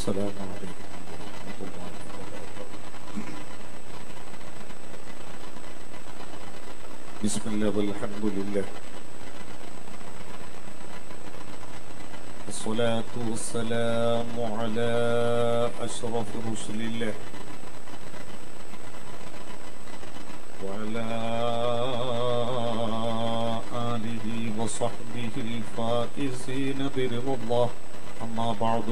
السلام عليكم ورحمة الله وبركاته بسم الله والحمد لله الصلاة والسلام على أشرف رسل الله وعلى آله وصحبه الفائزين برضا الله أما بعد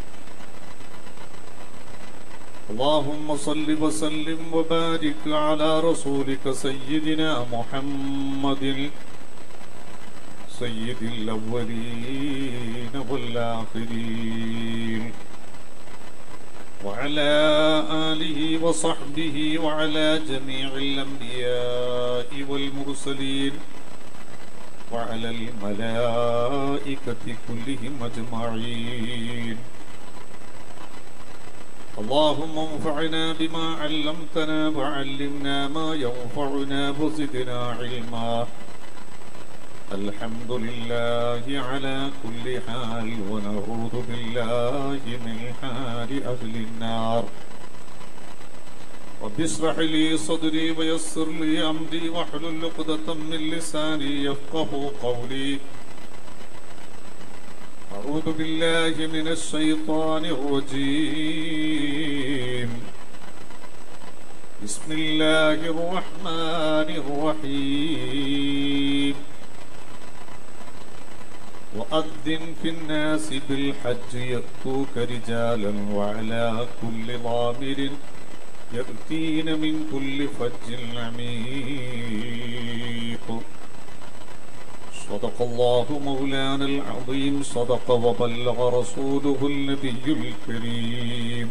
اللهم صل وسلم وبارك على رسولك سيدنا محمد سيد الأولين والآخرين وعلى آله وصحبه وعلى جميع الأنبياء والمرسلين وعلى الملائكة كلهم أجمعين اللهم انفعنا بما علمتنا وعلمنا ما ينفعنا وزدنا علما الحمد لله على كل حال ونعوذ بالله من حال أهل النار رب اشرح لي صدري ويسر لي أمري واحلل عقدة من لساني يفقه قولي أعوذ بالله من الشيطان الرجيم بسم الله الرحمن الرحيم وأذن في الناس بالحج يأتوك رجالا وعلى كل ضامر يأتين من كل فج عميق صدق الله مولانا العظيم صدق وبلغ رسوله النبي الكريم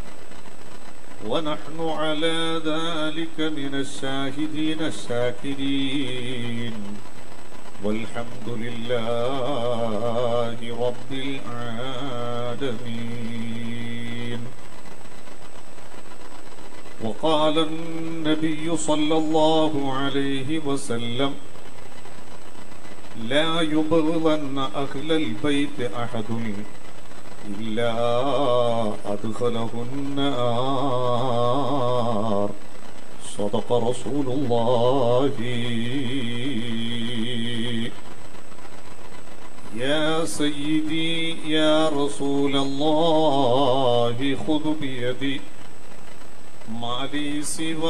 ونحن على ذلك من الشاهدين الشاكرين والحمد لله رب العالمين وقال النبي صلى الله عليه وسلم لا يبغضن أهل البيت أحد إلا أدخله النار صدق رسول الله يا سيدي يا رسول الله خذ بيدي ما لي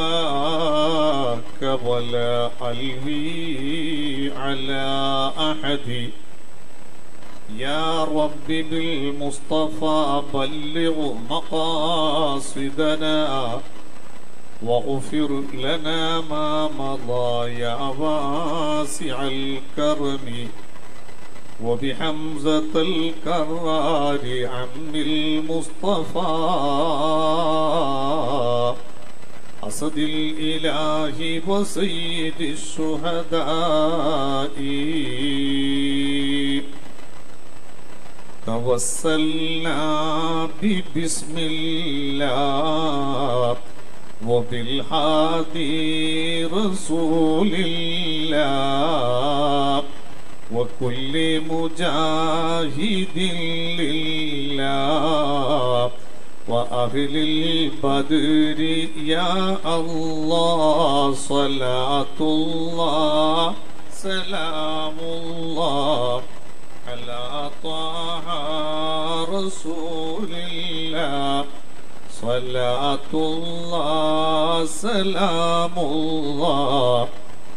سواك ولا ألوي على أحد يا رب بالمصطفى بلغ مقاصدنا واغفر لنا ما مضى يا واسع الكرم وبحمزة الكرار عم المصطفى أسد الإله وسيد الشهداء توسلنا ببسم الله وبالحادي رسول الله وكل مجاهد لله وأهل البدر يا الله صلاة الله سلام الله على طه رسول الله صلاة الله سلام الله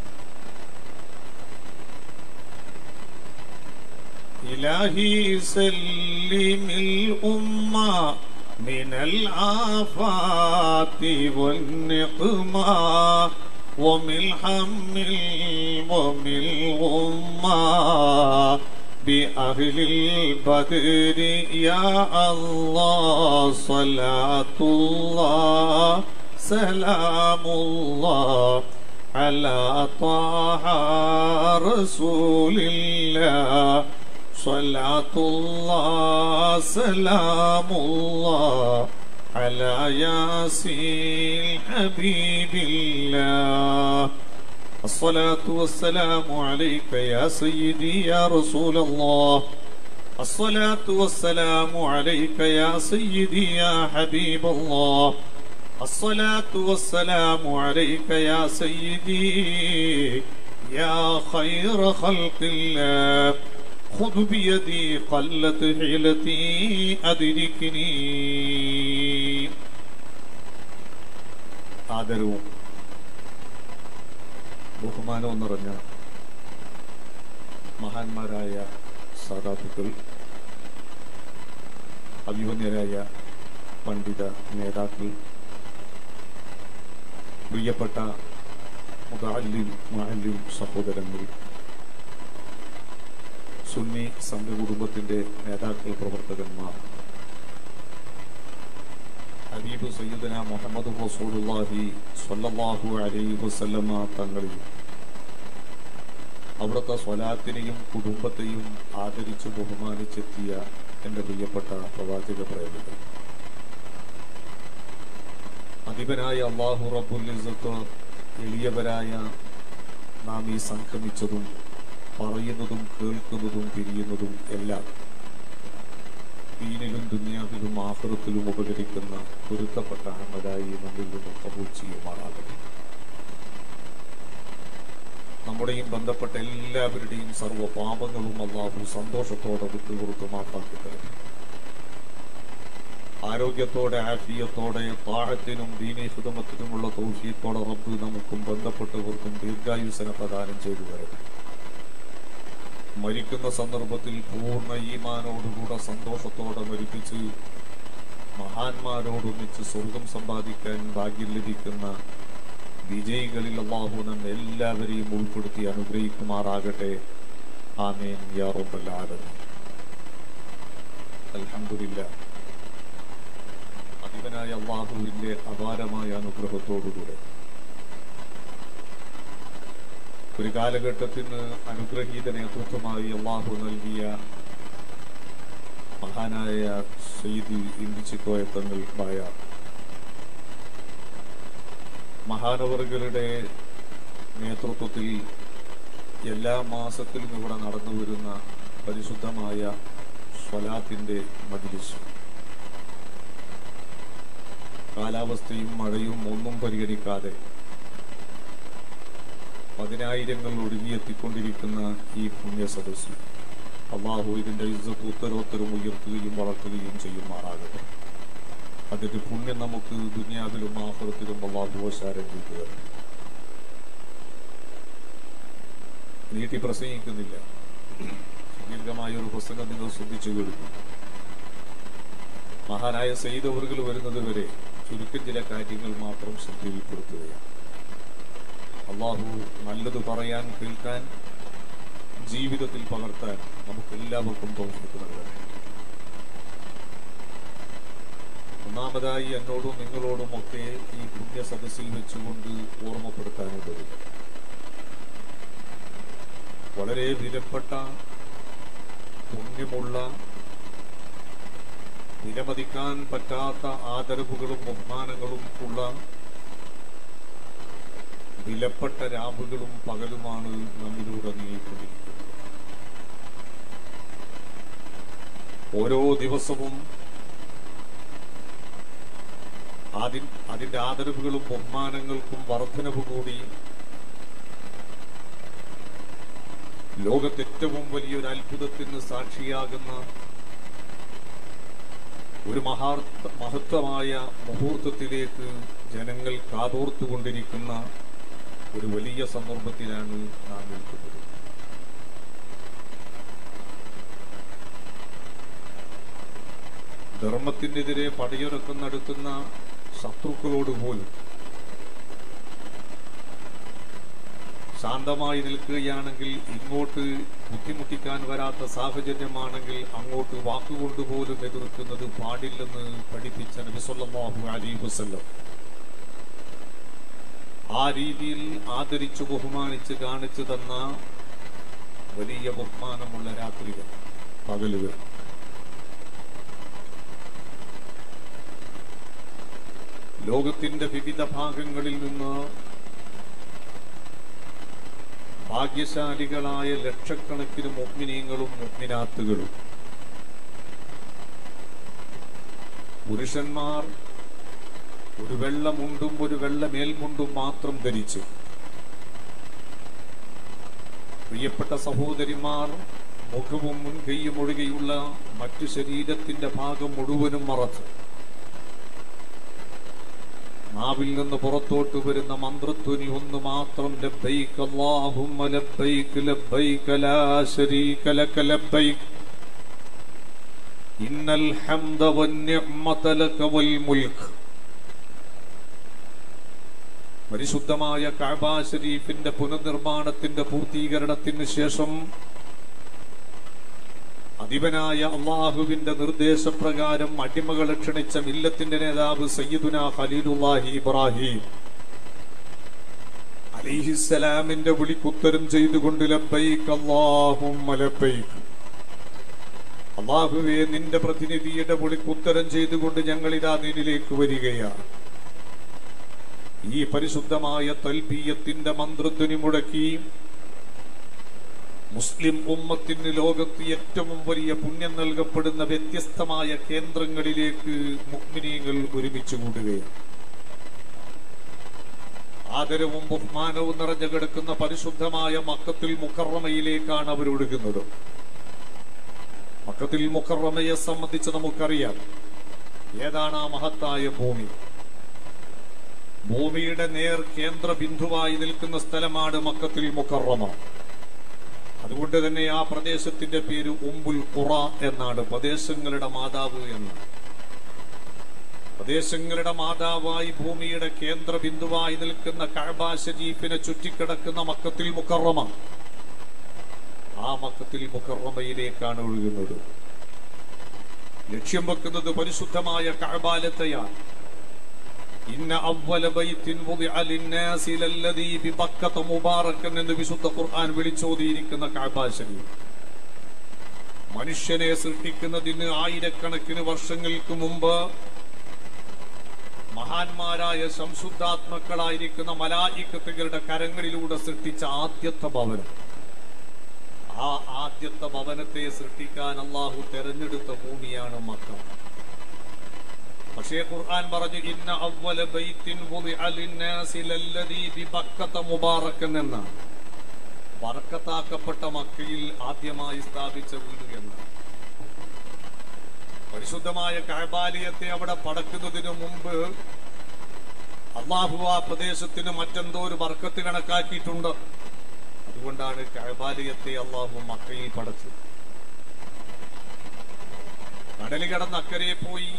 إلهي سلم الأمة من الآفات والنقمة ومن هم ومن الغمة بأهل البدر يا الله صلاة الله سلام الله على طه رسول الله صلاة الله سلام الله على ياسين حبيب الله الصلاة والسلام عليك يا سيدي يا رسول الله الصلاة والسلام عليك يا سيدي يا حبيب الله الصلاة والسلام عليك يا سيدي يا خير خلق الله خذ بيدي قلت حيلتي أدركني ആദരവും ബഹുമാനവും നിറഞ്ഞ മഹാന്മാരായ സാധാത്തുക്കൾ അഭിമന്യരായ പണ്ഡിത നേതാക്കൾ പ്രിയപ്പെട്ട മുതാലിം മാലിം സഹോദരങ്ങൾ സുന്നി സംഘകുടുംബത്തിന്റെ നേതാക്കൾ പ്രവർത്തകന്മാർ ഹബീബ് സയ്യിദന മുഹമ്മദ് റസൂലുള്ളാഹി സ്വല്ലല്ലാഹു അലൈഹി വസല്ലമ തങ്ങളിൽ അവിടുത്തെ സ്വലാത്തിനെയും കുടുംബത്തെയും ആദരിച്ച് ബഹുമാനിച്ചെത്തിയ എൻ്റെ പ്രിയപ്പെട്ട പ്രവാചക പ്രേമികൾ അധിപനായ അള്ളാഹു റബ്ബുൽ ഇസ്സത്ത് എളിയവരായ നാം ഈ സംഗമിച്ചതും പറയുന്നതും കേൾക്കുന്നതും പിരിയുന്നതും എല്ലാം ദീനിലും ദുനിയാവിലും ആഹൃത്തിലും ഉപകരിക്കുന്ന പൊരുത്തപ്പെട്ട അഹമ്മദായി നമ്മിൽ നിന്നും കബൂൽ ചെയ്യുമാറാകട്ടെ നമ്മുടെയും ബന്ധപ്പെട്ട എല്ലാവരുടെയും സർവ്വ പാപങ്ങളും അള്ളാഹു സന്തോഷത്തോടെ വിട്ടുകൊടുത്ത് മാപ്പാക്കി തരും ആരോഗ്യത്തോടെ ആഫിയത്തോടെ താഴത്തിനും ദീനീ ഹിതമത്തിനുമുള്ള തൗഫീത്തോടെ റബ്ബ് നമുക്കും ബന്ധപ്പെട്ടവർക്കും ദീർഘായുസന പ്രദാനം ചെയ്തു വരട്ടെ മരിക്കുന്ന സന്ദർഭത്തിൽ പൂർണ്ണ ഈമാനോടുകൂടെ സന്തോഷത്തോടെ മരിപ്പിച്ച് മഹാന്മാരോടൊന്നിച്ച് സ്വർഗം സമ്പാദിക്കാൻ ഭാഗ്യം ലഭിക്കുന്ന വിജയികളിൽ അള്ളാഹു നമ്മെ എല്ലാവരെയും ഉൾപ്പെടുത്തി അനുഗ്രഹിക്കുമാറാകട്ടെ ആമേൻ യാ റബ്ബൽ ആലമീൻ അൽഹംദുലില്ലാ അധിപനായ അള്ളാഹുവിന്റെ അപാരമായ അനുഗ്രഹത്തോടുകൂടെ ഒരു കാലഘട്ടത്തിന് അനുഗ്രഹീത നേതൃത്വമായി അള്ളാഹു നൽകിയ മഹാനായ സെയ്ദി ഇന്ദിച്ചിക്കോയ തങ്ങൾ ബായ മഹാനവറുകളുടെ നേതൃത്വത്തിൽ എല്ലാ മാസത്തിലും ഇവിടെ നടന്നു വരുന്ന പരിശുദ്ധമായ സ്വലാത്തിന്റെ മജിലിസ് കാലാവസ്ഥയും മഴയും ഒന്നും പരിഗണിക്കാതെ പതിനായിരങ്ങൾ ഒഴുകിയെത്തിക്കൊണ്ടിരിക്കുന്ന ഈ പുണ്യ സദസ്സിൽ അള്ളാഹു ഇതിന്റെ ഇജ്ജത്ത് ഉത്തരോത്തരം ഉയർത്തുകയും വളർത്തുകയും ചെയ്യുമാറാകട്ടെ അതിന്റെ പുണ്യം നമുക്ക് ദുനിയാവിലും ആഹൃത്തിലും അള്ളാഹു വശാരം ചെയ്യുക നീട്ടി പ്രസംഗിക്കുന്നില്ല ദീർഘമായ ഒരു പുസ്തകം നിങ്ങൾ ശ്രദ്ധിച്ചു കേൾക്കും മഹാനായ സെയ്തവറുകൾ വരുന്നത് വരെ ചുരുക്കം ചില കാര്യങ്ങൾ മാത്രം ശ്രദ്ധയിൽപ്പെടുത്തുകയാണ് അള്ളാഹു നല്ലത് പറയാൻ കേൾക്കാൻ ജീവിതത്തിൽ പകർത്താൻ നമുക്ക് എല്ലാവർക്കും തോന്നിട്ട് നൽകട്ടെ ഒന്നാമതായി എന്നോടും നിങ്ങളോടും ഒക്കെ ഈ പുണ്യ സദസ്സിൽ വെച്ചുകൊണ്ട് ഓർമ്മപ്പെടുത്താനുള്ളത് വളരെ വിലപ്പെട്ട പുണ്യമുള്ള വിലമതിക്കാൻ പറ്റാത്ത ആദരവുകളും ബഹുമാനങ്ങളും ഉള്ള വിലപ്പെട്ട രാവുകളും പകലുമാണ് നമ്മിലൂടെ നീങ്ങിക്കൊണ്ടിരിക്കുന്നത് ഓരോ ദിവസവും അതി അതിന്റെ ആദരവുകളും ബഹുമാനങ്ങൾക്കും വർധനവ് കൂടി ലോകത്തേറ്റവും വലിയൊരു അത്ഭുതത്തിന് സാക്ഷിയാകുന്ന ഒരു മഹാർത്ഥ മഹത്വമായ മുഹൂർത്തത്തിലേക്ക് ജനങ്ങൾ കാതോർത്തുകൊണ്ടിരിക്കുന്ന ഒരു വലിയ സന്ദർഭത്തിലാണ് നാം നിൽക്കുന്നത് ധർമ്മത്തിനെതിരെ പടയൊരുക്കം നടത്തുന്ന ശത്രുക്കളോട് പോലും ശാന്തമായി നിൽക്കുകയാണെങ്കിൽ ഇങ്ങോട്ട് ബുദ്ധിമുട്ടിക്കാൻ വരാത്ത സാഹചര്യമാണെങ്കിൽ അങ്ങോട്ട് വാക്കുകൊണ്ട് പോലും എതിർക്കുന്നത് പാടില്ലെന്ന് പഠിപ്പിച്ച നബിസ്വല്ലാഹു അലി വസല്ലം ആ രീതിയിൽ ആദരിച്ചു ബഹുമാനിച്ച് കാണിച്ചു തന്ന വലിയ ബഹുമാനമുള്ള രാത്രികൾ പകലുകൾ ലോകത്തിന്റെ വിവിധ ഭാഗങ്ങളിൽ നിന്ന് ഭാഗ്യശാലികളായ ലക്ഷക്കണക്കിന് മുഗ്മിനീങ്ങളും മുഗ്മിനാത്തുകളും പുരുഷന്മാർ ഒരു വെള്ള മുണ്ടും ഒരു വെള്ള മേൽമുണ്ടും മാത്രം ധരിച്ചു പ്രിയപ്പെട്ട സഹോദരിമാർ മുഖവും മുൻകൈയും ഒഴികെയുള്ള മറ്റു ശരീരത്തിന്റെ ഭാഗം മുഴുവനും മറച്ചു നാവിൽ നിന്ന് പുറത്തോട്ട് വരുന്ന മന്ത്രധ്വനി ഒന്ന് മാത്രം ലബ്ബൈക് അല്ലാഹുമ്മ ലബ്ബൈക് ലബ്ബൈക് ലാ ശരീക ലക ലബ്ബൈക് ഇന്നൽ ഹംദ വന്നിഅ്മത ലക വൽ മുൽക്ക് പരിശുദ്ധമായ കഅബ ഷരീഫിന്റെ പുനർനിർമ്മാണത്തിന്റെ പൂർത്തീകരണത്തിന് ശേഷം അധിപനായ അള്ളാഹുവിന്റെ നിർദ്ദേശപ്രകാരം അടിമകളെ ക്ഷണിച്ച മില്ലത്തിന്റെ നേതാവ് സയ്യിദുന ഖലീലുല്ലാഹി ഇബ്രാഹിം അലിഹിസലാമിന്റെ വിളിക്കുത്തരം ചെയ്തുകൊണ്ട് ലബ്ബൈക് അല്ലാഹുമ്മ ലബ്ബൈക് അള്ളാഹുവെ നിന്റെ പ്രതിനിധിയുടെ വിളിക്കുത്തരം ചെയ്തുകൊണ്ട് ഞങ്ങൾ ഇതാ നിന്നിലേക്ക് വരികയാണ് ഈ പരിശുദ്ധമായ തൽബീയത്തിന്റെ മന്ത്രധ്വനി മുടക്കി മുസ്ലിം ഉമ്മത്തിന് ലോകത്ത് ഏറ്റവും വലിയ പുണ്യം നൽകപ്പെടുന്ന വ്യത്യസ്തമായ കേന്ദ്രങ്ങളിലേക്ക് മുഗ്മിനീങ്ങൾ ഒരുമിച്ച് കൂടുകയാണ് ആദരവും ബഹുമാനവും നിറഞ്ഞു കിടക്കുന്ന പരിശുദ്ധമായ മക്കത്തിൽ മുക്കറമയിലേക്കാണ് അവരൊഴുകുന്നത് മക്കത്തിൽ മുക്കറമയെ സംബന്ധിച്ച് നമുക്കറിയാം ഏതാണ് ആ മഹത്തായ ഭൂമി ഭൂമിയുടെ നേർ കേന്ദ്ര ബിന്ദുവായി നിൽക്കുന്ന സ്ഥലമാണ് മക്കത്തിൽ മുക്കറമ അതുകൊണ്ട് തന്നെ ആ പ്രദേശത്തിന്റെ പേര് ഉമ്പുൽ ഖുറ എന്നാണ് പ്രദേശങ്ങളുടെ മാതാവ് എന്ന് പ്രദേശങ്ങളുടെ മാതാവായി ഭൂമിയുടെ കേന്ദ്ര ബിന്ദുവായി നിൽക്കുന്ന കഅബ ഷരീഫിനെ ചുറ്റിക്കിടക്കുന്ന മക്കത്തിൽ മുക്കറമ ആ മക്കത്തിൽ മുക്കറമയിലേക്കാണ് ഒഴുകുന്നത് ലക്ഷ്യം വെക്കുന്നത് പരിശുദ്ധമായ കഅബാലത്തെയാണ് ഇന്ന അവ്വല ബൈത്തിൻ വുദിഅ ലിന്നാസി ലല്ലദീ ബിബക്കത മുബാറക്കൻ എന്ന് വിശുദ്ധ ഖുർആൻ വിളിച്ചോതിയിരിക്കുന്ന കഅബ ശരീഫ് മനുഷ്യനെ സൃഷ്ടിക്കുന്നതിന് ആയിരക്കണക്കിന് വർഷങ്ങൾക്ക് മുമ്പ് മഹാന്മാരായ സംശുദ്ധാത്മക്കളായിരിക്കുന്ന മലായിക്കത്തുകളുടെ കരങ്ങളിലൂടെ സൃഷ്ടിച്ച ആദ്യത്തെ ഭവനം ആ ആദ്യത്തെ ഭവനത്തെ സൃഷ്ടിക്കാൻ അള്ളാഹു തെരഞ്ഞെടുത്ത ഭൂമിയാണ് മക്ക പക്ഷേ ഖുർആൻ പറഞ്ഞു ഇന്ന അവ്വല ബൈത്തിൻ വുദിഅ ലിന്നാസി ലല്ലദീ ബിബക്കത മുബാറക്കൻ എന്നാണ് ബറക്കത്താക്കപ്പെട്ട മക്കയിൽ ആദ്യമായി സ്ഥാപിച്ച വീട് എന്നാണ് പരിശുദ്ധമായ കഴബാലയത്തെ അവിടെ പടക്കുന്നതിന് മുമ്പ് അള്ളാഹു ആ പ്രദേശത്തിന് മറ്റെന്തോ ഒരു ബർക്കത്ത് കണക്കാക്കിയിട്ടുണ്ട് അതുകൊണ്ടാണ് കഴബാലയത്തെ അള്ളാഹു മക്കയിൽ പടച്ചത് കടല് കടന്ന് അക്കരെ പോയി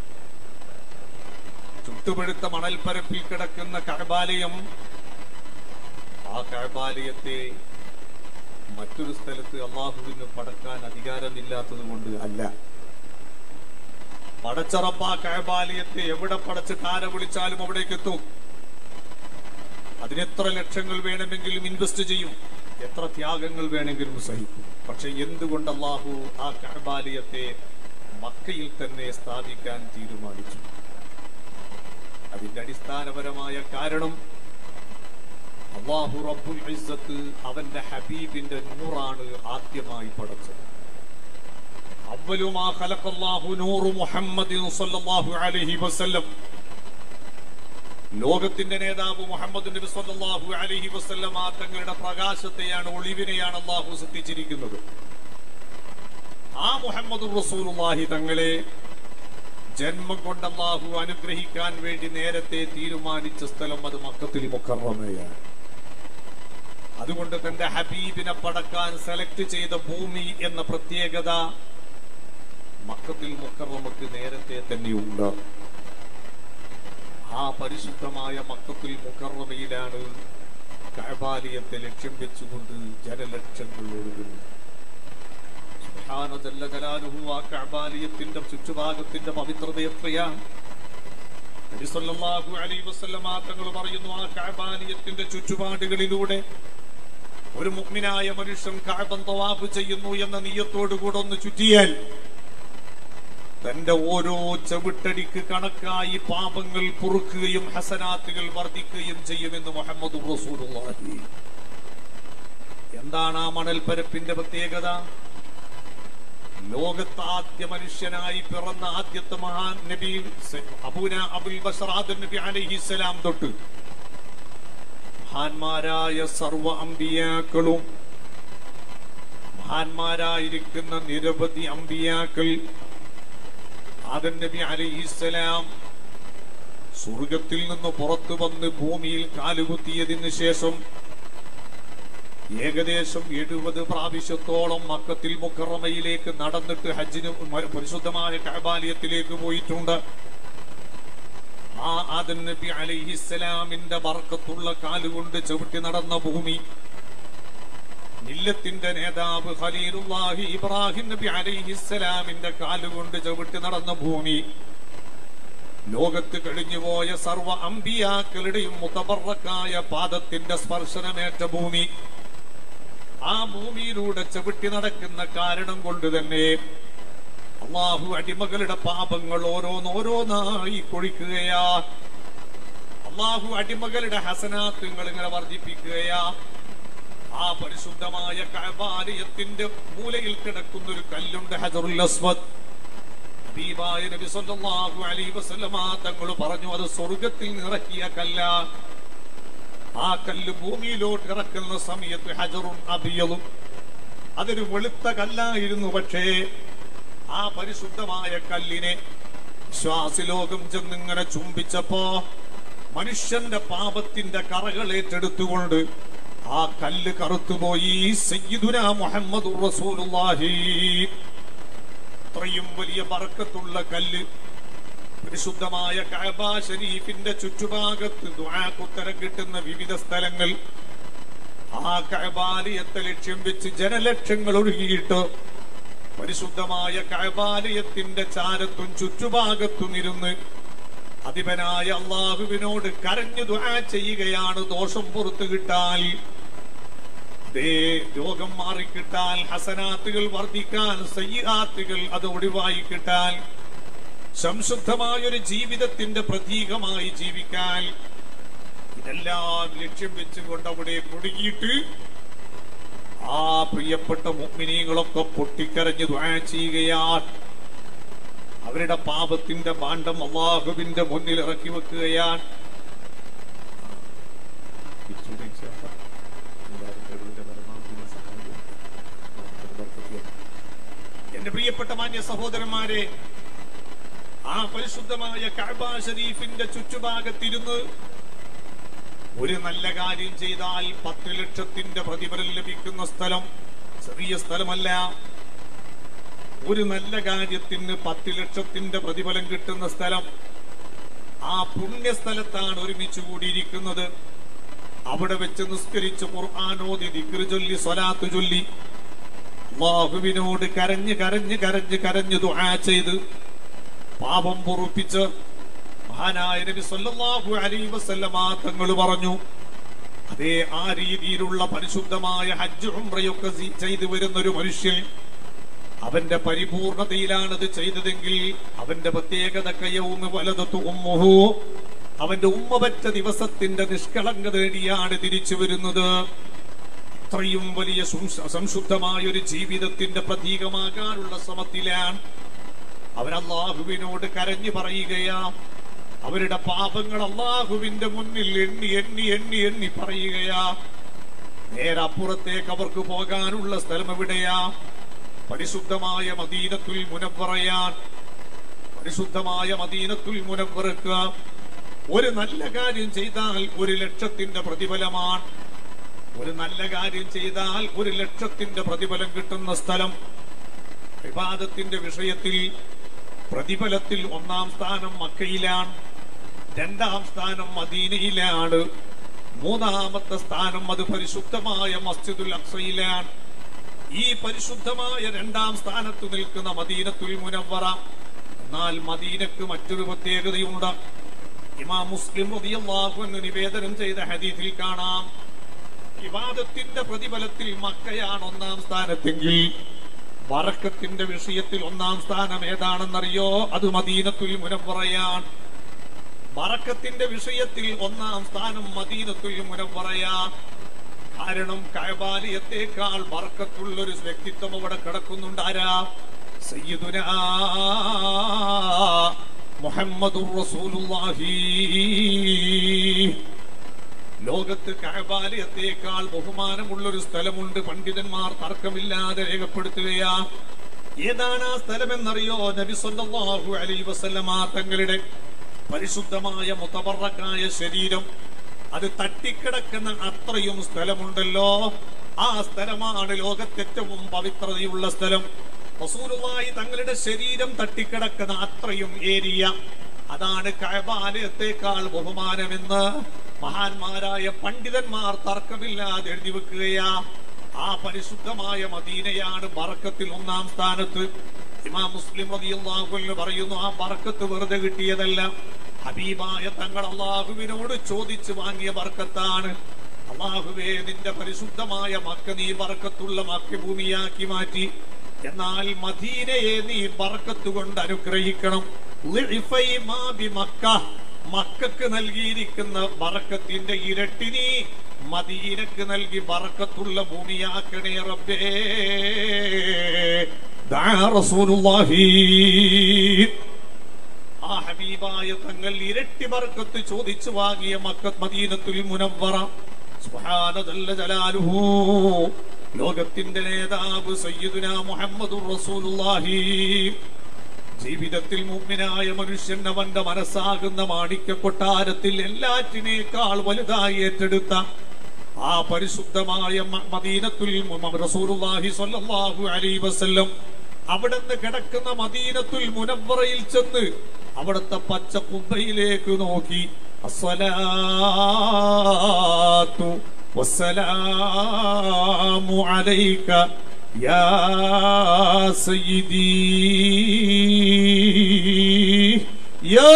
ചുട്ടുപഴുത്ത മണൽപ്പരപ്പിൽ കിടക്കുന്ന കഴബാലയം ആ കഴബാലയത്തെ മറ്റൊരു സ്ഥലത്ത് അള്ളാഹുവിന് പടക്കാൻ അധികാരമില്ലാത്തത് കൊണ്ട് അല്ല പടച്ചറപ്പ കഴബാലയത്തെ എവിടെ പടച്ച് താര വിളിച്ചാലും അവിടേക്ക് എത്തും അതിനെത്ര ലക്ഷങ്ങൾ വേണമെങ്കിലും ഇൻവെസ്റ്റ് ചെയ്യും എത്ര ത്യാഗങ്ങൾ വേണമെങ്കിലും സഹിക്കും പക്ഷെ എന്തുകൊണ്ട് അള്ളാഹു ആ കഴബാലയത്തെ മക്കയിൽ തന്നെ സ്ഥാപിക്കാൻ തീരുമാനിച്ചു അതിന്റെ അടിസ്ഥാനപരമായ കാരണം അള്ളാഹു റബ്ബുൽ ഇസ്സത്ത് അവന്റെ ഹബീബിന്റെ നൂറാണ് ആദ്യമായി പടച്ചത് അവലുമാ ഖലഖല്ലാഹു നൂറു മുഹമ്മദിൻ സ്വല്ലല്ലാഹു അലൈഹി വസല്ലം ലോകത്തിന്റെ നേതാവ് മുഹമ്മദ് നബി സല്ലല്ലാഹു അലൈഹി വസല്ലം ആ തങ്ങളുടെ പ്രകാശത്തെയാണ് ഒളിവിനെയാണ് അള്ളാഹു സൃഷ്ടിച്ചിരിക്കുന്നത് ആ മുഹമ്മദ് റസൂലുള്ളാഹി തങ്ങളെ ജന്മം കൊണ്ട് അള്ളാഹു അനുഗ്രഹിക്കാൻ വേണ്ടി നേരത്തെ തീരുമാനിച്ച സ്ഥലം അത് മക്കത്തിൽ മുക്കറമയാണ് അതുകൊണ്ട് തന്റെ ഹബീബിനെ പടക്കാൻ സെലക്ട് ചെയ്ത ഭൂമി എന്ന പ്രത്യേകത മക്കത്തിൽ മുക്കറമക്ക് നേരത്തെ തന്നെയുണ്ട് ആ പരിശുദ്ധമായ മക്കത്തിൽ മുക്കറമയിലാണ് കഴബാലയത്തെ ലക്ഷ്യം വെച്ചുകൊണ്ട് ജനലക്ഷങ്ങൾ ഒഴുകുന്നത് സുബ്ഹാന ജല്ല ജലാലുഹു ആ കഅബാലയത്തിന്റെ ചുറ്റുഭാഗത്തിന്റെ പവിത്രത എത്രയാണ് നബി സല്ലല്ലാഹു അലൈഹി വസല്ലമ തങ്ങൾ പറയുന്നു ആ കഅബാലയത്തിന്റെ ചുറ്റുപാടുകളിലൂടെ ഒരു മുഅ്മിനായ മനുഷ്യൻ കഅബൻ തവാഫ് ചെയ്യുന്നു എന്ന നിയ്യത്തോടു കൂടെ ഒന്ന് ചുറ്റിയാൽ തന്റെ ഓരോ ചവിട്ടടിക്ക് കണക്കായി പാപങ്ങൾ പൊറുക്കുകയും ഹസനാത്തുകൾ വർദ്ധിക്കുകയും ചെയ്യുമെന്ന് മുഹമ്മദ് റസൂലുള്ളാഹി എന്താണ് ആ മണൽപ്പരപ്പിന്റെ പ്രത്യേകത ലോകത്ത് ആദ്യ മനുഷ്യനായി പിറന്ന ആദ്യത്തെ മഹാൻ നബി സ- അബൂന അബുൽ ബഷറാദ് നബി അലൈഹിസ്സലാം തൊട്ട് മഹാന്മാരായ സർവ അമ്പിയാക്കളും മഹാന്മാരായിരിക്കുന്ന നിരവധി അമ്പിയാക്കൾ ആദൻ നബി അലൈഹിസ്സലാം സ്വർഗത്തിൽ നിന്ന് പുറത്തു വന്ന് ഭൂമിയിൽ കാലുകുത്തിയതിനു ശേഷം ഏകദേശം എഴുപത് പ്രാവശ്യത്തോളം മക്കത്തിൽ മുക്കറമയിലേക്ക് നടന്നിട്ട് ഹജ്ജിന് മ- പരിശുദ്ധമായ കബാലയത്തിലേക്ക് പോയിട്ടുണ്ട് ആ ആദൻ നബി അലൈഹിസ്സലാമിന്റെ ബർക്കത്തുള്ള കാലുകൊണ്ട് ചവിട്ടി നടന്ന ഭൂമി മില്ലത്തിന്റെ നേതാവ് ഖലീലുല്ലാഹി ഇബ്രാഹിം നബി അലൈഹിസ്സലാമിന്റെ കാലുകൊണ്ട് ചവിട്ടി നടന്ന ഭൂമി ലോകത്ത് കഴിഞ്ഞുപോയ സർവ അമ്പിയാക്കളുടെയും മുതബറക്കായ പാദത്തിന്റെ സ്പർശനമേറ്റ ഭൂമി ആ ഭൂമിയിലൂടെ ചവിട്ടി നടക്കുന്ന കാരണം കൊണ്ട് തന്നെ അള്ളാഹു അടിമകളുടെ പാപങ്ങൾ ഓരോന്നോരോന്നായി കൊഴിക്കുകയാ അള്ളാഹു അടിമകളുടെ ഹസനാത്തുകൾ ഇങ്ങനെ വർദ്ധിപ്പിക്കുകയാ ആ പരിശുദ്ധമായ കഅബാലയത്തിന്റെ മൂലയിൽ കിടക്കുന്ന ഒരു കല്ലുണ്ട് ഹജറുൽ അസ്വദ് ഹബീബായ നബി സല്ലല്ലാഹു അലൈഹി വസല്ലമ തങ്ങൾ പറഞ്ഞു അത് സ്വർഗത്തിൽ നിറക്കിയ കല്ല ആ കല്ല് ഭൂമിയിലോട്ട് ഇറക്കുന്ന സമയത്ത് ഹജറുൻ അബിയലും അതൊരു വെളുത്ത കല്ലായിരുന്നു പക്ഷേ ആ പരിശുദ്ധമായ കല്ലിനെ ശ്വാസലോകം ചെന്നിങ്ങനെ ചുംബിച്ചപ്പോ മനുഷ്യന്റെ പാപത്തിന്റെ കറകൾ ഏറ്റെടുത്തുകൊണ്ട് ആ കല്ല് കറുത്തുപോയി സയ്യിദുന മുഹമ്മദ് റസൂലുള്ളാഹി ഇത്രയും വലിയ ബർക്കത്തുള്ള കല്ല് പരിശുദ്ധമായ കഅബ ഷരീഫിന്റെ ചുറ്റുഭാഗത്ത് ദുആക്കുത്തരം കിട്ടുന്ന വിവിധ സ്ഥലങ്ങൾ ആ കഅബാലയത്തെ ലക്ഷ്യം വെച്ച് ജനലക്ഷങ്ങൾ ഒഴുകിയിട്ട് പരിശുദ്ധമായ കഅബാലയത്തിന്റെ ചാരത്തും ചുറ്റുഭാഗത്തും ഇരുന്ന് അധിപനായ അള്ളാഹുവിനോട് കരഞ്ഞു ദുആ ചെയ്യുകയാണ് ദോഷം പുറത്തു കിട്ടാൻ ദേ രോഗം മാറിക്കിട്ടാൽ ഹസനാത്തുകൾ വർദ്ധിക്കാൻ സയ്യാത്തുകൾ അത് ഒഴിവായി കിട്ടാൻ സംശുദ്ധമായ ഒരു ജീവിതത്തിന്റെ പ്രതീകമായി ജീവിക്കാൻ ഇതെല്ലാം ലക്ഷ്യം വെച്ചുകൊണ്ട് അവിടെ മുഴുകിയിട്ട് ആ പ്രിയപ്പെട്ട മുഗ്മിനീകളൊക്കെ പൊട്ടിക്കരഞ്ഞ് ദ്വാ ചെയ്യുകയാണ് അവരുടെ പാപത്തിന്റെ ഭാണ്ഡം അള്ളാഹുവിന്റെ മുന്നിൽ ഇറക്കി വെക്കുകയാണ് എന്റെ പ്രിയപ്പെട്ട മാന്യ സഹോദരന്മാരെ ആ പരിശുദ്ധമായ കഅബ ഷരീഫിന്റെ ചുറ്റുഭാഗത്തിരുന്ന് ഒരു നല്ല കാര്യം ചെയ്താൽ പത്ത് ലക്ഷത്തിന്റെ പ്രതിഫലം ലഭിക്കുന്ന സ്ഥലം ചെറിയ സ്ഥലമല്ല ഒരു നല്ല കാര്യത്തിന് പത്ത് ലക്ഷത്തിന്റെ പ്രതിഫലം കിട്ടുന്ന സ്ഥലം ആ പുണ്യസ്ഥലത്താണ് ഒരുമിച്ച് കൂടിയിരിക്കുന്നത് അവിടെ വെച്ച് നിസ്കരിച്ച് ഖുർആാനോദി ദിക്ർ ചൊല്ലി സ്വലാത്ത് ചൊല്ലി അള്ളാഹുവിനോട് കരഞ്ഞ് കരഞ്ഞ് കരഞ്ഞ് കരഞ്ഞ് ദുആ ചെയ്ത് പാപം പൊറുപ്പിച്ച് മഹാനായ നബി സല്ലല്ലാഹു അലൈഹി വസല്ലമ തങ്ങൾ പറഞ്ഞു അതേ ആ രീതിയിലുള്ള പരിശുദ്ധമായ ഹജ്ജ് ഉംറയൊക്കെ സി- ചെയ്തു വരുന്ന ഒരു മനുഷ്യൻ അവന്റെ പരിപൂർണതയിലാണ് ഇത് ചെയ്തതെങ്കിൽ അവന്റെ പ്രത്യേകത കയവും വലതത്തു ഉമ്മുഹു അവന്റെ ഉമ്മ പറ്റ ദിവസത്തിന്റെ നിഷ്കളങ്ക നേടിയാണ് തിരിച്ചു വരുന്നത് ഇത്രയും വലിയ സും- സംശുദ്ധമായ ഒരു ജീവിതത്തിന്റെ പ്രതീകമാകാനുള്ള ശ്രമത്തിലാണ് അവരല്ലാഹുവിനോട് കരഞ്ഞു പറയുകയാ അവരുടെ പാപങ്ങൾ അള്ളാഹുവിന്റെ മുന്നിൽ എണ്ണി എണ്ണി എണ്ണി എണ്ണി പറയുകയാ നേരെ അപ്പുറത്തേക്ക് അവർക്ക് പോകാനുള്ള സ്ഥലം എവിടെയാ പരിശുദ്ധമായ മദീനത്തുൽ മുനവറയാൻ പരിശുദ്ധമായ മദീനത്തുൽ മുനവറക്ക് ഒരു നല്ല കാര്യം ചെയ്താൽ ഒരു ലക്ഷത്തിന്റെ പ്രതിഫലമാണ് ഒരു നല്ല കാര്യം ചെയ്താൽ ഒരു ലക്ഷത്തിന്റെ പ്രതിഫലം കിട്ടുന്ന സ്ഥലം വിവാദത്തിന്റെ വിഷയത്തിൽ പ്രതിഫലത്തിൽ ഒന്നാം സ്ഥാനം മക്കയിലാണ് രണ്ടാം സ്ഥാനം മദീനയിലാണ് മൂന്നാമത്തെ സ്ഥാനം അത് പരിശുദ്ധമായ മസ്ജിദുൽ അക്സയിലാണ് ഈ പരിശുദ്ധമായ രണ്ടാം സ്ഥാനത്ത് നിൽക്കുന്ന മദീനത്തുൽ മുനവറ എന്നാൽ മദീനക്ക് മറ്റൊരു പ്രത്യേകതയുണ്ട് ഇമാം മുസ്ലിം റളിയല്ലാഹു അൻഹു നിവേദനം ചെയ്ത ഹദീസിൽ കാണാം വിവാദത്തിന്റെ പ്രതിഫലത്തിൽ മക്കയാണ് ഒന്നാം സ്ഥാനത്തെങ്കിൽ വറക്കത്തിന്റെ വിഷയത്തിൽ ഒന്നാം സ്ഥാനം ഏതാണെന്നറിയോ അത് മദീനത്തുൽ മുനവറയാണ് വറക്കത്തിന്റെ വിഷയത്തിൽ ഒന്നാം സ്ഥാനം മദീനത്തുൽ മുനവറയാ കാരണം കഴബാലയത്തേക്കാൾ വർക്കത്തുള്ള ഒരു വ്യക്തിത്വം അവിടെ കിടക്കുന്നുണ്ട് ആരാ സയ്യിദുനാ മുഹമ്മദുർ റസൂലുള്ളാഹി ലോകത്ത് കഅബാലയത്തേക്കാൾ ബഹുമാനമുള്ള ഒരു സ്ഥലമുണ്ട് പണ്ഡിതന്മാർ തർക്കമില്ലാതെ രേഖപ്പെടുത്തുകയാ ഏതാണ് ആ സ്ഥലമെന്നറിയോ നബി സല്ലല്ലാഹു അലൈഹി വസല്ലമ തങ്ങളുടെ പരിശുദ്ധമായ മുതബറക്കായ ശരീരം അത് തട്ടിക്കിടക്കുന്ന അത്രയും സ്ഥലമുണ്ടല്ലോ ആ സ്ഥലമാണ് ലോകത്തേറ്റവും പവിത്രതയുള്ള സ്ഥലം റസൂലുള്ളാഹി തങ്ങളുടെ ശരീരം തട്ടിക്കിടക്കുന്ന അത്രയും ഏരിയ അതാണ് കഅബാലയത്തേക്കാൾ ബഹുമാനമെന്ന് മഹാന്മാരായ പണ്ഡിതന്മാർ തർക്കമില്ലാതെ എഴുതി വെക്കുകയാ ആ പരിശുദ്ധമായ മദീനയാണ് ബറക്കത്തിൽ ഒന്നാം സ്ഥാനത്ത് ഇമാം മുസ്ലിം റളിയല്ലാഹു അൻഹു പറയുന്നു ആ ബറക്കത്ത് വെറുതെ കിട്ടിയതല്ല ഹബീബായ തങ്ങൾ അള്ളാഹുവിനോട് ചോദിച്ചു വാങ്ങിയ ബർക്കത്താണ് അള്ളാഹുവേ നിന്റെ പരിശുദ്ധമായ മക്ക നീ ബർക്കത്തുള്ള മക്ക ഭൂമിയാക്കി മാറ്റി എന്നാൽ മദീനയെ നീ ബർക്കത്ത് കൊണ്ട് അനുഗ്രഹിക്കണം ളിഇഫൈ മാ ബി മക്ക മക്കൾക്ക് നൽകിയിരിക്കുന്ന ബറക്കത്തിന്റെ ഇരട്ടി നീ മദീനക്ക് നൽകി ബറക്കത്തുള്ള ഭൂമിയാക്കണേ റബ്ബേ ദാ റസൂലുള്ളാഹി ആ ഹബീബായ തങ്ങൾ ഇരട്ടി ബർക്കത്ത് ചോദിച്ചു വാങ്ങിയ മക്ക മദീനത്തുൽ മുനവ്വറ സുബ്ഹാന ജല്ല ജലാലുഹു ലോകത്തിന്റെ നേതാവ് സയ്യിദുന മുഹമ്മദുർ റസൂലുള്ളാഹി ജീവിതത്തിൽ മുമ്പിനായ മനുഷ്യൻ അവന്റെ മനസ്സാകുന്ന മാണിക്യ കൊട്ടാരത്തിൽ എല്ലാറ്റിനേക്കാൾ വലുതായി ഏറ്റെടുത്ത ആ പരിശുദ്ധമായ മ- മദീനത്തുൽ മു- റസൂലുള്ളാഹി സ്വല്ലല്ലാഹു അലൈഹി വസല്ലം അവിടുന്ന് കിടക്കുന്ന മദീനത്തുൽ മുനവ്വറയിൽ ചെന്ന് അവിടുത്തെ പച്ച കുബ്ബയിലേക്ക് നോക്കി അസ്സലാത്തു വസ്സലാമു അലൈക യാ സയ്യിദീ യാ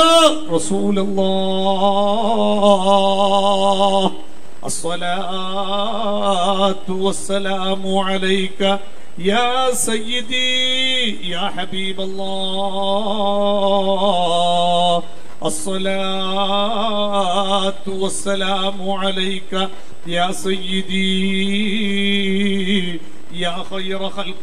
റസൂലല്ലാഹ് الصلاة والسلام عليك يا سيدي يا حبيب الله الصلاة والسلام عليك يا سيدي يا خير خلق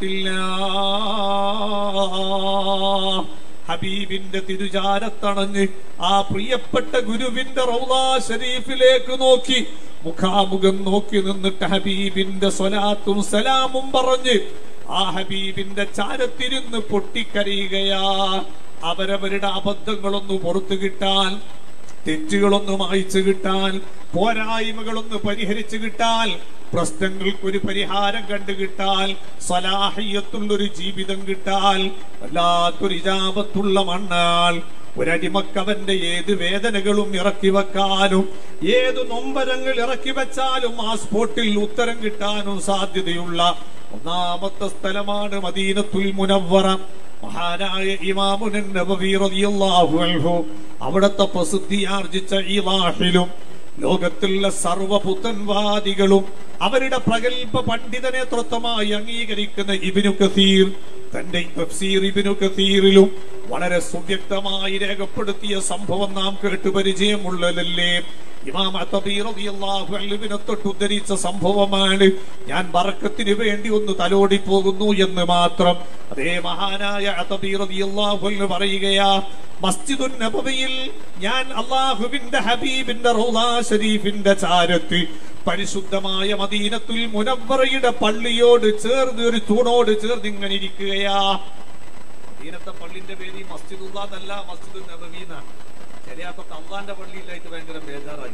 الله ഹബീബിന്റെ തിരുചാരത്തണഞ്ഞ് ആ പ്രിയപ്പെട്ട ഗുരുവിന്റെ റൗലാ ഷരീഫിലേക്ക് നോക്കി മുഖാമുഖം നോക്കി നിന്നിട്ട് ഹബീബിന്റെ സ്വലാത്തും സലാമും പറഞ്ഞ് ആ ഹബീബിന്റെ ചാരത്തിരുന്ന് പൊട്ടിക്കരയുകയാ അവരവരുടെ അബദ്ധങ്ങളൊന്ന് പുറത്തു കിട്ടാൻ തെറ്റുകളൊന്ന് മായ്ച്ചു കിട്ടാൻ പോരായ്മകളൊന്ന് പരിഹരിച്ചു കിട്ടാൻ പ്രശ്നങ്ങൾക്കൊരു പരിഹാരം കണ്ടു കിട്ടാൽ സലാഹിയത്തുള്ളൊരു ജീവിതം കിട്ടാൽ വല്ലാത്തൊരു ഇജാപത്തുള്ള മണ്ണാൾ ഒരടിമക്കവന്റെ ഏത് വേദനകളും ഇറക്കി വെക്കാനും ഏത് നൊമ്പരങ്ങൾ ഇറക്കി വെച്ചാലും ആ സ്പോട്ടിൽ ഉത്തരം കിട്ടാനും സാധ്യതയുള്ള ഒന്നാമത്തെ സ്ഥലമാണ് മദീനത്തുൽ മുനവ്വറ മഹാനായ ഇമാമുൻ നബവി റളിയല്ലാഹു അൻഹു അവിടത്തെ പ്രസിദ്ധിയാർജിച്ച ഈ വാഹിലും ലോകത്തുള്ള സർവപുത്തൻവാദികളും അവരുടെ പ്രഗത്ഭ പണ്ഡിത നേതൃത്വമായി അംഗീകരിക്കുന്ന ഇബിനു കസീർ തന്റെ തഫ്സീർ ഇബിനു കസീറിലും വളരെ സുവ്യക്തമായി രേഖപ്പെടുത്തിയ സംഭവം നാം കേട്ടു പരിചയമുള്ളതല്ലേ ഇമാം അത്തബീ റളിയല്ലാഹു അൻഹുവിനെ തൊട്ട് ഉദ്ധരിച്ച സംഭവമാണ് ഞാൻ ബറക്കത്തിന് വേണ്ടി ഒന്ന് തലോടി പോകുന്നു എന്ന് മാത്രം അതേ മഹാനായ അത്തബീ റളിയല്ലാഹു അൻഹു പറയുകയാ മസ്ജിദുൻ നബവിയിൽ ഞാൻ അള്ളാഹുവിന്റെ ഹബീബിന്റെ റൗളാ ഷരീഫിന്റെ ചാരത്ത് പരിശുദ്ധമായ മദീനത്തുൽ മുനവ്വറയുടെ പള്ളിയോട് ചേർന്ന് ഒരു തൂണോട് ചേർന്ന് ഇങ്ങനെ ഇരിക്കുകയാ മദീനത്തെ പള്ളിന്റെ പേര് ഈ മസ്ജിദുല്ലാ എന്നല്ല മസ്ജിദുൽ നബവി എന്നാണ് ശരിയാക്കത്തെ അള്ളാന്റെ പള്ളിയിലായിട്ട് ഭയങ്കര ബേജാറായി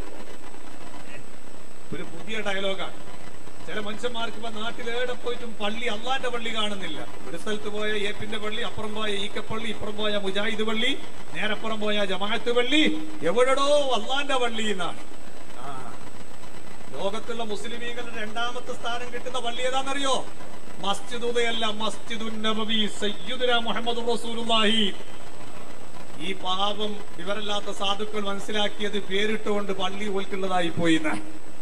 ഒരു പുതിയ ഡയലോഗാണ് ചില മനുഷ്യന്മാർക്ക് ഇപ്പൊ നാട്ടിലേടെ പോയിട്ടും പള്ളി അള്ളാന്റെ പള്ളി കാണുന്നില്ല ഒരു സ്ഥലത്ത് പോയ ഏപ്പിന്റെ പള്ളി അപ്പുറം പോയ ഈക്കപ്പള്ളി ഇപ്പുറം പോയ മുജാഹിദ് പള്ളി നേരപ്പുറം പോയ ജമാഅത്ത് പള്ളി എവിടെടോ അള്ളാന്റെ പള്ളി എന്നാണ് ആ ലോകത്തുള്ള മുസ്ലിമീങ്ങളുടെ രണ്ടാമത്തെ സ്ഥാനം കിട്ടുന്ന പള്ളി ഏതാണെന്നറിയോ മസ്ജിദുദയല്ല മസ്ജിദുൻ നബവി സയ്യിദുന മുഹമ്മദ് റസൂലുള്ളാഹി ഈ പാപം വിവരമില്ലാത്ത സാധുക്കൾ മനസ്സിലാക്കിയത് പേരിട്ടുകൊണ്ട് പള്ളി ഓൽക്കുള്ളതായി പോയി എന്ന്.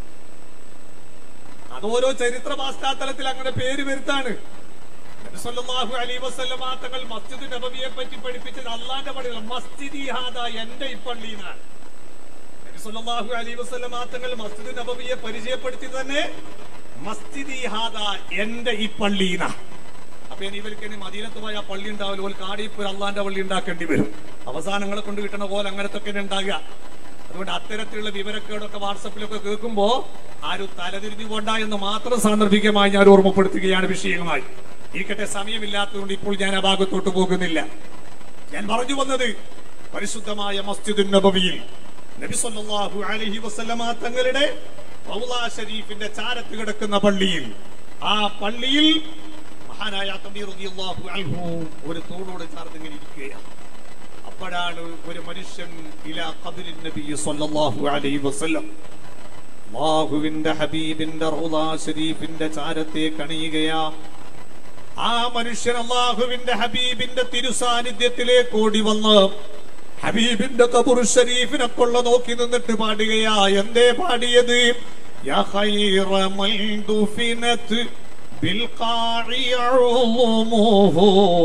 അതോരോ ചരിത്ര പശ്ചാത്തലത്തിൽ അങ്ങനെ പേര് വരുത്താണ് നബി സല്ലല്ലാഹു അലൈഹി വസല്ലമ തങ്ങൾ മസ്ജിദ് നബവിയെ പറ്റി പഠിപ്പിച്ചത് അള്ളാന്റെ പള്ളിയിൽ മസ്ജിദി ഹാദ എന്റെ ഈ പള്ളി എന്നാണ് നബി സല്ലല്ലാഹു അലൈഹി വസല്ലമ തങ്ങൾ മസ്ജിദ് നബവിയെ പരിചയപ്പെടുത്തി തന്നെ മസ്ജിദി ഹാദ എന്റെ ഈ പള്ളി എന്നാ അപ്പൊ ഇനി ഇവർക്ക് ഇനി മദീനത്ത് പോയ ആ പള്ളി ഉണ്ടാവില്ല ഒരു കാടിപ്പ് അള്ളാന്റെ പള്ളി ഉണ്ടാക്കേണ്ടി വരും അവസാനങ്ങളെ കൊണ്ട് കിട്ടുന്ന പോലെ അങ്ങനത്തെ ഒക്കെ ഉണ്ടാകുക അതുകൊണ്ട് അത്തരത്തിലുള്ള വിവരക്കേടൊക്കെ വാട്സപ്പിലൊക്കെ കേൾക്കുമ്പോ ആരും തലതിരിഞ്ഞു കൊണ്ട എന്ന് മാത്രം സാന്ദർഭികമായി ഞാൻ ഓർമ്മപ്പെടുത്തുകയാണ് വിഷയമായി ഇരിക്കട്ടെ സമയമില്ലാത്തതുകൊണ്ട് ഇപ്പോൾ ഞാൻ ആ ഭാഗത്തോട്ട് പോകുന്നില്ല ഞാൻ പറഞ്ഞു വന്നത് പരിശുദ്ധമായ മസ്ജിദുൻ നബവിയിൽ നബി സല്ലല്ലാഹു അലൈഹി വസല്ലമ തങ്ങളുടെ റൗള ഷരീഫിന്റെ ചാരത്ത് കിടക്കുന്ന പള്ളിയിൽ ആ പള്ളിയിൽ മഹാനായ തബീർ റളിയല്ലാഹു അൻഹു ഒരു തൂണോട് ചാർന്ന് ഇങ്ങനെ ഇരിക്കുകയാണ് അപ്പോഴാണ് ഒരു മനുഷ്യൻ ഇലാ ഖബറിൻ നബി സല്ലല്ലാഹു അലൈഹി വസല്ലം അല്ലാഹുവിന്റെ ഹബീബിന്റെ റൗള ഷരീഫിന്റെ ചാരത്തെ കണിയുകയാ ആ മനുഷ്യൻ അള്ളാഹുവിന്റെ ഹബീബിന്റെ തിരുസാന്നിധ്യത്തിലേക്ക് ഓടി വന്ന് ഹബീബിന്റെ കബുർ ഷരീഫിനെ കൊള്ള നോക്കി നിന്നിട്ട് പാടുകയാ എന്തേ പാടിയത് യാ ഖൈറ മൻ ദുഫിനത് بالقاع عظمه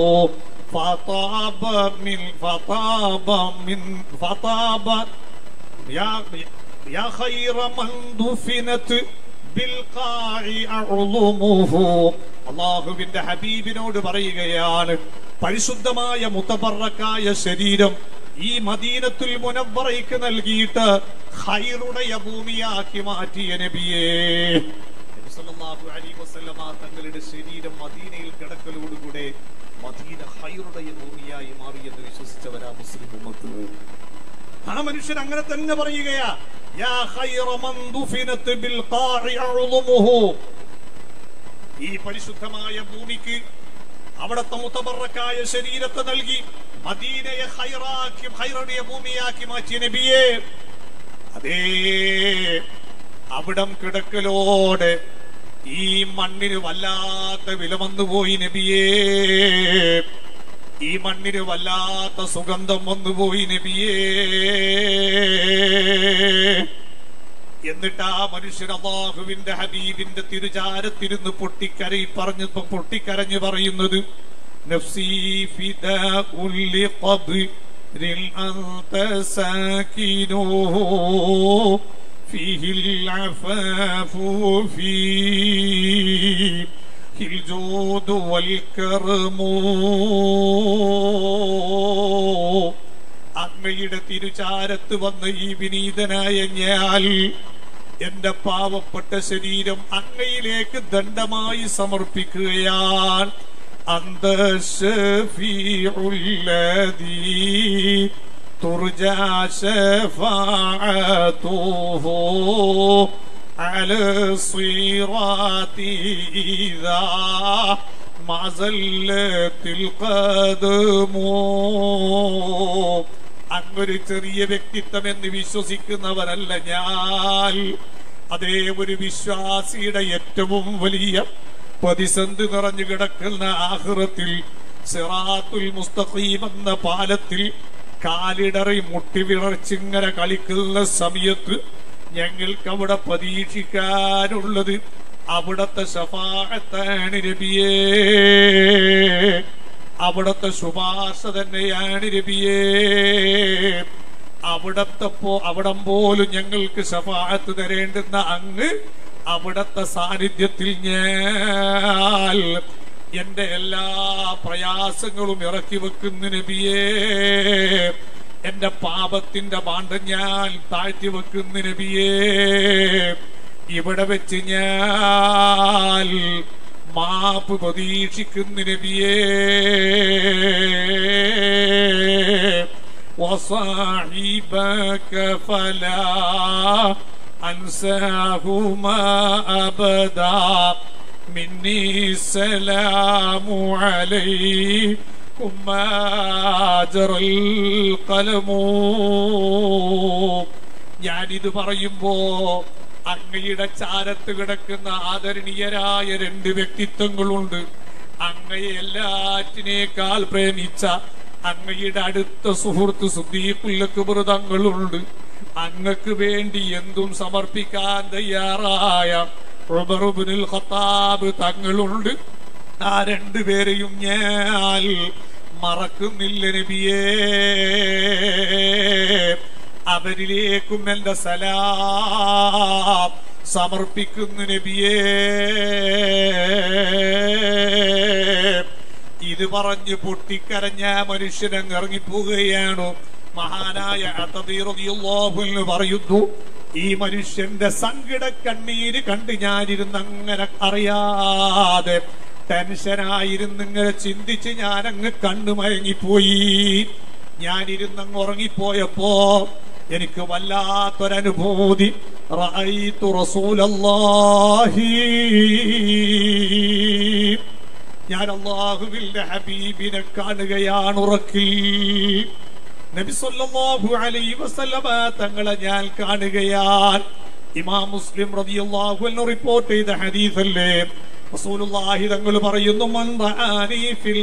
فطاب من فطاب من فطاب يا يا خير من دفنت بالقاع أعظمه അള്ളാഹുവിന്റെ ഹബീബിനോട് പറയുകയാണ് പരിശുദ്ധമായ മുത്തബറക്കായ ശരീരം ഈ മദീനത്തുൽ മുനവറയ്ക്ക് നൽകിയിട്ട് ഹൈറുടയ ഭൂമിയാക്കി മാറ്റിയ നബിയേ നബി സല്ലല്ലാഹു അലൈഹി വസല്ലമ തങ്ങളുടെ ശരീരം മദീനയിൽ കിടക്കലോടുകൂടെ മദീന ഹൈറുടയ ഭൂമിയായി മാറിയെന്ന് വിശ്വസിച്ചവരാ മുസ്ലിം ഉമ്മത്ത് ആ മനുഷ്യൻ അങ്ങനെ തന്നെ പറയുകയാ യാ ഖൈറ മൻ ദുഫിനത് ബിൽ ഖാഇ അഉളുമുഹു ഈ പരിശുദ്ധമായ ഭൂമിക്ക് അവിടത്തെ മുത്തബറക്കായ ശരീരത്തെ നൽകി മദീനയെ ഹൈറാക്കി ഹൈറടിയ ഭൂമിയാക്കി മാറ്റിയ നബിയെ അതേ അവിടം കിടക്കലോടെ ഈ മണ്ണിന് വല്ലാത്ത വില വന്നുപോയി നബിയേ ഈ മണ്ണിന് വല്ലാത്ത സുഗന്ധം വന്നുപോയി നബിയേ എന്നിട്ട് ആ മനുഷ്യൻ അള്ളാഹുവിന്റെ ഹബീബിന്റെ തിരുചാരത്തിരുന്ന് പൊട്ടിക്കരയി പറഞ്ഞു പൊട്ടിക്കരഞ്ഞു പറയുന്നത് നഫ്സി ഫിദാഉൻ ലിഖബ്രിൽ അൻത സാകിനുഹു ഫീഹി العفاف فيه الجود والكرم അങ്ങയുടെ തിരുചാരത്ത് വന്ന ഈ വിനീതനായ ഞാൻ എന്റെ പാവപ്പെട്ട ശരീരം അങ്ങയിലേക്ക് ദണ്ഡമായി സമർപ്പിക്കുകയാണ് അന്ത ഷഫീഉല്ലദീ ترجى شفاعته على الصراط إذا ما زلت القدم അങ്ങൊരു ചെറിയ വ്യക്തിത്വം എന്ന് വിശ്വസിക്കുന്നവരല്ല ഞാൻ അതേ ഒരു വിശ്വാസിയുടെ ഏറ്റവും വലിയ പ്രതിസന്ധി നിറഞ്ഞു കിടക്കുന്ന ആഹ്റത്തിൽ സിറാത്തുൽ മുസ്തഖീം എന്ന പാലത്തിൽ കാലിടറി മുട്ടി വിളർച്ചിങ്ങനെ കളിക്കുന്ന സമയത്ത് ഞങ്ങൾക്ക് അവിടെ പ്രതീക്ഷിക്കാനുള്ളത് അവിടത്തെ ശഫാഴത്താണ് രബിയേ അവിടത്തെ ശുപാർശ തന്നെയാണ് രബിയേ അവിടത്തെ പോ അവിടം പോലും ഞങ്ങൾക്ക് ശഫാഴത്ത് തരേണ്ടുന്ന അങ്ങ് അവിടത്തെ സാന്നിധ്യത്തിൽ ഞാൻ എന്റെ എല്ലാ പ്രയാസങ്ങളും ഇറക്കി വെക്കുന്ന നബിയേ എന്റെ പാപത്തിന്റെ പാണ്ഡം ഞാൻ താഴ്ത്തി വെക്കുന്ന നബിയേ ഇവിടെ വെച്ച് ഞാൻ മാപ്പ് പ്രതീക്ഷിക്കുന്ന നബിയേ وصاحبك فلا أنساهما أبدا مني السلام عليكم ما جرى القلم ഞാനിത് പറയുമ്പോ അങ്ങയുടെ ചാരത്ത് കിടക്കുന്ന ആദരണീയരായ രണ്ട് വ്യക്തിത്വങ്ങളുണ്ട് അങ്ങയെ എല്ലാറ്റിനേക്കാൾ പ്രേമിച്ച അങ്ങയുടെ അടുത്ത സുഹൃത്ത് സുദ്ദീഖുല്ലക്കുബർ തങ്ങളുണ്ട് അങ്ങക്ക് വേണ്ടി എന്തും സമർപ്പിക്കാൻ തയ്യാറായ ഉമറുബ്നുൽ ഖത്താബ് തങ്ങളുണ്ട് ആ രണ്ടുപേരെയും ഞാൻ മറക്കുന്നില്ല നബിയേ അവരിലേക്കും എന്റെ സലാം സമർപ്പിക്കുന്നു നബിയേ ഇത് പറഞ്ഞ് പൊട്ടിക്കരഞ്ഞ മനുഷ്യനങ്ങ് ഇറങ്ങിപ്പോവുകയാണ് മഹാനായ അത്തതീറിയുള്ളോഹുൽ പറയുന്നു ഈ മനുഷ്യന്റെ സങ്കട കണ്ണീര് കണ്ട് ഞാനിരുന്ന് അങ്ങനെ അറിയാതെ ടെൻഷനായിരുന്ന് ഇങ്ങനെ ചിന്തിച്ച് ഞാനങ്ങ് കണ്ണു മയങ്ങിപ്പോയി ഞാനിരുന്നങ്ങ് ഉറങ്ങിപ്പോയപ്പോ എനിക്ക് വല്ലാത്തൊരനുഭൂതി റഅയ്തു റസൂലല്ലാഹി ഞാൻ അള്ളാഹുവിന്റെ ഹബീബിനെ കാണുകയാണ് ഉറക്കിൽ നബി സല്ലല്ലാഹു അലൈഹി വസല്ലമ തങ്ങളെ ഞാൻ കാണുകയാണ് ഇമാം മുസ്ലിം റളിയല്ലാഹു അൻഹു റിപ്പോർട്ട് ചെയ്ത ഹദീസല്ലേ റസൂലുള്ളാഹി തങ്ങൾ പറയുന്നു മൻ റആനി ഫിൽ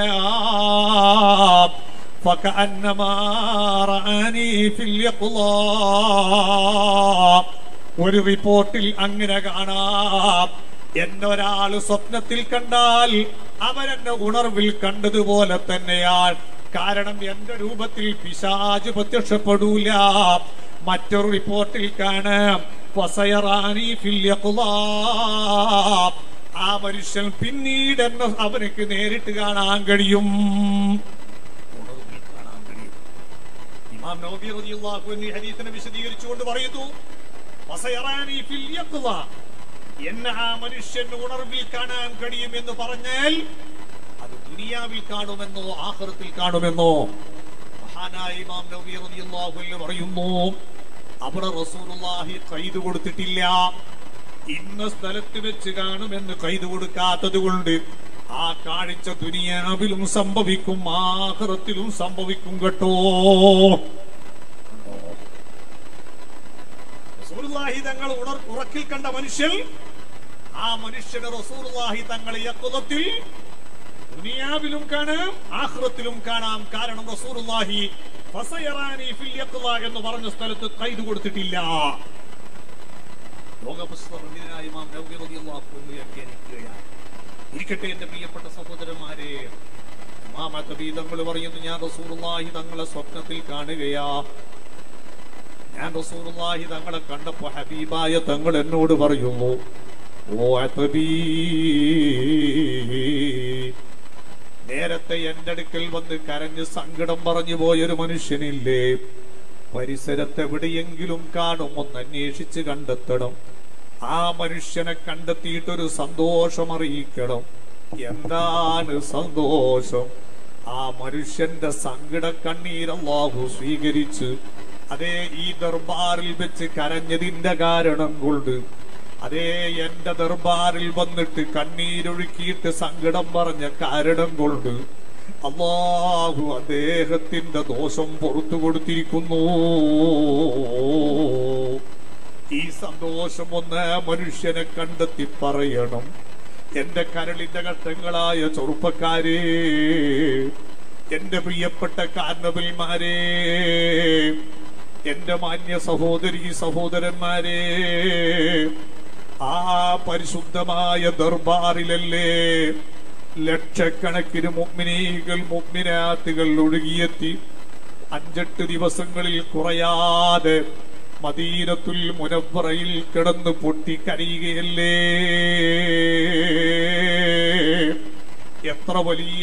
മനാം فكأنما رآني في اليقظة ഒരു റിപ്പോർട്ടിൽ അങ്ങനെ കാണാം എന്നെ ഒരാൾ സ്വപ്നത്തിൽ കണ്ടാൽ അവരെന്നെ ഉണർവിൽ കണ്ടതുപോലെ തന്നെയാണ് കാരണം എന്റെ രൂപത്തിൽ പിശാജ് പ്രത്യക്ഷപ്പെടൂല മറ്റൊരു റിപ്പോർട്ടിൽ കാണാം ഫസയറാനി ഫിൽ യഖ്ളാ. ആ മനുഷ്യൻ പിന്നീട് എന്നെ അവനക്ക് നേരിട്ട് കാണാൻ കഴിയും ഉണർവിൽ കാണാൻ കഴിയും ഇമാം നവവി റളിയല്ലാഹു അൻഹു ഈ ഹദീസിനെ വിശദീകരിച്ചുകൊണ്ട് പറയുന്നു ഫസയറാനി ഫിൽ യഖ്ള. എന്നെ ആ മനുഷ്യൻ ഉണർവിൽ കാണാൻ കഴിയുമെന്ന് പറഞ്ഞാൽ അത് ദുനിയാവിൽ കാണുമെന്നോ ആഖിറത്തിൽ കാണുമെന്നോ മഹാനായ ഇമാം നവവി റളിയല്ലാഹു അൻഹു പറയുന്നു അവിടെ റസൂലുള്ളാഹി ഖൈദ് കൊടുത്തിട്ടില്ല ഇന്ന സ്ഥലത്ത് വെച്ച് കാണുമെന്ന് ഖൈദ് കൊടുക്കാത്തത് കൊണ്ട് ആ കാഴ്ച ദുനിയാവിലും സംഭവിക്കും ആഖിറത്തിലും സംഭവിക്കും കേട്ടോ റസൂലുള്ളാഹി തങ്ങൾ ഉണർ ഉറക്കിൽ കണ്ട മനുഷ്യൻ ആ മനുഷ്യന് റസൂലുള്ളാഹി തങ്ങളെ യക്കുതത്തിൽ ദുനിയാവിലും കാണാം ആഖിറത്തിലും കാണാം കാരണം റസൂലുള്ളാഹി ഫസയറാനി ഫിൽ യഖ്ള എന്ന് പറഞ്ഞ സ്ഥലത്ത് ഖൈദ് കൊടുത്തിട്ടില്ല ലോകപുസ്തകനായ ഇമാം നവവി റളിയല്ലാഹു അൻഹു വ്യാഖ്യാനിക്കുകയാണ് ഇരിക്കട്ടെ എന്റെ പ്രിയപ്പെട്ട സഹോദരന്മാരെ ഇമാം അത്തബി തങ്ങൾ പറയുന്നു ഞാൻ റസൂലുള്ളാഹി തങ്ങളെ സ്വപ്നത്തിൽ കാണുകയാ ഞാൻ റസൂലുള്ളാഹി തങ്ങളെ കണ്ടപ്പോ ഹബീബായ തങ്ങൾ എന്നോട് പറയുന്നു ഓ അത്തബീ നേരത്തെ എന്റെ അടുക്കൽ വന്ന് കരഞ്ഞ് സങ്കടം പറഞ്ഞു പോയൊരു മനുഷ്യനില്ലേ പരിസരത്ത് എവിടെയെങ്കിലും കാണും ഒന്ന് അന്വേഷിച്ച് കണ്ടെത്തണം ആ മനുഷ്യനെ കണ്ടെത്തിയിട്ടൊരു സന്തോഷം അറിയിക്കണം എന്താണ് സന്തോഷം ആ മനുഷ്യന്റെ സങ്കട കണ്ണീരല്ലാഹു സ്വീകരിച്ച് അതേ ഈ ദർബാറിൽ വെച്ച് കരഞ്ഞതിന്റെ കാരണം കൊണ്ട് അതേ എന്റെ ദർബാറിൽ വന്നിട്ട് കണ്ണീരൊഴുക്കിയിട്ട് സങ്കടം പറഞ്ഞ കാരണം കൊണ്ട് അള്ളാഹു അദ്ദേഹത്തിന്റെ ദോഷം പുറത്തു കൊടുത്തിരിക്കുന്നു ഈ സന്തോഷം ഒന്ന് മനുഷ്യനെ കണ്ടെത്തി പറയണം എന്റെ കരളിന്റെ ഘട്ടങ്ങളായ ചെറുപ്പക്കാരെ എന്റെ പ്രിയപ്പെട്ട കാരണവന്മാരെ എന്റെ മാന്യ സഹോദരി സഹോദരന്മാരെ ആ പരിശുദ്ധമായ ദർബാറിലല്ലേ ലക്ഷക്കണക്കിന് മുഗ്മിനീകൾ മുഗ്മിനാത്തുകൾ ഒഴുകിയെത്തി അഞ്ചെട്ട് ദിവസങ്ങളിൽ കുറയാതെ മദീനത്തുൽ മുനവറയിൽ കിടന്ന് പൊട്ടിക്കരയുകയല്ലേ എത്ര വലിയ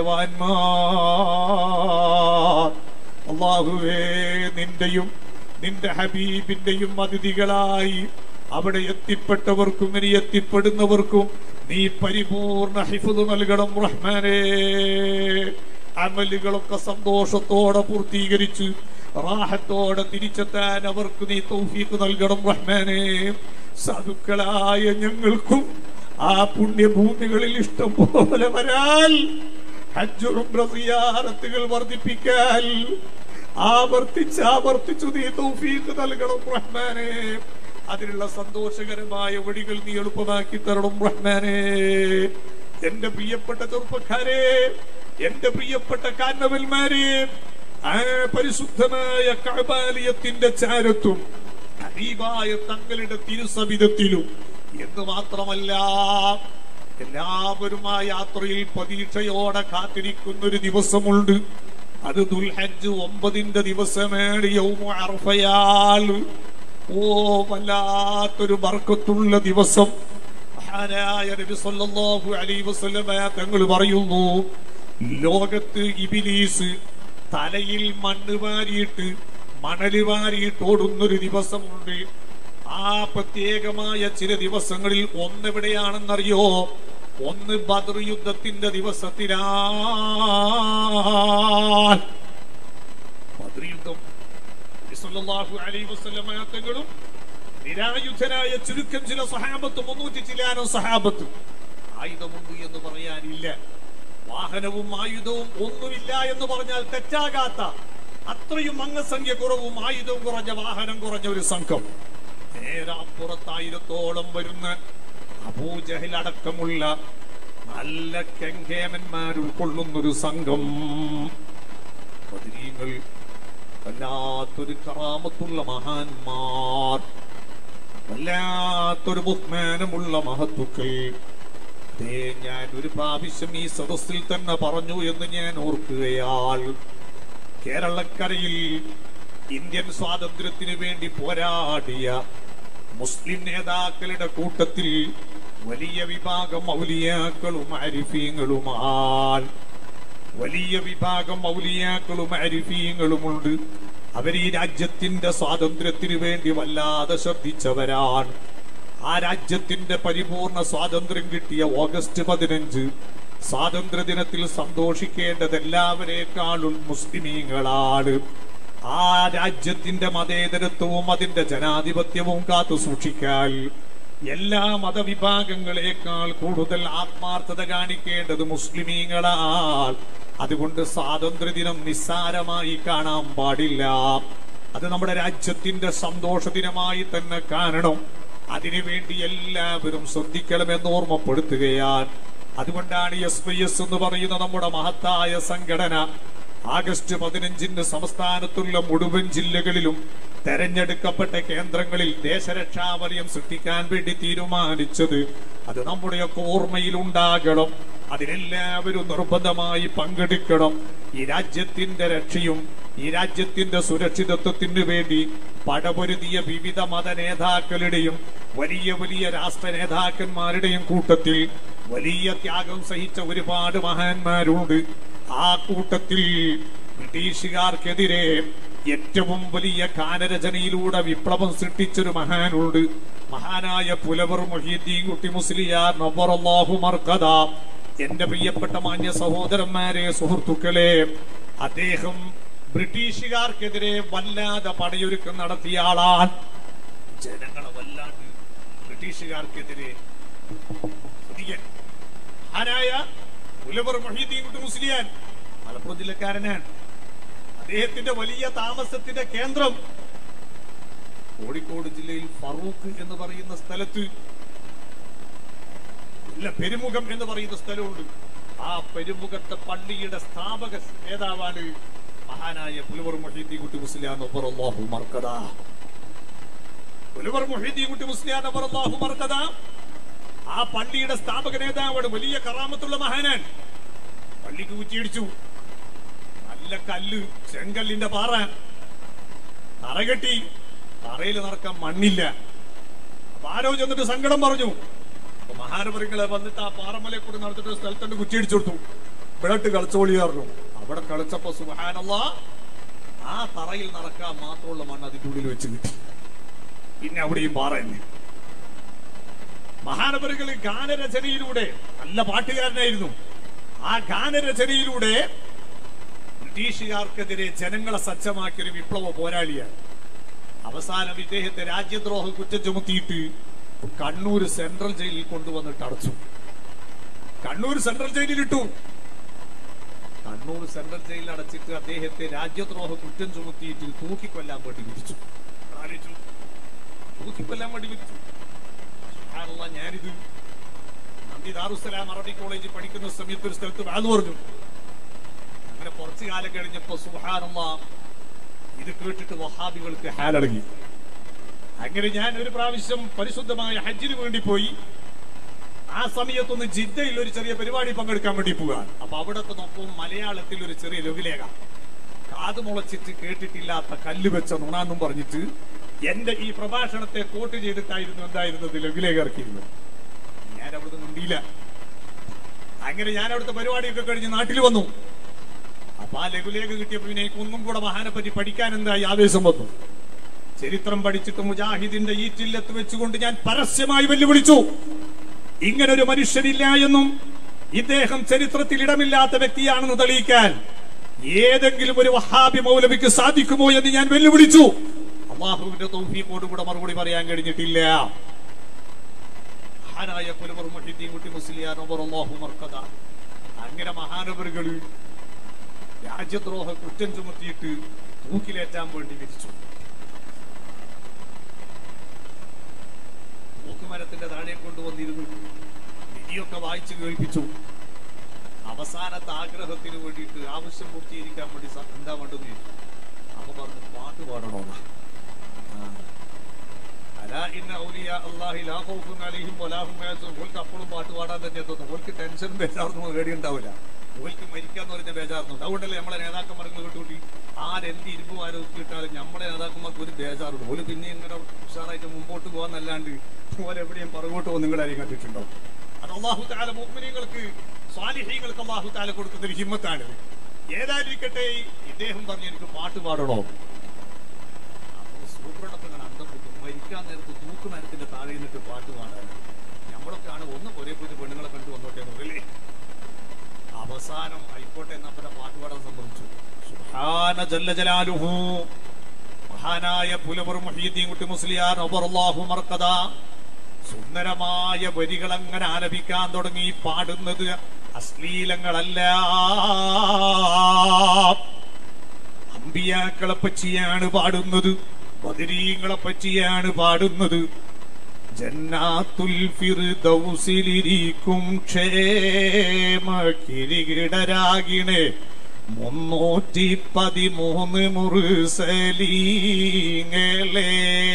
ഭാഗ്യവാന്മാർ അള്ളാഹുവേ നിന്റെയും നിന്റെ ഹബീബിന്റെയും അതിഥികളായി അവിടെ എത്തിപ്പെട്ടവർക്കും ഇനി എത്തിപ്പെടുന്നവർക്കും നീ പരിപൂർണ ഹിഫുദ് നൽകണം റഹ്മാനേ അമലുകളൊക്കെ സന്തോഷത്തോടെ പൂർത്തീകരിച്ച് റാഹത്തോടെ തിരിച്ചെത്താൻ അവർക്ക് നീ തൗഫീഖ് നൽകണം റഹ്മാനേ സാധുക്കളായ ഞങ്ങൾക്കും ആ പുണ്യഭൂമികളിൽ ഇഷ്ടം പോലെ വരാൽ ഹജ്ജുറും സിയാറത്തുകൾ വർദ്ധിപ്പിക്കാൻ ആവർത്തിച്ച് ആവർത്തിച്ചു നീ തൗഫീഖ് നൽകണം റഹ്മാനെ അതിനുള്ള സന്തോഷകരമായ വഴികൾ നീ എളുപ്പമാക്കി തരണം റഹ്മാനെ എന്റെ പ്രിയപ്പെട്ട ചെറുപ്പക്കാരെ എന്റെ പ്രിയപ്പെട്ട കാരണവന്മാരെ ആ പരിശുദ്ധമായ കഅബാലയത്തിന്റെ ചാരത്തും ഹബീബായ തങ്ങളുടെ തിരുസവിധത്തിലും എന്ന് മാത്രമല്ല എല്ലാവരും ആ യാത്രയിൽ പ്രതീക്ഷയോടെ കാത്തിരിക്കുന്ന ഒരു ദിവസമുണ്ട് അത് ദുൽഹജ്ജ് ഒമ്പതിന്റെ ദിവസമാണ് യൗമു അർഫയാൽ ഓ വല്ലാത്തൊരു ബർക്കത്തുള്ള ദിവസം മഹാനായ നബി സല്ലല്ലാഹു അലൈഹി വസല്ലമ തങ്ങൾ പറയുന്നു ലോകത്ത് ഇബിലീസ് തലയിൽ മണ്ണ് വാരിയിട്ട് മണല് വാരിയിട്ട് ഓടുന്നൊരു ദിവസമുണ്ട് ആ പ്രത്യേകമായ ചില ദിവസങ്ങളിൽ ഒന്നെവിടെയാണെന്നറിയോ ഒന്ന് ബദർ യുദ്ധത്തിന്റെ ദിവസത്തിലാണ് ബദർ യുദ്ധം നബി സല്ലല്ലാഹു അലൈഹി വസല്ലമ തങ്ങളും നിരായുധനായ ചുരുക്കം ചില സഹാബത്ത് മുന്നൂറ്റി ചിലാനും സഹാബത്ത് ആയുധമുണ്ട് എന്ന് പറയാനില്ല വാഹനവും ആയുധവും ഒന്നുമില്ല എന്ന് പറഞ്ഞാൽ തെറ്റാകാത്ത അത്രയും അംഗസംഖ്യ കുറവും ആയുധവും കുറഞ്ഞ വാഹനം കുറഞ്ഞ ഒരു സംഘം നേരെ അപ്പുറത്തായിരത്തോളം വരുന്ന അബൂജഹൽ അടക്കമുള്ള നല്ല കെങ്കേമന്മാർ ഉൾക്കൊള്ളുന്നൊരു സംഘം ബദരീങ്ങൾ വല്ലാത്തൊരു കറാമത്തുള്ള മഹാന്മാർ വല്ലാത്തൊരു ബഹുമാനമുള്ള മഹത്തുക്കൾ അതേ ഞാൻ ഒരു പ്രാവശ്യം ഈ സദസ്സിൽ തന്നെ പറഞ്ഞു എന്ന് ഞാൻ ഓർക്കുകയാൽ കേരളക്കരയിൽ ഇന്ത്യൻ സ്വാതന്ത്ര്യത്തിന് വേണ്ടി പോരാടിയ മുസ്ലിം നേതാക്കളുടെ കൂട്ടത്തിൽ വലിയ വിഭാഗം ഔലിയാക്കളും അരിഫീങ്ങളുമാൽ വലിയ വിഭാഗം ഔലിയാക്കളും അരിഫീങ്ങളുമുണ്ട് അവർ ഈ രാജ്യത്തിന്റെ സ്വാതന്ത്ര്യത്തിന് വേണ്ടി വല്ലാതെ ശ്രദ്ധിച്ചവരാണ് ആ രാജ്യത്തിന്റെ പരിപൂർണ സ്വാതന്ത്ര്യം കിട്ടിയ ഓഗസ്റ്റ് പതിനഞ്ച് സ്വാതന്ത്ര്യ ദിനത്തിൽ സന്തോഷിക്കേണ്ടത് എല്ലാവരെക്കാളും മുസ്ലിമീങ്ങളാണ് ആ രാജ്യത്തിന്റെ മതേതരത്വവും അതിന്റെ ജനാധിപത്യവും കാത്തു സൂക്ഷിക്കാൻ എല്ലാ മതവിഭാഗങ്ങളെക്കാൾ കൂടുതൽ ആത്മാർത്ഥത കാണിക്കേണ്ടത് മുസ്ലിമീങ്ങളാൽ അതുകൊണ്ട് സ്വാതന്ത്ര്യദിനം നിസ്സാരമായി കാണാൻ പാടില്ല അത് നമ്മുടെ രാജ്യത്തിന്റെ സന്തോഷ ദിനമായി തന്നെ കാണണം അതിനുവേണ്ടി എല്ലാവരും ശ്രദ്ധിക്കണമെന്ന് ഓർമ്മപ്പെടുത്തുകയാണ് അതുകൊണ്ടാണ് എസ് പി എസ് എന്ന് പറയുന്ന നമ്മുടെ മഹത്തായ സംഘടന ആഗസ്റ്റ് പതിനഞ്ചിന് സംസ്ഥാനത്തുള്ള മുഴുവൻ ജില്ലകളിലും തെരഞ്ഞെടുക്കപ്പെട്ട കേന്ദ്രങ്ങളിൽ ദേശരക്ഷാവലയം സൃഷ്ടിക്കാൻ വേണ്ടി തീരുമാനിച്ചത് അത് നമ്മുടെയൊക്കെ ഓർമ്മയിൽ ഉണ്ടാകണം അതിലെല്ലാവരും നിർബന്ധമായി പങ്കെടുക്കണം ഈ രാജ്യത്തിന്റെ രക്ഷയും ഈ രാജ്യത്തിന്റെ സുരക്ഷിതത്വത്തിനു വേണ്ടി പടപൊരുതിയ വിവിധ മത നേതാക്കളുടെയും വലിയ വലിയ രാഷ്ട്ര നേതാക്കന്മാരുടെയും കൂട്ടത്തിൽ വലിയ ത്യാഗം സഹിച്ച ഒരുപാട് മഹാന്മാരുണ്ട് ആ കൂട്ടത്തിൽ ബ്രിട്ടീഷുകാർക്കെതിരെ ഏറ്റവും വലിയ ഗാനരചനയിലൂടെ വിപ്ലവം സൃഷ്ടിച്ചൊരു മഹാനുണ്ട് മഹാനായ പുലവർ മൊഹീദ്ദീൻ കുട്ടി മുസ്ലിയാർ നവറല്ലാഹു മർക്കദ എന്റെ പ്രിയപ്പെട്ട മാന്യ സഹോദരന്മാരെ സുഹൃത്തുക്കളെ അദ്ദേഹം ബ്രിട്ടീഷുകാർക്കെതിരെ വല്ലാതെ പടയൊരുക്കം നടത്തിയ ആളാണ് ജനങ്ങളെ വല്ലാണ്ട് ബ്രിട്ടീഷുകാർക്കെതിരെ ശ്രദ്ധിക്കാൻ ആരായ പുലവർ മൊഹീദ്ദീൻ കുട്ടി മുസ്ലിയാൻ മലപ്പുറം ജില്ലക്കാരനാണ് അദ്ദേഹത്തിന്റെ വലിയ താമസത്തിന്റെ കേന്ദ്രം കോഴിക്കോട് ജില്ലയിൽ ഫറൂഖ് എന്ന് പറയുന്ന സ്ഥലത്ത് ഇല്ല പെരുമുഖം എന്ന് പറയുന്ന സ്ഥലമുണ്ട് ആ പെരുമുഖത്തെ പള്ളിയുടെ സ്ഥാപക നേതാവാണ് മഹാനായ പുലുവർ മൊഹീദ്ദീൻ കുട്ടി മുസ്ലിയാൻ അള്ളാഹു മർക്കദ പുലുവർ മൊഹീദ്ദീൻ കുട്ടി മുസ്ലിയാൻ അള്ളാഹു മർക്കദ ആ പള്ളിയുടെ സ്ഥാപക നേതാവാണ് വലിയ കറാമത്തുള്ള മഹാനാൻ പള്ളിക്ക് കുറ്റിയടിച്ചു നല്ല കല്ല് ചെങ്കല്ലിന്റെ പാറ തറകെട്ടി തറയിൽ നടക്കാൻ മണ്ണില്ല അപ്പൊ ആരോ ചെന്നിട്ട് സങ്കടം പറഞ്ഞു അപ്പൊ മഹാനപുരങ്ങളെ വന്നിട്ട് ആ പാറമലയെ കൂടി നടത്തിട്ട് ഒരു സ്ഥലത്തുണ്ട് കുറ്റിയടിച്ചു കൊടുത്തു ഇവിടട്ട് കളിച്ചോളി പറഞ്ഞു അവിടെ കളിച്ചപ്പോ സുഹാനല്ല ആ തറയിൽ നടക്കാൻ മാത്രമുള്ള മണ്ണ് അതിന്റെ ഉള്ളിൽ വെച്ച് കിട്ടി പിന്നെ അവിടെയും പാറ തന്നെ മഹാനപുരങ്ങൾ ഗാനരചനയിലൂടെ നല്ല പാട്ടുകാരനായിരുന്നു ആ ഗാനരചനയിലൂടെ ബ്രിട്ടീഷുകാർക്കെതിരെ ജനങ്ങളെ സജ്ജമാക്കിയ ഒരു വിപ്ലവ പോരാളിയാണ് അവസാനം ഇദ്ദേഹത്തെ രാജ്യദ്രോഹ കുറ്റം ചുമത്തിയിട്ട് കണ്ണൂർ സെൻട്രൽ ജയിലിൽ കൊണ്ടുവന്നിട്ട് അടച്ചു കണ്ണൂർ സെൻട്രൽ ജയിലിൽ ഇട്ടു കണ്ണൂർ സെൻട്രൽ ജയിലിൽ അടച്ചിട്ട് അദ്ദേഹത്തെ രാജ്യദ്രോഹ കുറ്റം ചുമത്തിയിട്ട് തൂക്കിക്കൊല്ലാൻ വേണ്ടി വിരിച്ചു ആലോചിച്ചു. തൂക്കിക്കൊല്ലാൻ വേണ്ടി വിരിച്ചു സുബ്ഹാനല്ലാ, ഞാനിത് നന്ദി ദാറുസലാം അറബി കോളേജിൽ പഠിക്കുന്ന സമയത്ത് ഒരു സ്ഥലത്ത് വാതു പറഞ്ഞു അങ്ങനെ കുറച്ചു കാലം കഴിഞ്ഞപ്പോ സുഹാനുള്ള ഇത് കേട്ടിട്ട് വഹാബികൾക്ക് ഹാലടങ്ങി അങ്ങനെ ഞാൻ ഒരു പ്രാവശ്യം പരിശുദ്ധമായ ഹജ്ജിന് വേണ്ടി പോയി ആ സമയത്തൊന്ന് ജിദ്ദയിൽ ഒരു ചെറിയ പരിപാടി പങ്കെടുക്കാൻ വേണ്ടി പോകാൻ അപ്പൊ അവിടത്തെ നോക്കുമ്പോൾ മലയാളത്തിൽ ഒരു ചെറിയ ലഘുലേഖ കാത് മുളച്ചിട്ട് കേട്ടിട്ടില്ലാത്ത കല്ല് വെച്ച നുണാന്നും പറഞ്ഞിട്ട് എന്റെ ഈ പ്രഭാഷണത്തെ കോട്ട് ചെയ്തിട്ടായിരുന്നു എന്തായിരുന്നത് ലഘുലേഖ ഇറക്കിയിരുന്നത് ഞാൻ ഞാൻ അവിടുന്ന് മുണ്ടിയില്ല അങ്ങനെ ഞാൻ അവിടുത്തെ പരിപാടിയൊക്കെ കഴിഞ്ഞ് നാട്ടിൽ വന്നു അപ്പൊ ആ ലഘുലേഖ കിട്ടിയപ്പോ പിന്നെ എനിക്ക് ഒന്നും കൂടെ മഹാനെ പറ്റി പഠിക്കാൻ എന്തായി ആവേശം വന്നു ചരിത്രം പഠിച്ചിട്ട് മുജാഹിദിന്റെ ഈറ്റില്ലത്ത് വെച്ചുകൊണ്ട് ഞാൻ പരസ്യമായി വെല്ലുവിളിച്ചു ഇങ്ങനെ ഒരു മനുഷ്യനില്ല എന്നും ഇദ്ദേഹം ചരിത്രത്തിൽ ഇടമില്ലാത്ത വ്യക്തിയാണെന്ന് തെളിയിക്കാൻ ഏതെങ്കിലും ഒരു വഹാബി മൗലവിക്ക് സാധിക്കുമോ എന്ന് ഞാൻ വെല്ലുവിളിച്ചു അള്ളാഹുവിന്റെ തൗഫീഖോടുകൂടെ മറുപടി പറയാൻ കഴിഞ്ഞിട്ടില്ല മഹാനായ പുലവർ മുഹിദ്ദീൻ കുട്ടി മുസ്ലിയാർ റളിയല്ലാഹു മർക്കദ അങ്ങനെ മഹാനവറുകള് രാജ്യദ്രോഹ കുറ്റം ചുമത്തിയിട്ട് തൂക്കിലേറ്റാൻ വേണ്ടി വിധിച്ചു തൂക്കുമരത്തിന്റെ താഴെ കൊണ്ടുവന്നിരുന്നു വിധിയൊക്കെ വായിച്ചു കേൾപ്പിച്ചു അവസാനത്തെ ആഗ്രഹത്തിന് വേണ്ടിയിട്ട് ആവശ്യം പൂർത്തീകരിക്കാൻ വേണ്ടി സ- എന്താ വേണ്ടെന്ന് ചോദിച്ചു അപ്പൊ പറഞ്ഞു പാട്ട് പാടണോന്നാ ആ. അലാ ഇന്ന ഔലിയ അല്ലാഹി ലാ ഖൗഫുൻ അലൈഹിം വലാ ഹും യഹ്സനൂൻ. ഓൽക്ക് അപ്പോഴും പാട്ട് പാടാൻ തന്നെ തോന്നുന്നു ഓൽക്ക് ടെൻഷനും ബേജാറൊന്നും പേടി ഉണ്ടാവില്ല ഓൽക്ക് മരിക്കാന്ന് പറഞ്ഞ ബേജാറുണ്ട് അതുകൊണ്ടല്ലേ നമ്മളെ നേതാക്കന്മാർക്ക് കിട്ടൂട്ടി ആരെന്ത് ഇരുമ്പ് ആരോഗ്യിട്ടാലും നമ്മളെ നേതാക്കന്മാർക്ക് ഒരു ബേജാറുണ്ട് ഓല് പിന്നെ ഇങ്ങനെ ഉഷാറായിട്ട് മുമ്പോട്ട് പോകാന്നല്ലാണ്ട് ഓലെ എവിടെയും പുറകോട്ട് പോകുന്ന നിങ്ങളാരെയും കണ്ടിട്ടുണ്ടോ അത് അള്ളാഹു താല മുഅ്മിനീങ്ങൾക്ക് സ്വാലിഹീങ്ങൾക്ക് അള്ളാഹു താല കൊടുക്കുന്ന ഒരു ഹിമ്മത്താണ് ഏതായിരിക്കട്ടെ ഇദ്ദേഹം പറഞ്ഞു എനിക്ക് പാട്ട് പാടണോ അപ്പോൾ സൂപ്രണ്ടൊക്കെ ഇങ്ങനെ അന്തം വിട്ടു മരിക്കാൻ നേരത്ത് തൂക്കുമരത്തിന്റെ താഴെ നിന്നിട്ട് പാട്ട് പാടാൻ നമ്മളൊക്കെയാണ് ഒന്ന് ഒരേ പോയിട്ട് പെണ്ണുങ്ങളെ കണ്ടു വന്നോട്ടെ എന്ന് പറയില്ലേ അവസാനം ആയിക്കോട്ടെ എന്നപ്പനെ പാട്ട് പാടാൻ സംഭവിച്ചു സുബ്ഹാന ജല്ല ജലാലുഹു മഹാനായ പുലവർ മുഹീദ്ദീൻ കുട്ടി മുസ്ലിയാർ റളിയല്ലാഹു മർക്കദ സുന്ദരമായ വരികൾ അങ്ങനെ ആലപിക്കാൻ തുടങ്ങി പാടുന്നത് അശ്ലീലങ്ങളല്ല അമ്പിയാക്കളെ പറ്റിയാണ് പാടുന്നത് ബദരീങ്ങളെ പറ്റിയാണ് പാടുന്നത് ജന്നാത്തുൽ ഫിർദൗസിലിരിക്കും ക്ഷേമ കിരീടരാകിണേ മുന്നൂറ്റി പതിമൂന്ന് മുറുസലീങ്ങളെ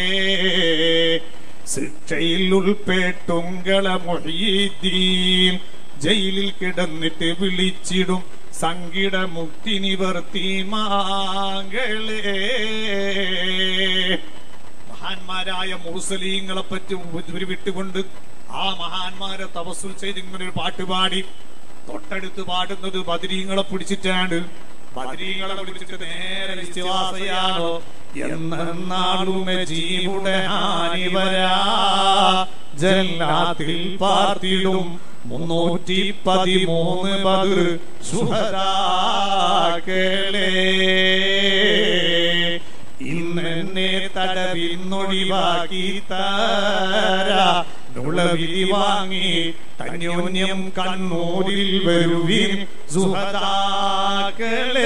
ശിക്ഷയിൽ ഉൾപ്പെട്ടുങ്കള മൊഴീദ്ദീൻ ജയിലിൽ കിടന്നിട്ട് വിളിച്ചിടും സങ്കിട മുക്തി നിവർത്തി മാങ്ങളെ മഹാന്മാരായ മുർസലീങ്ങളെ പറ്റി ഉരുവിട്ടുകൊണ്ട് ആ മഹാന്മാരെ തപസ്സുൽ ചെയ്ത് ഇങ്ങനെ ഒരു പാട്ട് പാടി തൊട്ടടുത്ത് പാടുന്നത് ബദരീങ്ങളെ പിടിച്ചിട്ടാണ് ബദരീങ്ങളെ പിടിച്ചിട്ട് നേരെ വിശ്വാസയാണോ എന്നാളുമെ ജീവുടെ ഹാനി വരാ ജന്നാത്തിൽ പാർത്തിടും മുന്നൂറ്റി പതിമൂന്ന് പതിർ സുഹരാക്കളേ ഇന്നെന്നെ തടവിന്നൊഴിവാക്കി താരാ നുളവിരി വാങ്ങി തന്യോന്യം കണ്ണൂരിൽ വരുവിൻ സുഹതാക്കളെ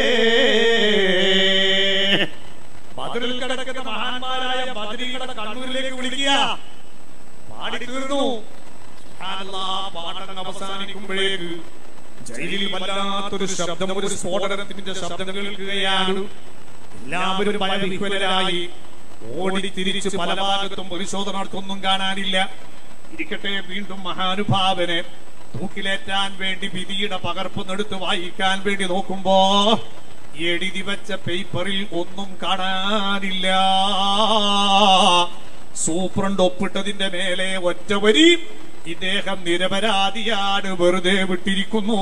ബദറിൽ കിടക്കുന്ന മഹാന്മാരായ ബദരികളെ കണ്ണൂരിലേക്ക് വിളിക്കുക പാടി തീർന്നു സുബ്ഹാനല്ലാഹ്, പാഠം അവസാനിക്കുമ്പോഴേക്ക് ജയിലിൽ വല്ലാത്തൊരു ശബ്ദം ഒരു സ്ഫോടനത്തിന്റെ ശബ്ദം കേൾക്കുകയാണ് എല്ലാവരും ഭയവിഹ്വലരായി ഓടി തിരിച്ച് പല ഭാഗത്തും പരിശോധന നടത്തൊന്നും കാണാനില്ല ഇരിക്കട്ടെ വീണ്ടും മഹാനുഭാവനെ തൂക്കിലേറ്റാൻ വേണ്ടി വിധിയുടെ പകർപ്പ് നെടുത്ത് വായിക്കാൻ വേണ്ടി നോക്കുമ്പോ എഴുതി വെച്ച പേപ്പറിൽ ഒന്നും കാണാനില്ല സൂപ്രണ്ട് ഒപ്പിട്ടതിന്റെ മേലെ ഒറ്റ വരി ഇദ്ദേഹം നിരപരാധിയാണ് വെറുതെ വിട്ടിരിക്കുന്നു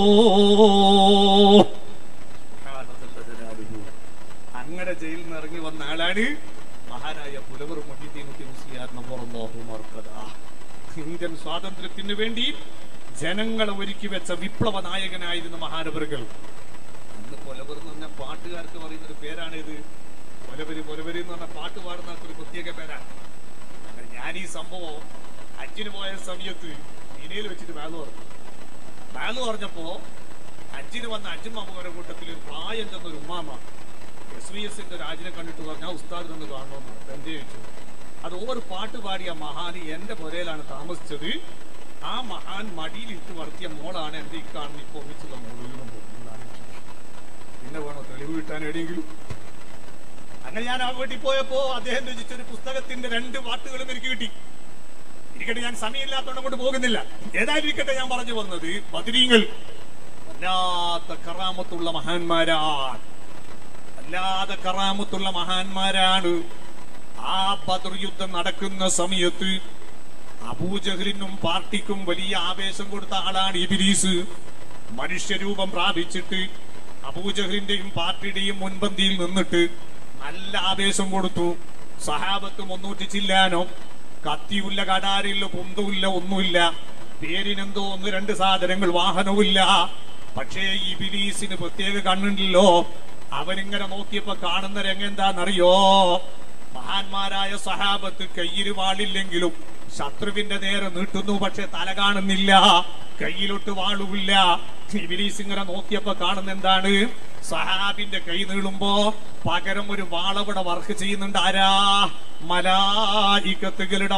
അങ്ങനെ ജയിലിൽ നിന്ന് ഇറങ്ങി വന്ന ആളാണ് മഹാനായ പുലവർ മൊഹീദ്ദീൻ കുട്ടി മുസ്ലിയാർ നമ്പറല്ലാഹു മർക്കദ. ഇന്ത്യൻ സ്വാതന്ത്ര്യത്തിന് വേണ്ടി ജനങ്ങളെ ഒരുക്കി വെച്ച വിപ്ലവ നായകനായിരുന്നു മഹാനവറുകൾ അന്ന് പുലവർ എന്ന് പറഞ്ഞ പാട്ടുകാർക്ക് പറയുന്ന ഒരു പേരാണിത് പുലവര് പുലവര് എന്ന് പറഞ്ഞ പാട്ട് പാടുന്ന ഒരു പ്രത്യേക പേരാണ് അങ്ങനെ ഞാൻ ഈ സംഭവം ഹജ്ജിന് പോയ സമയത്ത് മിനയിൽ വെച്ചിട്ട് ബാഗ് പറഞ്ഞു ബാഗ് പറഞ്ഞപ്പോ ഹജ്ജിന് വന്ന അജ്ജുമാമോരെ കൂട്ടത്തിൽ ഒരു പ്രായം ചെന്ന ഒരു ഉമ്മാമ എസ് വി എസിന്റെ രാജിനെ കണ്ടിട്ട് പറഞ്ഞ ഉസ്താദിനൊന്ന് കാണണമെന്ന് എന്റെ ചോദിച്ചു അത് ഒരു പാട്ട് പാടിയ മഹാന് എന്റെ പുരയിലാണ് താമസിച്ചത് ആ മഹാൻ മടിയിൽ ഇട്ട് വളർത്തിയ മോളാണ് എന്റെ ഈ കാണുന്ന ഇപ്പൊ ഒന്നിച്ചത് മോളിലും പിന്നെ വേണോ തെളിവ് കിട്ടാൻ എവിടെയെങ്കിലും അങ്ങനെ ഞാൻ ആ വീട്ടിൽ പോയപ്പോ അദ്ദേഹം രചിച്ചൊരു പുസ്തകത്തിന്റെ രണ്ട് പാട്ടുകളും എനിക്ക് കിട്ടി ഇരിക്കട്ടെ ഞാൻ സമയമില്ലാത്തതുകൊണ്ട് കൊണ്ട് പോകുന്നില്ല ഏതായിരിക്കട്ടെ ഞാൻ പറഞ്ഞു വന്നത് ബദരീങ്ങൾ വല്ലാത്ത കറാമത്തുള്ള മഹാന്മാരാണ് വല്ലാതെ കറാമത്തുള്ള മഹാന്മാരാണ് ആ ബദർ യുദ്ധം നടക്കുന്ന സമയത്ത് അബൂജഹലിനും പാർട്ടിക്കും വലിയ ആവേശം കൊടുത്ത ആളാണ് ഇബിലീസ് മനുഷ്യരൂപം പ്രാപിച്ചിട്ട് അബൂജഹലിന്റെയും പാർട്ടിയുടെയും മുൻപന്തിയിൽ നിന്നിട്ട് നല്ല ആവേശം കൊടുത്തു സഹാബത്ത് മുന്നൂറ്റി ചില്ലാനോ കത്തിയില്ല കടാരില്ല കുന്തമില്ല ഒന്നുമില്ല പേരിനെന്തോ ഒന്ന് രണ്ട് സാധനങ്ങൾ വാഹനവുമില്ല പക്ഷേ ഈ ബിലീസിന് പ്രത്യേക കണ്ണുണ്ടല്ലോ അവനിങ്ങനെ നോക്കിയപ്പോ കാണുന്ന രംഗം എന്താണെന്നറിയോ മഹാന്മാരായ സഹാബത്ത് കയ്യിൽ വാളില്ലെങ്കിലും ശത്രുവിന്റെ നേരെ നീട്ടുന്നു പക്ഷെ തല കാണുന്നില്ല കയ്യിലൊട്ട് വാളുമില്ല ഇബിലീസ് ഇങ്ങനെ നോക്കിയപ്പോ കാണുന്ന എന്താണ് സഹാബിന്റെ കൈ നീളുമ്പോ പകരം ഒരു വാളവിടെ വർക്ക് ചെയ്യുന്നുണ്ട് ആരാ മലായിക്കത്തുകളുടെ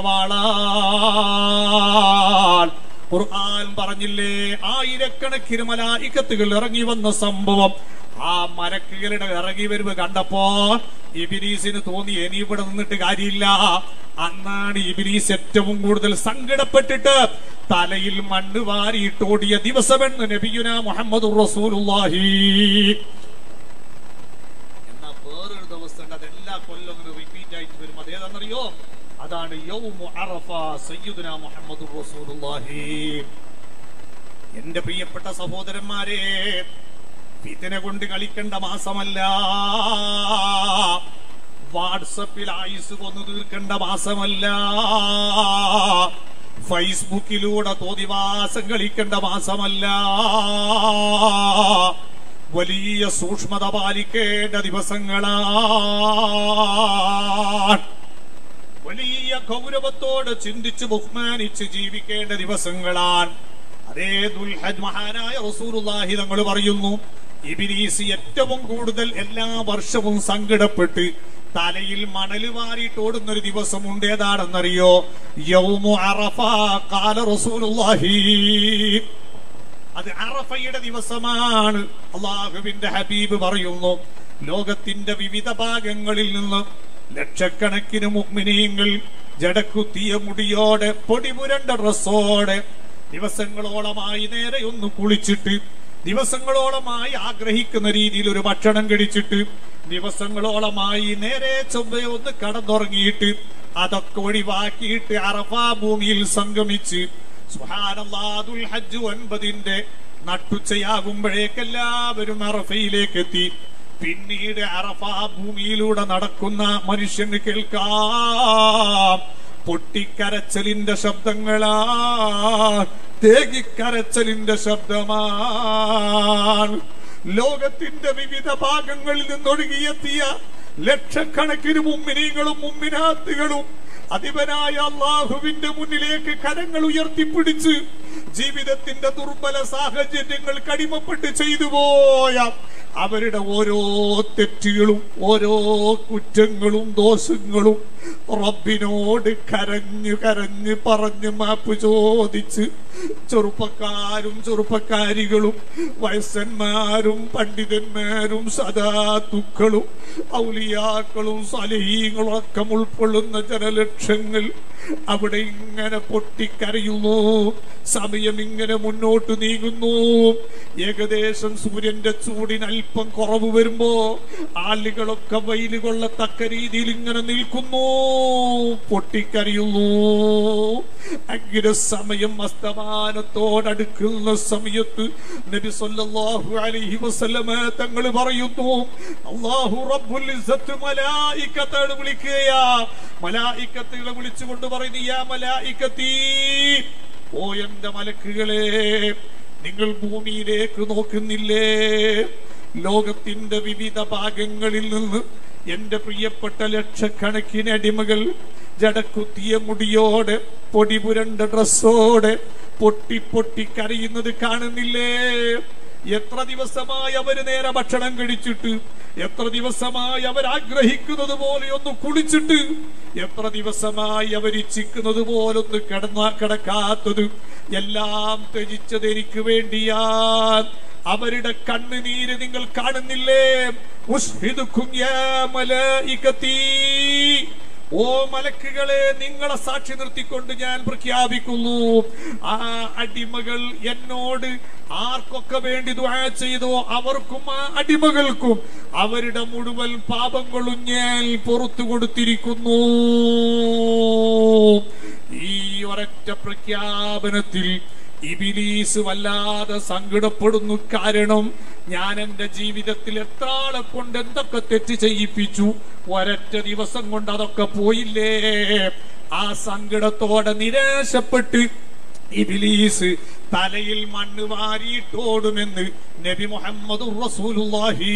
വാളാൽ ഖുർആൻ പറഞ്ഞില്ലേ ആയിരക്കണക്കിന് മലായിക്കത്തുകൾ ഇറങ്ങി വന്ന സംഭവം ആ മരക്കുകളുടെ ഇറങ്ങി വരവ് കണ്ടപ്പോ ഇബിലീസിന് തോന്നി ഇനി ഇവിടെ നിന്നിട്ട് കാര്യമില്ല അന്നാണ് ഇബിലീസ് ഏറ്റവും കൂടുതൽ സങ്കടപ്പെട്ടിട്ട് തലയിൽ മണ്ണ് വാരിയിട്ടോടിയ ദിവസമെന്ന് നബിയുന മുഹമ്മദ് റസൂലുള്ളാഹി എന്നാ വേറൊരു ദിവസം ഉണ്ട് അതെല്ലാ കൊല്ലം അങ്ങനെ റിപ്പീറ്റ് ആയിട്ട് വരും അതേതാണെന്നറിയോ അതാണ് യൗമു അറഫ സയ്യിദുന മുഹമ്മദ് റസൂലുള്ളാഹി എന്റെ പ്രിയപ്പെട്ട സഹോദരന്മാരെ ഫിത്തിനെ കൊണ്ട് കളിക്കേണ്ട മാസമല്ല വാട്സപ്പിൽ ആയുസ് കൊന്നു തീർക്കേണ്ട മാസമല്ല ഫേസ്ബുക്കിലൂടെ തോതിവാസം കളിക്കേണ്ട മാസമല്ല വലിയ സൂക്ഷ്മത പാലിക്കേണ്ട ദിവസങ്ങളാണ് വലിയ ഗൗരവത്തോടെ ചിന്തിച്ച് ബഹുമാനിച്ച് ജീവിക്കേണ്ട ദിവസങ്ങളാണ് അതേ ദുൽഹജ് മഹാനായ റസൂലുള്ളാഹി തങ്ങൾ പറയുന്നു ഇബിലീസ് ഏറ്റവും കൂടുതൽ എല്ലാ വർഷവും സങ്കടപ്പെട്ട് തലയിൽ മണല് വാരിയിട്ട് ഓടുന്ന ഒരു ദിവസമുണ്ട് ഏതാണെന്നറിയോ യൗമു അറഫ കാല റസൂലുള്ളാഹി അത് അറഫയുടെ ദിവസമാണ് അള്ളാഹുവിന്റെ ഹബീബ് പറയുന്നു ലോകത്തിന്റെ വിവിധ ഭാഗങ്ങളിൽ നിന്ന് ലക്ഷക്കണക്കിന് മുഗ്മിനീങ്ങൾ ജടക്കുത്തിയ മുടിയോടെ പൊടിപുരണ്ട ഡ്രസ്സോടെ ദിവസങ്ങളോളമായി നേരെ ഒന്ന് കുളിച്ചിട്ട് ദിവസങ്ങളോളമായി ആഗ്രഹിക്കുന്ന രീതിയിൽ ഒരു ഭക്ഷണം കഴിച്ചിട്ട് ദിവസങ്ങളോളമായി നേരെ ചൊവ്വ ഒന്ന് കടന്നുറങ്ങിയിട്ട് അതൊക്കെ ഒഴിവാക്കിയിട്ട് അറഫാ ഭൂമിയിൽ സംഗമിച്ച് സുബ്ഹാനല്ലാഹുൽ ഹജ്ജ് ഒൻപതിന്റെ നട്ടുച്ചയാകുമ്പോഴേക്ക് എല്ലാവരും അറഫയിലേക്ക് എത്തി പിന്നീട് അറഫ ഭൂമിയിലൂടെ നടക്കുന്ന മനുഷ്യന് കേൾക്കാം പൊട്ടിക്കരച്ചലിന്റെ ശബ്ദങ്ങളാ തേകിക്കരച്ചലിന്റെ ശബ്ദമാണ് ലോകത്തിന്റെ വിവിധ ഭാഗങ്ങളിൽ നിന്നൊഴുകിയെത്തിയ ലക്ഷക്കണക്കിന് മുമ്മിനീങ്ങളും മുമ്മിനാത്തുകളും അധിപനായ അള്ളാഹുവിന്റെ മുന്നിലേക്ക് കരങ്ങൾ ഉയർത്തിപ്പിടിച്ച് ജീവിതത്തിന്റെ ദുർബല സാഹചര്യങ്ങൾ കടിമപ്പെട്ട് ചെയ്തു പോയ അവരുടെ ഓരോ തെറ്റുകളും ഓരോ കുറ്റങ്ങളും ദോഷങ്ങളും റബ്ബിനോട് കരഞ്ഞു കരഞ്ഞ് പറഞ്ഞ് മാപ്പ് ചോദിച്ച് ചെറുപ്പക്കാരും ചെറുപ്പക്കാരികളും വയസ്സന്മാരും പണ്ഡിതന്മാരും സദാത്തുക്കളും ഔലിയാക്കളും സലഹീങ്ങളും ഒക്കെ ഉൾക്കൊള്ളുന്ന ജനലക്ഷങ്ങൾ അവിടെ ഇങ്ങനെ പൊട്ടിക്കരയുന്നു സമയം ഇങ്ങനെ മുന്നോട്ട് നീങ്ങുന്നു ഏകദേശം സൂര്യന്റെ ചൂടിന് അല്പം കുറവ് വരുമ്പോ ആളുകളൊക്കെ വെയിൽ കൊള്ളത്തക്ക രീതിയിൽ ഇങ്ങനെ നിൽക്കുന്നു പൊട്ടിക്കരയുന്നു അങ്ങനെ സമയം അസ്തമാനത്തോടടുക്കുന്ന സമയത്ത് നബി സല്ലല്ലാഹു അലൈഹി വസല്ലമ തങ്ങൾ പറയുന്നു അല്ലാഹു റബ്ബുൽ ഇസ്സത്ത് മലായിക്കത്തോട് വിളിക്കുകയാ മലായിക്കത്തുകളെ വിളിച്ചുകൊണ്ട് പറയുന്നു യാ മലായിക്കത്തീ ഓ എന്റെ മലക്കുകളെ നിങ്ങൾ ഭൂമിയിലേക്ക് നോക്കുന്നില്ലേ ലോകത്തിന്റെ വിവിധ ഭാഗങ്ങളിൽ നിന്ന് എന്റെ പ്രിയപ്പെട്ട ലക്ഷക്കണക്കിന് അടിമകൾ ജടക്കുത്തിയ മുടിയോടെ പൊടി പുരണ്ട ഡ്രസ്സോടെ പൊട്ടി പൊട്ടി കരയുന്നത് കാണുന്നില്ലേ എത്ര ദിവസമായി അവര് നേരെ ഭക്ഷണം കഴിച്ചിട്ട് എത്ര ദിവസമായി അവർ ആഗ്രഹിക്കുന്നത് പോലെ ഒന്ന് കുളിച്ചിട്ട് എത്ര ദിവസമായി അവർ ഇച്ഛിക്കുന്നത് പോലെ ഒന്ന് കിടന്ന കിടക്കാത്തത് എല്ലാം ത്യജിച്ചത് എനിക്ക് വേണ്ടിയാ അവരുടെ കണ്ണുനീര് നിങ്ങൾ കാണുന്നില്ലേ ഉഷ്ഹിദുക്കും യാ മലായികത്തീ ഓ മലക്കുകളെ നിങ്ങളെ സാക്ഷി നിർത്തിക്കൊണ്ട് ഞാൻ പ്രഖ്യാപിക്കുന്നു ആ അടിമകൾ എന്നോട് ആർക്കൊക്കെ വേണ്ടി ദുആ ചെയ്തോ അവർക്കും ആ അടിമകൾക്കും അവരുടെ മുഴുവൻ പാപങ്ങളും ഞാൻ പുറത്തു കൊടുത്തിരിക്കുന്നു ഈ ഒരൊറ്റ പ്രഖ്യാപനത്തിൽ ഇബിലീസ് വല്ലാതെ സങ്കടപ്പെടുന്നു കാരണം ഞാൻ എന്റെ ജീവിതത്തിൽ എത്ര ആളെ കൊണ്ട് എന്തൊക്കെ തെറ്റ് ചെയ്യിപ്പിച്ചു ഒരൊറ്റ ദിവസം കൊണ്ട് അതൊക്കെ പോയില്ലേ ആ സങ്കടത്തോടെ നിരാശപ്പെട്ട് ഇബിലീസ് തലയിൽ മണ്ണ് വാരിയിട്ടോടുമെന്ന് നബി മുഹമ്മദ് റസൂലുള്ളാഹി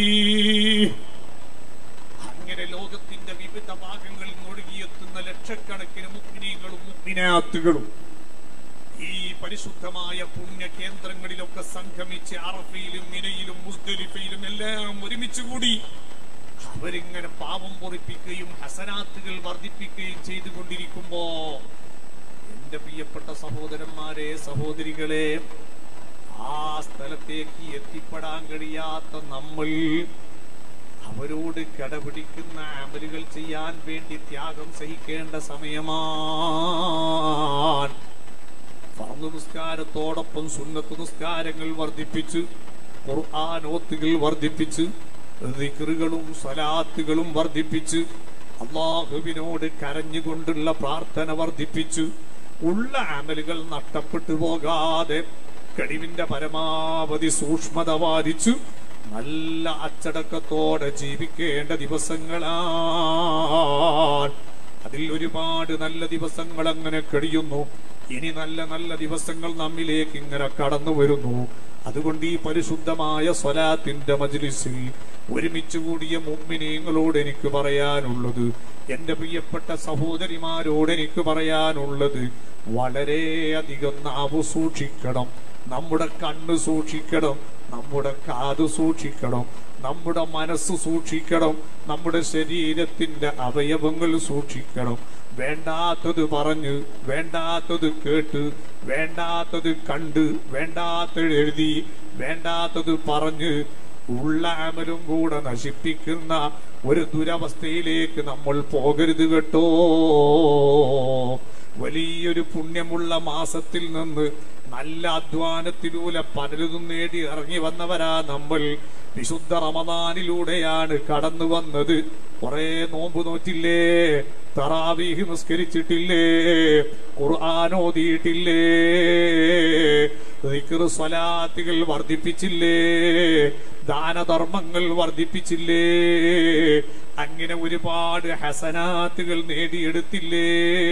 അങ്ങനെ ലോകത്തിന്റെ വിവിധ ഭാഗങ്ങളിൽ ഒഴുകിയെത്തുന്ന ലക്ഷക്കണക്കിന് മുഗ്നീകളും മുഗ്നാത്തുകളും ഈ പരിശുദ്ധമായ പുണ്യ കേന്ദ്രങ്ങളിലൊക്കെ സംഗമിച്ച് അറഫയിലും മിനയിലും മുസ്ദലിഫയിലും എല്ലാം ഒരുമിച്ച് കൂടി അവരിങ്ങനെ പാവം പൊറിപ്പിക്കുകയും ഹസനാത്തുകൾ വർദ്ധിപ്പിക്കുകയും ചെയ്തുകൊണ്ടിരിക്കുമ്പോ എന്റെ പ്രിയപ്പെട്ട സഹോദരന്മാരെ സഹോദരികളെ ആ സ്ഥലത്തേക്ക് എത്തിപ്പെടാൻ കഴിയാത്ത നമ്മൾ അവരോട് കടപിടിക്കുന്ന അമലുകൾ ചെയ്യാൻ വേണ്ടി ത്യാഗം സഹിക്കേണ്ട സമയമാണ് ഫർദ് നിസ്കാരത്തോടൊപ്പം സുന്നത്ത് നിസ്കാരങ്ങൾ വർദ്ധിപ്പിച്ച് ഖുർആാനോത്തുകൾ വർദ്ധിപ്പിച്ച് ദിക്റുകളും സലാത്തുകളും വർദ്ധിപ്പിച്ച് അള്ളാഹുവിനോട് കരഞ്ഞുകൊണ്ടുള്ള പ്രാർത്ഥന വർദ്ധിപ്പിച്ച് ഉള്ള അമലുകൾ നഷ്ടപ്പെട്ടു പോകാതെ കഴിവിന്റെ പരമാവധി സൂക്ഷ്മത വാരിച്ചു നല്ല അച്ചടക്കത്തോടെ ജീവിക്കേണ്ട ദിവസങ്ങളാണ് അതിൽ ഒരുപാട് നല്ല ദിവസങ്ങൾ അങ്ങനെ കഴിയുന്നു ഇനി നല്ല നല്ല ദിവസങ്ങൾ നമ്മിലേക്ക് ഇങ്ങനെ കടന്നു വരുന്നു അതുകൊണ്ട് ഈ പരിശുദ്ധമായ സ്വലാത്തിന്റെ മജ്ലിസിൽ ഒരുമിച്ച് കൂടിയ മുമ്മിനീങ്ങളോട് എനിക്ക് പറയാനുള്ളത് എന്റെ പ്രിയപ്പെട്ട സഹോദരിമാരോട് എനിക്ക് പറയാനുള്ളത് വളരെയധികം നാവ് സൂക്ഷിക്കണം നമ്മുടെ കണ്ണ് സൂക്ഷിക്കണം നമ്മുടെ കാത് സൂക്ഷിക്കണം നമ്മുടെ മനസ്സ് സൂക്ഷിക്കണം നമ്മുടെ ശരീരത്തിന്റെ അവയവങ്ങൾ സൂക്ഷിക്കണം വേണ്ടാത്തത് പറഞ്ഞ് വേണ്ടാത്തത് കേട്ട് വേണ്ടാത്തത് കണ്ട് വേണ്ടാത്തത് എഴുതി വേണ്ടാത്തത് പറഞ്ഞ് ഉള്ള അമലും കൂടെ നശിപ്പിക്കുന്ന ഒരു ദുരവസ്ഥയിലേക്ക് നമ്മൾ പോകരുത് കേട്ടോ വലിയൊരു പുണ്യമുള്ള മാസത്തിൽ നിന്ന് നല്ല അധ്വാനത്തിലൂടെ പലരും നേടി ഇറങ്ങി വന്നവരാ നമ്മൾ വിശുദ്ധ റമദാനിലൂടെയാണ് കടന്നു വന്നത് കുറെ നോമ്പ് നോറ്റില്ലേ തറാവീഹ് നിസ്കരിച്ചിട്ടില്ലേ ഖുർആാനോദിയിട്ടില്ലേ ദിക്ർ സ്വലാത്തുകൾ വർദ്ധിപ്പിച്ചില്ലേ ദാനധർമ്മങ്ങൾ വർദ്ധിപ്പിച്ചില്ലേ അങ്ങനെ ഒരുപാട് ഹസനാത്തുകൾ നേടിയെടുത്തില്ലേ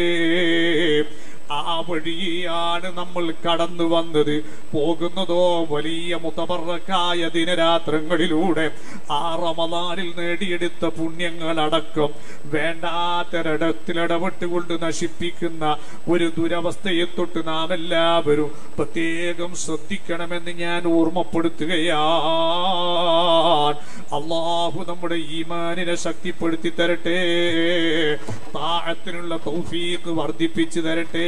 ആ വഴിയാണ് നമ്മൾ കടന്നു വന്നത് പോകുന്നതോ വലിയ മുതബറക്കായ ദിനരാത്രങ്ങളിലൂടെ ആ റമദാനിൽ നേടിയെടുത്ത പുണ്യങ്ങളടക്കം വേണ്ടാത്തൊരിടത്തിലിടപെട്ടുകൊണ്ട് നശിപ്പിക്കുന്ന ഒരു ദുരവസ്ഥയെ തൊട്ട് നാം എല്ലാവരും പ്രത്യേകം ശ്രദ്ധിക്കണമെന്ന് ഞാൻ ഓർമ്മപ്പെടുത്തുകയാണ് അള്ളാഹു നമ്മുടെ ഈമാനിനെ ശക്തിപ്പെടുത്തി തരട്ടെ താഴത്തിനുള്ള തൗഫീഖ് വർദ്ധിപ്പിച്ചു തരട്ടെ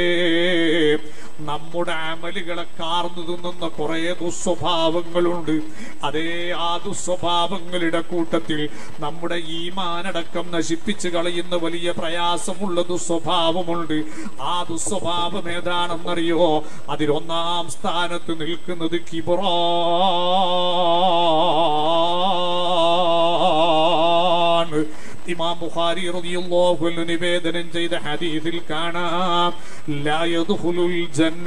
നമ്മുടെ അമലുകളെ കാർന്നു തിന്നുന്ന കുറെ ദുസ്വഭാവങ്ങളുണ്ട് അതേ ആ ദുസ്വഭാവങ്ങളുടെ കൂട്ടത്തിൽ നമ്മുടെ ഈമാനടക്കം നശിപ്പിച്ചു കളയുന്ന വലിയ പ്രയാസമുള്ള ദുസ്വഭാവമുണ്ട് ആ ദുസ്വഭാവം ഏതാണെന്നറിയോ അതിലൊന്നാം സ്ഥാനത്ത് നിൽക്കുന്നത് കിബറാണ് ഇമാം ബുഖാരി റളിയല്ലാഹു അൻഹു നിവേദനം ചെയ്ത ഹദീസിൽ കാണാം ലാ യദ്ഖുലുൽ ജന്ന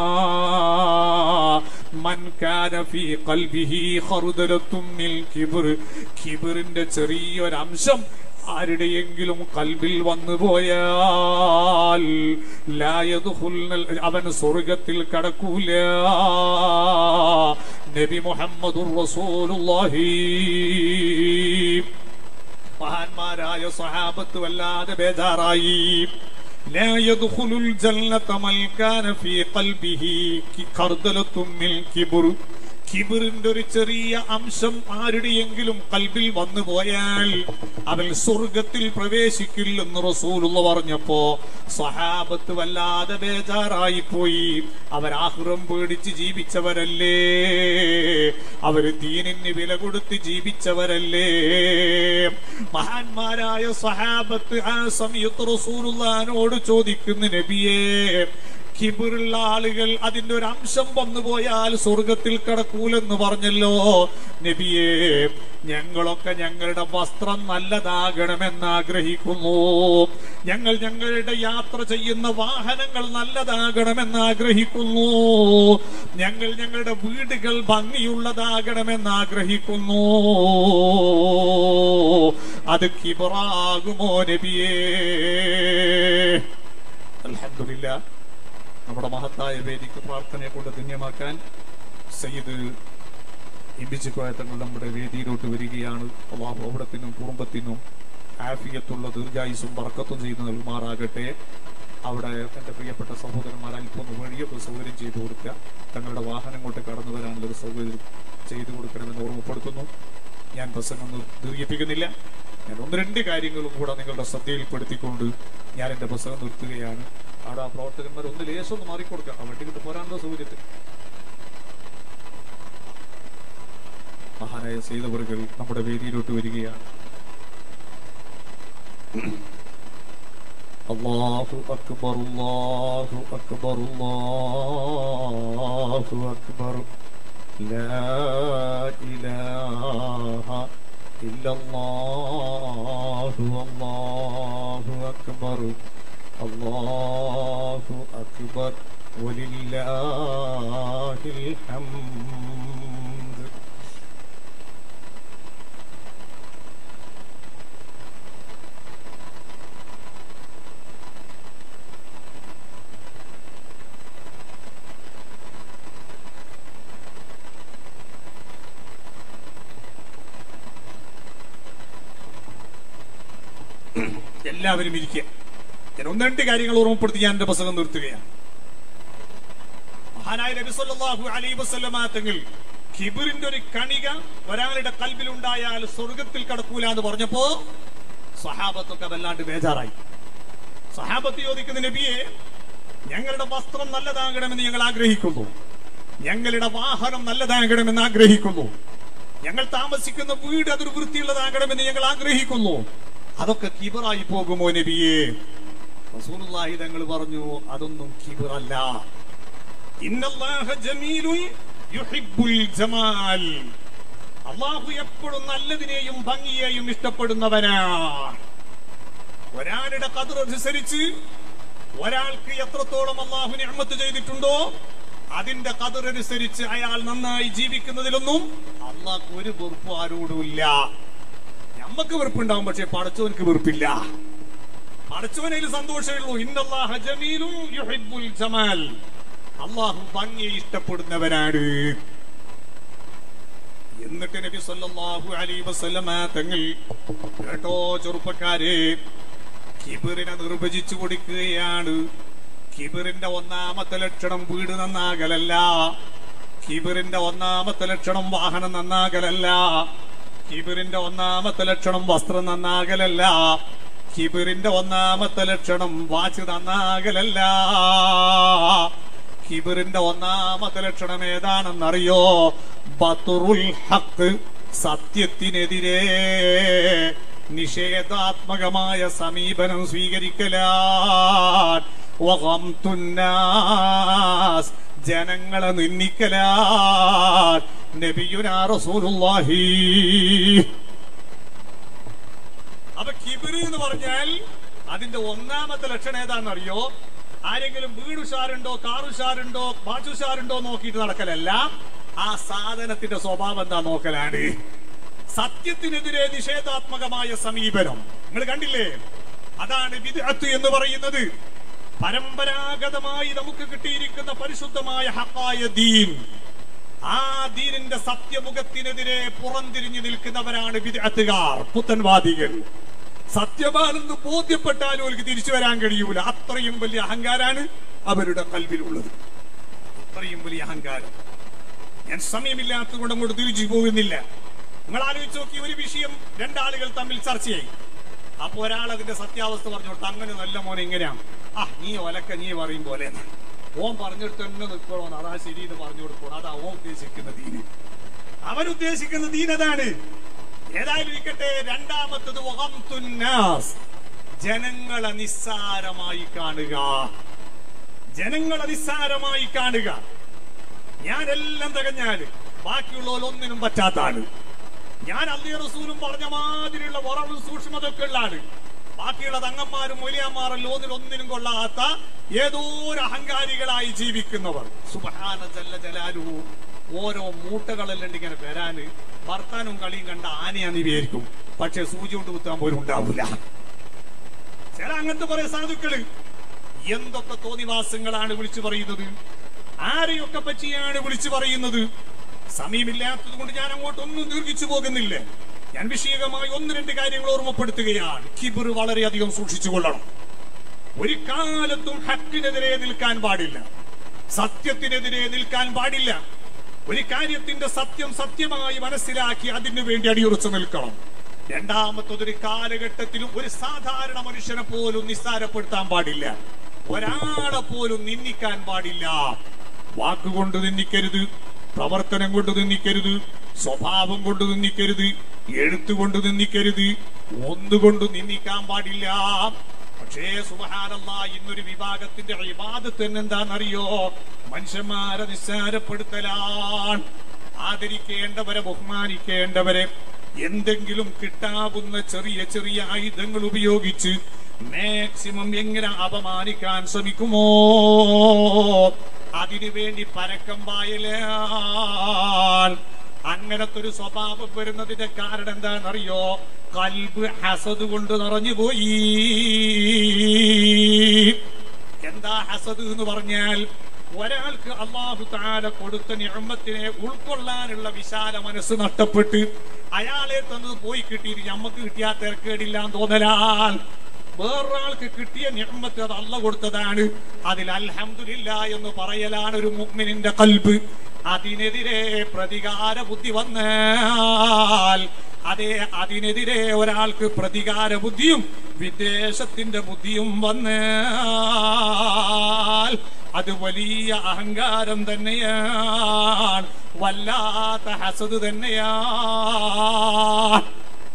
മൻ കാന ഫീ ഖൽബിഹി ഖർദലത്തും മിൽ കിബ്ർ കിബ്റിന്റെ ചെറിയൊരു അംശം ആരുടെയെങ്കിലും കൽബിൽ വന്നു പോയാൽ ലാ യദ്ഖുൽനൽ അവൻ സ്വർഗത്തിൽ കടക്കൂല നബി മുഹമ്മദുർ റസൂലുള്ളാഹി മഹാന്മാരായ സഹാബത്ത് വല്ലാതെ ബേജാറായി لا يدخل الجنة من كان في قلبه خردلة من كبر കിബിറിന്റെ ഒരു ചെറിയ അംശം ആരുടെയെങ്കിലും കൽബിൽ വന്നു പോയാൽ അവൻ സ്വർഗത്തിൽ പ്രവേശിക്കില്ലെന്ന് റസൂലുള്ള പറഞ്ഞപ്പോ സഹാബത്ത് വല്ലാതെ ബേജാറായി പോയി അവരാഹുറം പേടിച്ച് ജീവിച്ചവരല്ലേ അവര് ദീനിന് വില കൊടുത്ത് ജീവിച്ചവരല്ലേ മഹാന്മാരായ സഹാബത്ത് ആ സമയത്ത് റസൂലുള്ളാനോട് ചോദിക്കുന്നു നബിയേ കിബിറുള്ള ആളുകൾ അതിന്റെ ഒരു അംശം വന്നു പോയാൽ സ്വർഗത്തിൽ കടക്കൂലെന്ന് പറഞ്ഞല്ലോ നബിയെ ഞങ്ങളൊക്കെ ഞങ്ങളുടെ വസ്ത്രം നല്ലതാകണമെന്ന് ആഗ്രഹിക്കുന്നു ഞങ്ങൾ ഞങ്ങളുടെ യാത്ര ചെയ്യുന്ന വാഹനങ്ങൾ നല്ലതാകണമെന്ന് ആഗ്രഹിക്കുന്നു ഞങ്ങൾ ഞങ്ങളുടെ വീടുകൾ ഭംഗിയുള്ളതാകണമെന്ന് ആഗ്രഹിക്കുന്നു അത് കിബറാകുമോ നബിയേ അൽഹംദുലില്ല നമ്മുടെ മഹത്തായ വേദിക്ക് പ്രാർത്ഥനയെ കൊണ്ട് ധന്യമാക്കാൻ സയ്യിദ് ഇമ്പിച്ച് കോയത്തങ്ങൾ നമ്മുടെ വേദിയിലോട്ട് വരികയാണ് അള്ളാഹു അവിടത്തിനും കുടുംബത്തിനും ആഫിയത്തുള്ള ദീർഘായുസും പറക്കത്തും ചെയ്ത് നൽകുമാറാകട്ടെ അവിടെ എൻ്റെ പ്രിയപ്പെട്ട സഹോദരന്മാർ അല്പം ഒന്ന് വഴിയൊക്കെ സൗകര്യം ചെയ്തു കൊടുക്കുക തങ്ങളുടെ വാഹനം കൊണ്ട് കടന്നു വരാനുള്ള ഒരു സൗകര്യം ചെയ്തു കൊടുക്കണമെന്ന് ഓർമ്മപ്പെടുത്തുന്നു ഞാൻ പ്രസംഗം ഒന്നും ദീർഘിപ്പിക്കുന്നില്ല ഞാൻ ഒന്ന് രണ്ട് കാര്യങ്ങളും കൂടെ നിങ്ങളുടെ ശ്രദ്ധയിൽപ്പെടുത്തിക്കൊണ്ട് ഞാൻ എൻ്റെ പ്രസംഗം നിർത്തുകയാണ് അവിടെ ആ പ്രവർത്തകന്മാർ ഒന്ന് ലേശം ഒന്ന് മാറിക്കൊടുക്കുക ആ വണ്ടി കിട്ട് പോരാനുള്ള സൗകര്യത്തിൽ മഹാനായ സീതവറുകൾ നമ്മുടെ വേദിയിലോട്ട് വരികയാണ് അള്ളാഹു അക്ബർ അള്ളാഹു അക്ബർ അള്ളാഹു അക്ബർ لا إله إلا الله والله أكبر الله أكبر ولله الحمد എല്ലാവരും ഇരിക്കുക ഞാൻ ഒന്ന് രണ്ട് കാര്യങ്ങൾ ഓർമ്മപ്പെടുത്തി ഞാൻ എന്റെ പുസ്തകം നിർത്തുകയാണ് മഹാനായ നബി സല്ലല്ലാഹു അലൈഹി വസല്ലമ തങ്ങൾ കിബിറിന്റെ ഒരു കണിക ഒരാളുടെ കൽബിൽ ഉണ്ടായാൽ സ്വർഗത്തിൽ കടക്കൂല എന്ന് പറഞ്ഞപ്പോ സഹാബത്തൊക്കെ വല്ലാണ്ട് ബേജാറായി സഹാബത്ത് ചോദിക്കുന്ന നബിയെ ഞങ്ങളുടെ വസ്ത്രം നല്ലതാകണമെന്ന് ഞങ്ങൾ ആഗ്രഹിക്കുന്നു ഞങ്ങളുടെ വാഹനം നല്ലതാകണമെന്ന് ആഗ്രഹിക്കുന്നു ഞങ്ങൾ താമസിക്കുന്ന വീട് അതൊരു വൃത്തിയുള്ളതാകണമെന്ന് ഞങ്ങൾ ആഗ്രഹിക്കുന്നു അതൊക്കെ കിബറായി പോകുമോ നബിയെ റസൂലുള്ളാഹി തങ്ങൾ പറഞ്ഞു അതൊന്നും കിബറല്ല ഇന്നല്ലാഹ ജമീലുൻ യുഹിബ്ബുൽ ജമാൽ അള്ളാഹു എപ്പോഴും നല്ലതിനെയും ഭംഗിയെയും ഇഷ്ടപ്പെടുന്നവനാ ഒരാളുടെ കതിർ അനുസരിച്ച് ഒരാൾക്ക് എത്രത്തോളം അള്ളാഹു നിഅമത്ത് ചെയ്തിട്ടുണ്ടോ അതിന്റെ കതിർ അനുസരിച്ച് അയാൾ നന്നായി ജീവിക്കുന്നതിലൊന്നും അള്ളാഹ് ഒരു വെറുപ്പ് ആരോടുമില്ല നമ്മക്ക് വെറുപ്പുണ്ടാവും പക്ഷെ പടച്ചവനക്ക് വെറുപ്പില്ല പടച്ചവനയിൽ സന്തോഷമേ ഉള്ളൂ ഇന്നല്ലാഹ ജമീലുൻ യുഹിബ്ബുൽ ജമാൽ അള്ളാഹു ഭംഗിയെ ഇഷ്ടപ്പെടുന്നവനാണ് എന്നിട്ട് നബി സല്ലല്ലാഹു അലൈഹി വസല്ലമ തങ്ങൾ കേട്ടോ ചെറുപ്പക്കാരെ കിബിറിനെ നിർവചിച്ചു കൊടുക്കുകയാണ് കിബിറിന്റെ ഒന്നാമത്തെ ലക്ഷണം വീട് നന്നാകലല്ല കിബിറിന്റെ ഒന്നാമത്തെ ലക്ഷണം വാഹനം നന്നാകലല്ല കിബിറിന്റെ ഒന്നാമത്തെ ലക്ഷണം വസ്ത്രം നന്നാകലല്ല കിബിറിന്റെ ഒന്നാമത്തെ ലക്ഷണം വാച്ച് നന്നാകലല്ല കിബിറിന്റെ ഒന്നാമത്തെ ലക്ഷണം ഏതാണെന്നറിയോ ബത്തുറുൽ ഹക്ക് സത്യത്തിനെതിരെ നിഷേധാത്മകമായ സമീപനം സ്വീകരിക്കലാൻ വഗംതുന്നാസ് ജനങ്ങളെ നിന്ദിക്കലാൻ നബിയുനാ റസൂലുള്ളാഹി അപ്പൊ കിബിറ് എന്ന് പറഞ്ഞാൽ അതിന്റെ ഒന്നാമത്തെ ലക്ഷണം ഏതാണെന്നറിയോ ആരെങ്കിലും വീട് ഉഷാറുണ്ടോ കാർ ഉഷാറുണ്ടോ വാച്ച് ഉഷാറുണ്ടോ നോക്കിയിട്ട് നടക്കലല്ല ആ സാധനത്തിന്റെ സ്വഭാവം എന്താ നോക്കലാണ് സത്യത്തിനെതിരെ നിഷേധാത്മകമായ സമീപനം നിങ്ങൾ കണ്ടില്ലേ അതാണ് വിദഗ്ധ എന്ന് പറയുന്നത് പരമ്പരാഗതമായി നമുക്ക് കിട്ടിയിരിക്കുന്ന പരിശുദ്ധമായ ഹക്കായ ദീൻ ആ ദീനിന്റെ സത്യമുഖത്തിനെതിരെ പുറംതിരിഞ്ഞു നിൽക്കുന്നവരാണ് വിദഗ്ധകാർ പുത്തൻവാദികൾ സത്യമാണെന്ന് ബോധ്യപ്പെട്ടാലും അവർക്ക് തിരിച്ചു വരാൻ കഴിയൂല അത്രയും വലിയ അഹങ്കാരാണ് അവരുടെ കൽവിലുള്ളത് അത്രയും വലിയ അഹങ്കാരം ഞാൻ സമയമില്ലാത്തത് കൊണ്ട് അങ്ങോട്ട് തിരിച്ചു പോകുന്നില്ല നിങ്ങൾ ആലോചിച്ച് നോക്കി ഒരു വിഷയം രണ്ടാളുകൾ തമ്മിൽ ചർച്ചയായി അപ്പൊ ഒരാൾ അതിന്റെ സത്യാവസ്ഥ പറഞ്ഞു കൊടുത്തു അങ്ങനെ നല്ല മോനെ ഇങ്ങനെയാണ് ആ നീ ഒലക്ക നീ പറയും പോലെ ഓൻ പറഞ്ഞിട്ട് തന്നെ നിൽക്കണോ അതാ ശരി എന്ന് പറഞ്ഞു കൊടുക്കണം അതാ ഓൻ ഉദ്ദേശിക്കുന്ന ദീന് അവൻ ഉദ്ദേശിക്കുന്ന ദീൻ അതാണ് ഏതായാലും ഇരിക്കട്ടെ രണ്ടാമത്തത് വഹംതുന്നാസ്. ജനങ്ങളെ നിസ്സാരമായി കാണുക ജനങ്ങളെ നിസ്സാരമായി കാണുക ഞാനെല്ലാം തികഞ്ഞാല് ബാക്കിയുള്ളവർ ഒന്നിനും പറ്റാത്ത ആള് ഞാൻ അള്ളി റസൂലും പറഞ്ഞ മാതിരിയുള്ള ഉറവും സൂക്ഷ്മതൊക്കെ ഉള്ള ആള് ബാക്കിയുള്ള തങ്ങന്മാരും മൊലിയന്മാരും ഒന്നിൽ ഒന്നിനും കൊള്ളാത്ത ഏതോ ഒരു അഹങ്കാരികളായി ജീവിക്കുന്നവർ സുബഹാന ജല്ല ജലാലു ഓരോ മൂട്ടകളെല്ലാം ഇങ്ങനെ വരാന് വർത്താനും കളിയും കണ്ട ആനയാന്ന് വിചാരിക്കും പക്ഷെ സൂചി കൊണ്ട് കുത്താൻ പോലും ഉണ്ടാവില്ല ചില അങ്ങനത്തെ കുറെ സാധുക്കള് എന്തൊക്കെ തോന്നിവാസങ്ങളാണ് വിളിച്ചു പറയുന്നത് ആരെയൊക്കെ പറ്റിയാണ് വിളിച്ചു പറയുന്നത് സമയമില്ലാത്തത് കൊണ്ട് ഞാൻ അങ്ങോട്ടൊന്നും ദീർഘിച്ചു പോകുന്നില്ല ഞാൻ വിഷയകമായി ഒന്ന് രണ്ട് കാര്യങ്ങൾ ഓർമ്മപ്പെടുത്തുകയാണ് കിബിർ വളരെയധികം സൂക്ഷിച്ചു കൊള്ളണം ഒരു കാലത്തും ഹക്കിനെതിരെ നിൽക്കാൻ പാടില്ല സത്യത്തിനെതിരെ നിൽക്കാൻ പാടില്ല ഒരു കാര്യത്തിന്റെ സത്യം സത്യമായി മനസ്സിലാക്കി അതിനു വേണ്ടി അടിയുറച്ചു നിൽക്കണം രണ്ടാമത്തതൊരു കാലഘട്ടത്തിലും ഒരു സാധാരണ മനുഷ്യനെ പോലും നിസ്സാരപ്പെടുത്താൻ പാടില്ല ഒരാളെ പോലും നിന്ദിക്കാൻ പാടില്ല വാക്കുകൊണ്ട് നിന്ദിക്കരുത് പ്രവർത്തനം കൊണ്ട് നിന്ദിക്കരുത് സ്വഭാവം കൊണ്ട് നിന്ദിക്കരുത് എഴുത്തുകൊണ്ട് നിന്ദിക്കരുത് ഒന്നുകൊണ്ട് നിന്ദിക്കാൻ പാടില്ല പക്ഷേ സുബഹാനല്ല ഇന്നൊരു വിഭാഗത്തിന്റെ ഇബാദത്ത് തന്നെ എന്താണെന്നറിയോ മനുഷ്യന്മാരെ നിസ്സാരപ്പെടുത്തലാണ് ആദരിക്കേണ്ടവരെ ബഹുമാനിക്കേണ്ടവരെ എന്തെങ്കിലും കിട്ടാവുന്ന ചെറിയ ചെറിയ ആയുധങ്ങൾ ഉപയോഗിച്ച് മാക്സിമം എങ്ങനെ അപമാനിക്കാൻ ശ്രമിക്കുമോ അതിനു വേണ്ടി പരക്കം പായലാണ് അങ്ങനത്തെ ഒരു സ്വഭാവം വരുന്നതിന്റെ കാരണം എന്താണെന്നറിയോ കൽബ് ഹസദ് കൊണ്ട് നിറഞ്ഞുപോയി എന്താ ഹസദ് എന്ന് പറഞ്ഞാൽ ഒരാൾക്ക് അള്ളാഹു താല കൊടുത്ത നിഴമത്തിനെ ഉൾക്കൊള്ളാനുള്ള വിശാല മനസ്സ് നഷ്ടപ്പെട്ട് അയാളെ തന്നത് പോയി കിട്ടിയിട്ട് ഞമ്മക്ക് കിട്ടിയാ തിരക്കേടില്ല എന്ന് തോന്നലാൽ വേറൊരാൾക്ക് കിട്ടിയ നിഴമത്ത് അത് അല്ല കൊടുത്തതാണ് അതിൽ അൽഹംദുലില്ല എന്ന് പറയലാണ് ഒരു മുഗ്മിനിന്റെ കൽബ് അതിനെതിരെ പ്രതികാര ബുദ്ധി വന്നാൽ അതെ അതിനെതിരെ ഒരാൾക്ക് പ്രതികാര ബുദ്ധിയും വിദേശത്തിന്റെ ബുദ്ധിയും വന്നാൽ അത് വലിയ അഹങ്കാരം തന്നെയാണ് വല്ലാത്ത ഹസദ് തന്നെയാണ്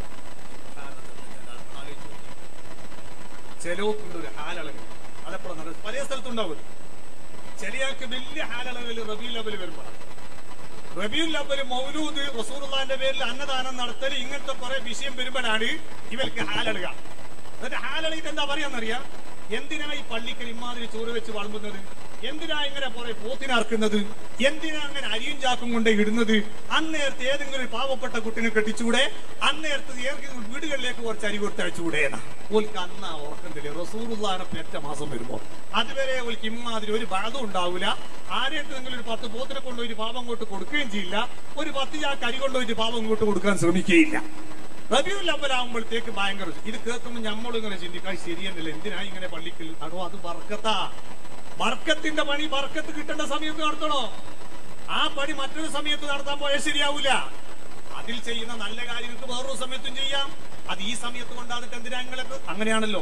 ചിലവുണ്ട് ഒരു ഹാലളവ് അതെപ്പോഴും നടക്കും പല സ്ഥലത്തുണ്ടാവും ചിലയാൾക്ക് വലിയ ഹാലളവിൽ റബി ലെവൽ വരുമ്പോൾ റബിയുൽ അവല് മൗലൂദ് റസൂറുള്ളാന്റെ പേരിൽ അന്നദാനം നടത്തൽ ഇങ്ങനത്തെ കുറെ വിഷയം വരുമ്പോഴാണ് ഇവർക്ക് ഹാലളുക എന്നിട്ട് ഹാലളിയിട്ട് എന്താ പറയാന്നറിയാം എന്തിനാ ഈ പള്ളിക്കൽ ഇമാതിരി ചോറ് വെച്ച് വളമ്പുന്നത് എന്തിനാ ഇങ്ങനെ കുറെ പോത്തിനറക്കുന്നത് എന്തിനാ അങ്ങനെ അരിയും ചാക്കും കൊണ്ട് ഇടുന്നത് അന്നേരത്തെ ഏതെങ്കിലും ഒരു പാവപ്പെട്ട കുട്ടിനെ കെട്ടിച്ചൂടെ അന്നേരത്തെ ഏതെങ്കിലും വീടുകളിലേക്ക് കുറച്ച് അരി കൊടുത്തയച്ചുകൂടെ ഓൽക്ക് അന്നാ ഓർക്കുന്നില്ല റസൂറുള്ളാനെ പെറ്റ മാസം വരുമ്പോ അതുവരെ ഓൽക്ക് ഇമാതിരി ഒരു ബാധം ഉണ്ടാവില്ല ആരെടുത്തെങ്കിലും ഒരു പത്ത് പോത്തിനെ കൊണ്ടുപോയി പാവം കൊണ്ട് കൊടുക്കുകയും ചെയ്യില്ല ഒരു പത്ത് ചാക്ക് അരി കൊണ്ടുപോയിട്ട് പാവം കൊണ്ട് കൊടുക്കാൻ ശ്രമിക്കുകയില്ല റബിയുൽ അവലാകുമ്പോഴത്തേക്ക് ഭയങ്കര ഇത് കേൾക്കുമ്പോൾ നമ്മളും ഇങ്ങനെ ചിന്തിക്കാൻ ശരിയെന്നില്ല എന്തിനാ ഇങ്ങനെ പള്ളിക്കൽ അതോ അത് ബർക്കത്താ ബർക്കത്തിന്റെ പണി ബർക്കത്ത് കിട്ടേണ്ട സമയത്ത് നടത്തണോ ആ പണി മറ്റൊരു സമയത്ത് നടത്താൻ പോയാൽ ശരിയാവൂല അതിൽ ചെയ്യുന്ന നല്ല കാര്യങ്ങൾക്ക് വേറൊരു സമയത്തും ചെയ്യാം അത് ഈ സമയത്ത് കൊണ്ടാന്നിട്ട് എന്തിനാ നിങ്ങളൊക്കെ അങ്ങനെയാണല്ലോ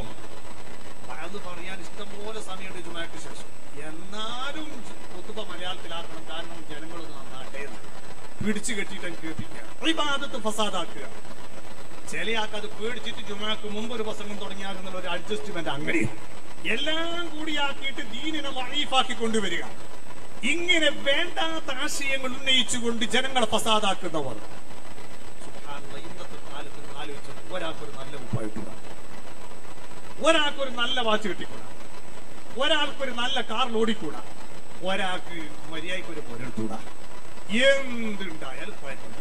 അത് പറയാൻ ഇഷ്ടംപോലെ സമയമുണ്ട് ജുമാക്ക് ശേഷം എന്നാലും കുത്തുബ മലയാളത്തിലാക്കണം കാരണം ജനങ്ങളൊന്ന് നന്നാട്ടെ എന്ന്. പിടിച്ചു കെട്ടിയിട്ട് അങ്ങ് കേൾപ്പിക്കുക ഇബാദത്ത് ഫസാദാക്കുക ചില ആൾക്ക് അത് പേടിച്ചിട്ട് ജുമാക്ക് മുമ്പ് ഒരു പ്രസംഗം തുടങ്ങിയാൽ ഒരു അഡ്ജസ്റ്റ്മെന്റ് അങ്ങനെ എല്ലാം കൂടിയാക്കിയിട്ട് ദീനിനെ വഴീഫാക്കി കൊണ്ടുവരിക ഇങ്ങനെ വേണ്ടാത്ത ആശയങ്ങൾ ഉന്നയിച്ചുകൊണ്ട് ജനങ്ങളെ ഫസാദാക്കുന്നവർ സുബ്ഹാനല്ലാഹ്, ഇന്നത്തെ കാലത്ത് നിങ്ങൾ ആലോചിച്ചു ഒരാൾക്കൊരു നല്ല ഉപ്പായിട്ടില്ല ഒരാൾക്കൊരു നല്ല വാച്ച് കിട്ടിക്കൂടാ ഒരാൾക്കൊരു നല്ല കാറിൽ ഓടിക്കൂടാ ഒരാൾക്ക് മര്യാദയ്ക്ക് ഒരു പൊരെടുത്തൂടാ എന്തുണ്ടായാലും കുഴപ്പമില്ല